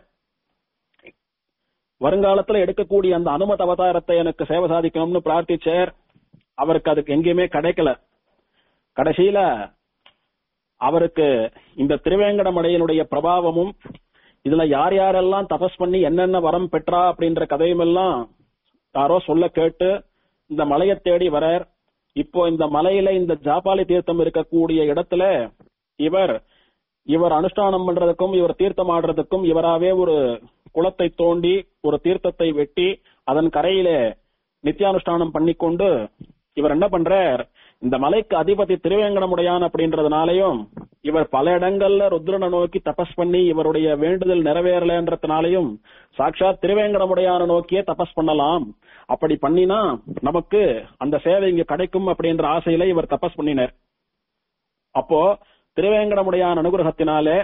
வருங்காலத்துல எடுக்கக்கூடிய அந்த அனுமத அவதாரத்தை எனக்கு சேவை சாதிக்கணும்னு பிரார்த்திச்சார் அவருக்கு அதுக்கு எங்கேயுமே கிடைக்கல கடைசியில அவருக்கு இந்த திருவேங்கடமலையினுடைய பிரபாவமும் இதுல யார் யாரெல்லாம் தபஸ் பண்ணி என்னென்ன வரம் பெற்றா அப்படின்ற கதையும் எல்லாம் யாரோ சொல்ல கேட்டு இந்த மலையை தேடி வரார் இப்போ இந்த மலையில இந்த ஜாபாலி தீர்த்தம் இருக்கக்கூடிய இடத்துல இவர் இவர் அனுஷ்டானம் பண்றதுக்கும் இவர் தீர்த்தம் ஆடுறதுக்கும் இவராவே ஒரு குளத்தை தோண்டி ஒரு தீர்த்தத்தை வெட்டி அதன் கரையிலே நித்தியானுஷ்டானம் பண்ணிக்கொண்டு இவர் என்ன பண்றார் இந்த மலைக்கு அதிபதி திருவேங்கடமுடையான் அப்படின்றதுனாலையும் இவர் பல இடங்கள்ல ருத்ரனை நோக்கி தபஸ் பண்ணி இவருடைய வேண்டுதல் நிறைவேறலன்றதுனாலையும் சாட்சாத் திருவேங்கடமுடையான நோக்கியே தபஸ் பண்ணலாம் அப்படி பண்ணினா நமக்கு அந்த சேவை இங்க கிடைக்கும் அப்படின்ற ஆசையில இவர் தபஸ் பண்ணினார் அப்போ திருவேங்கடமுடையான அனுகிரகத்தினாலே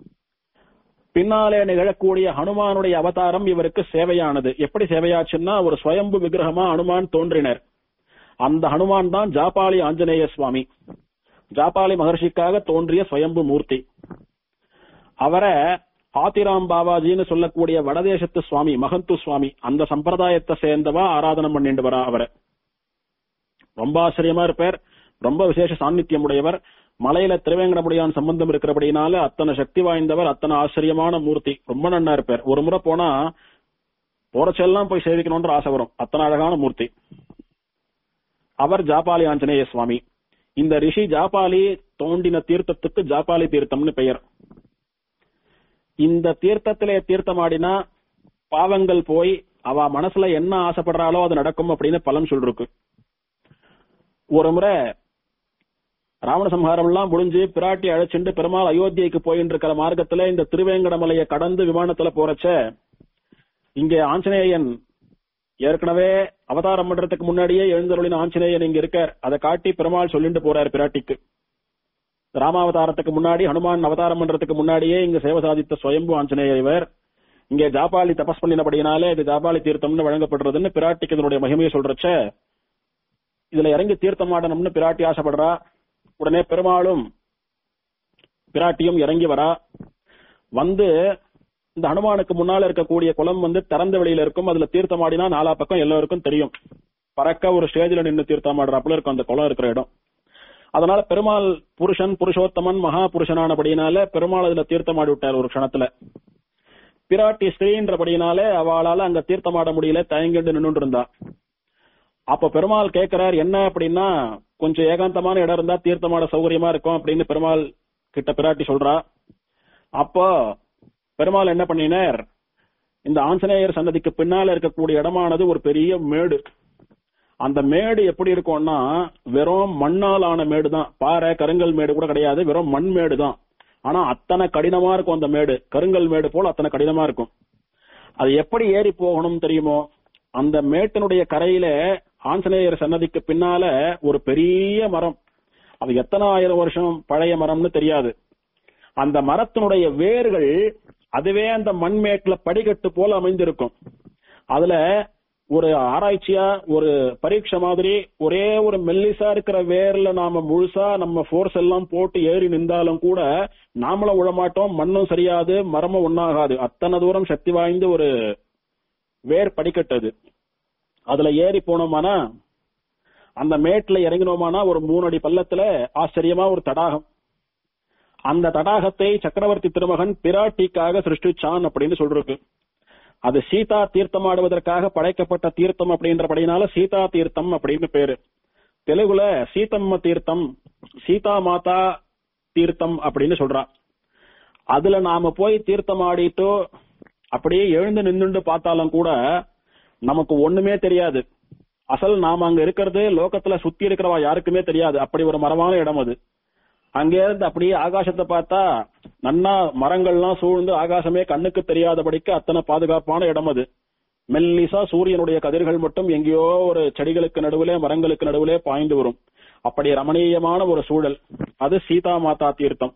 பின்னாலே நிகழக்கூடிய ஹனுமானுடைய அவதாரம் இவருக்கு சேவையானது எப்படி சேவையாச்சுன்னா ஒரு சுயம்பு விக்கிரகமா ஹனுமான் தோன்றினர் அந்த ஹனுமான் தான் ஜாபாலி ஆஞ்சநேய சுவாமி ஜாபாலி மகர்ஷிக்காக தோன்றிய சுயம்பு மூர்த்தி அவரை ஆத்திராம் பாபாஜின்னு சொல்லக்கூடிய வடதேசத்து சுவாமி மகந்து சுவாமி அந்த சம்பிரதாயத்தை சேர்ந்தவா ஆராதனம் பண்ணிட்டு வரா அவரை ரொம்ப ஆச்சரியமா இருப்பார் ரொம்ப விசேஷ சாநித்தியம் உடையவர் மலையில திருவேங்கடமுடியான் சம்பந்தம் இருக்கிறபடினால அத்தனை சக்தி வாய்ந்தவர் அத்தனை ஆச்சரியமான மூர்த்தி ரொம்ப நன்னா இருப்பார் ஒரு முறை போனா போறச்செல்லாம் போய் சேவிக்கணும்ன்ற ஆசை வரும் அத்தனை அழகான மூர்த்தி அவர் ஜாபாலி ஆஞ்சநேய சுவாமி இந்த ரிஷி ஜாபாலி தோண்டின தீர்த்தத்துக்கு ஜாபாலி தீர்த்தம்னு பெயர் இந்த தீர்த்தத்திலே தீர்த்தமாடினா பாவங்கள் போய் அவ மனசுல என்ன ஆசைப்படுறாளோ அது நடக்கும் அப்படின்னு பலன் சொல்லிருக்கு ஒரு முறை ராவண சம்ஹாரம் எல்லாம் முடிஞ்சு பிராட்டி அழைச்சிட்டு பெருமாள் அயோத்தியைக்கு போயிட்டு இருக்கிற மார்க்கத்துல இந்த திருவேங்கடமலையை கடந்து விமானத்துல போறச்ச இங்க ஆஞ்சநேயன் ஏற்கனவே அவதாரம் பண்றதுக்கு முன்னாடியே எழுந்தருளின ஆஞ்சநேயன் இங்க இருக்கார் அதை காட்டி பெருமாள் சொல்லிட்டு போறார் பிராட்டிக்கு ராமாவதாரத்துக்கு முன்னாடி ஹனுமான் அவதாரம் பண்றதுக்கு முன்னாடியே இங்க சேவை சாதித்த சுயம்பு ஆஞ்சநேயர் இவர் இங்க ஜாபாலி தபஸ் பண்ணினபடினாலே இது ஜாபாலி தீர்த்தம்னு வழங்கப்படுறதுன்னு பிராட்டிக்கு இதனுடைய மகிமையை சொல்றச்ச இதுல இறங்கி தீர்த்தமாடணும்னு பிராட்டி ஆசைப்படுறா உடனே பெருமாளும் பிராட்டியும் இறங்கி வரா வந்து இந்த ஹனுமானுக்கு முன்னால இருக்கக்கூடிய குளம் வந்து திறந்த வெளியில இருக்கும் அதுல தீர்த்தமாடினா நாலா பக்கம் எல்லாருக்கும் தெரியும் பறக்க ஒரு ஸ்டேஜ்ல நின்று தீர்த்தமாடுறாப்புல இருக்கும் அந்த குளம் இருக்கிற இடம் அதனால பெருமாள் புருஷன் புருஷோத்தமன் மகா புருஷனானபடினால பெருமாள் அதுல தீர்த்தமாடி விட்டார் ஒரு க்ஷணத்துல பிராட்டி ஸ்திரீன்றபடினாலே அவளால அங்க தீர்த்தமாட முடியல தயங்கிட்டு நின்று இருந்தா அப்ப பெருமாள் கேட்கிறார் என்ன அப்படின்னா கொஞ்சம் ஏகாந்தமான இடம் இருந்தா தீர்த்தமாட சௌகரியமா இருக்கும் அப்படின்னு பெருமாள் கிட்ட பிராட்டி சொல்றா அப்போ பெருமாள் என்ன பண்ணினார் இந்த ஆஞ்சநேயர் சன்னதிக்கு பின்னால இருக்கக்கூடிய இடமானது ஒரு பெரிய மேடு அந்த மேடு எப்படி இருக்கும்னா வெறும் மண்ணால் ஆன மேடு தான் பாறை கருங்கல் மேடு கூட கிடையாது வெறும் மண் மேடு தான் ஆனா அத்தனை கடினமா இருக்கும் அந்த மேடு கருங்கல் மேடு போல அத்தனை கடினமா இருக்கும் அது எப்படி ஏறி போகணும் தெரியுமோ அந்த மேட்டினுடைய கரையில ஆஞ்சநேயர் சன்னதிக்கு பின்னால ஒரு பெரிய மரம் அது எத்தனை ஆயிரம் வருஷம் பழைய மரம்னு தெரியாது அந்த மரத்தினுடைய வேர்கள் அதுவே அந்த மண்மேட்டுல படிக்கட்டு போல அமைந்திருக்கும் அதுல ஒரு ஆராய்ச்சியா ஒரு பரீட்சை மாதிரி ஒரே ஒரு மெல்லிசா இருக்கிற வேர்ல நாம முழுசா நம்ம ஃபோர்ஸ் எல்லாம் போட்டு ஏறி நின்றாலும் கூட நாமளும் விழமாட்டோம் மண்ணும் சரியாது மரமும் ஒன்னாகாது அத்தனை தூரம் சக்தி வாய்ந்த ஒரு வேர் படிக்கட்டது அதுல ஏறி போனோமானா அந்த மேட்ல இறங்கினோமானா ஒரு மூணு அடி பள்ளத்துல ஆச்சரியமா ஒரு தடாகம் அந்த தடாகத்தை சக்கரவர்த்தி திருமகன் பிராட்டிக்காக சிருஷ்டிச்சான் அப்படின்னு சொல்றது அது சீதா தீர்த்தமாடுவதற்காக படைக்கப்பட்ட தீர்த்தம் அப்படின்றபடினால சீதா தீர்த்தம் அப்படின்னு பேரு தெலுங்குல சீதம்ம தீர்த்தம் சீதா மாதா தீர்த்தம் அப்படின்னு சொல்றா அதுல நாம போய் தீர்த்தம் ஆடிட்டு அப்படியே எழுந்து நின்னுண்டு பார்த்தாலும் கூட நமக்கு ஒண்ணுமே தெரியாது அசல் நாம அங்க இருக்கிறது லோகத்துல சுத்தி இருக்கிறவா யாருக்குமே தெரியாது அப்படி ஒரு மரமான இடம் அது அங்கே இருந்து அப்படியே ஆகாசத்தை பார்த்தா நன்னா மரங்கள்லாம் சூழ்ந்து ஆகாசமே கண்ணுக்கு தெரியாதபடிக்கு அத்தனை பாதுகாப்பான இடம் அது மெல்லிசா சூரியனுடைய கதிர்கள் மட்டும் எங்கேயோ ஒரு செடிகளுக்கு நடுவிலே மரங்களுக்கு நடுவிலே பாய்ந்து வரும் அப்படி ரமணீயமான ஒரு சூழல் அது சீதா மாதா தீர்த்தம்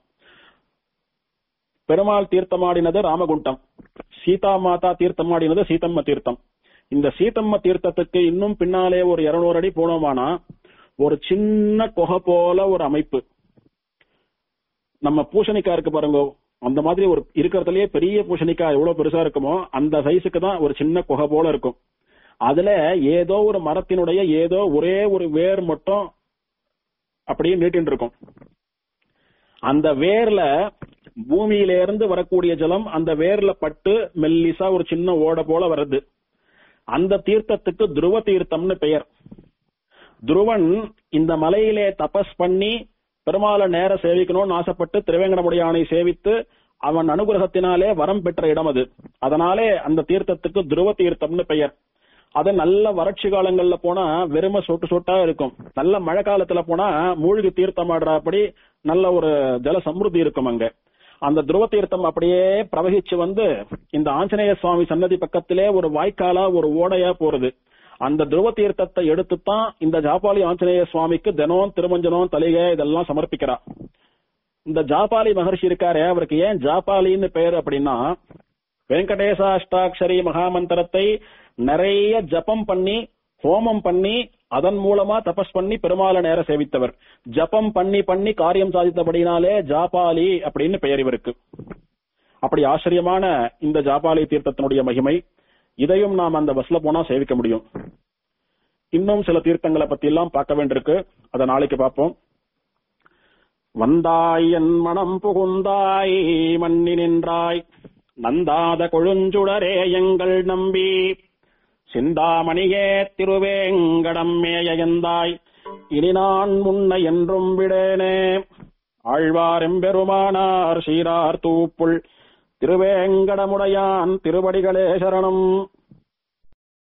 பெருமாள் தீர்த்தமாடினது ராமகுண்டம் சீதா மாதா தீர்த்தமாடினது சீதம்ம தீர்த்தம் இந்த சீதம்ம தீர்த்தத்துக்கு இன்னும் பின்னாலே ஒரு இருநூறு அடி போனோமானா ஒரு சின்ன குகை போல ஒரு அமைப்பு நம்ம பூசணிக்காய் இருக்கு பாருங்க அந்த மாதிரி ஒரு இருக்கிறதுலயே பெரிய பூசணிக்காய் எவ்வளவு பெருசா இருக்குமோ அந்த சைஸுக்கு தான் ஒரு சின்ன குகை போல இருக்கும் அதுல ஏதோ ஒரு மரத்தினுடைய ஏதோ ஒரே ஒரு வேர் மட்டும் அப்படியே நீட்டின்னு இருக்கும் அந்த வேர்ல பூமியில இருந்து வரக்கூடிய ஜலம் அந்த வேர்ல பட்டு மெல்லிசா ஒரு சின்ன ஓட போல வருது அந்த தீர்த்தத்துக்கு துருவ தீர்த்தம்னு பெயர் துருவன் இந்த மலையிலே தபஸ் பண்ணி பெருமாளை நேர சேவிக்கணும்னு ஆசைப்பட்டு திருவேங்கடமுடியானை சேவித்து அவன் அனுகிரகத்தினாலே வரம் பெற்ற இடம் அது அதனாலே அந்த தீர்த்தத்துக்கு துருவ தீர்த்தம்னு பெயர் அது நல்ல வறட்சி காலங்கள்ல போனா வெறும சொட்டு சொட்டா இருக்கும் நல்ல மழை காலத்துல போனா மூழ்கி தீர்த்தமாடுறபடி நல்ல ஒரு ஜல சம்ருத்தி இருக்கும் அங்க அந்த துருவ தீர்த்தம் அப்படியே பிரவகிச்சு வந்து இந்த ஆஞ்சநேய சுவாமி சன்னதி பக்கத்திலே ஒரு வாய்க்காலா ஒரு ஓடையா போறது அந்த துருவ தீர்த்தத்தை எடுத்துத்தான் இந்த ஜாபாலி ஆஞ்சநேய சுவாமிக்கு தினம் திருமஞ்சனம் தலிகை இதெல்லாம் சமர்ப்பிக்கிறா இந்த ஜாபாலி மகர்ஷி இருக்காரே அவருக்கு ஏன் ஜாபாலின்னு பேர் அப்படின்னா வெங்கடேச அஷ்டாட்சரி மகாமந்திரத்தை நிறைய ஜபம் பண்ணி ஹோமம் பண்ணி அதன் மூலமா தபஸ் பண்ணி பெருமாளை நேர சேவித்தவர் ஜபம் பண்ணி பண்ணி காரியம் சாதித்தபடினாலே ஜாபாலி அப்படின்னு பெயர் இவருக்கு அப்படி ஆச்சரியமான இந்த ஜாபாலி தீர்த்தத்தினுடைய மகிமை இதையும் நாம் அந்த பஸ்ல போனா சேவிக்க முடியும் இன்னும் சில தீர்த்தங்களை பத்தி எல்லாம் பார்க்க வேண்டியிருக்கு அதை நாளைக்கு பார்ப்போம் வந்தாய் என் மனம் புகுந்தாய் மண்ணி நின்றாய் நந்தாத கொழுஞ்சுடரே எங்கள் நம்பி சிந்தாமணியே திருவேங்கடம் மேயந்தாய் இனி நான் முன்னை என்றும் விடேனே ஆழ்வாரெம்பெருமானார் சீரார் தூப்புள் திருவேங்கடமுடையான் திருவடிகளே சரணம்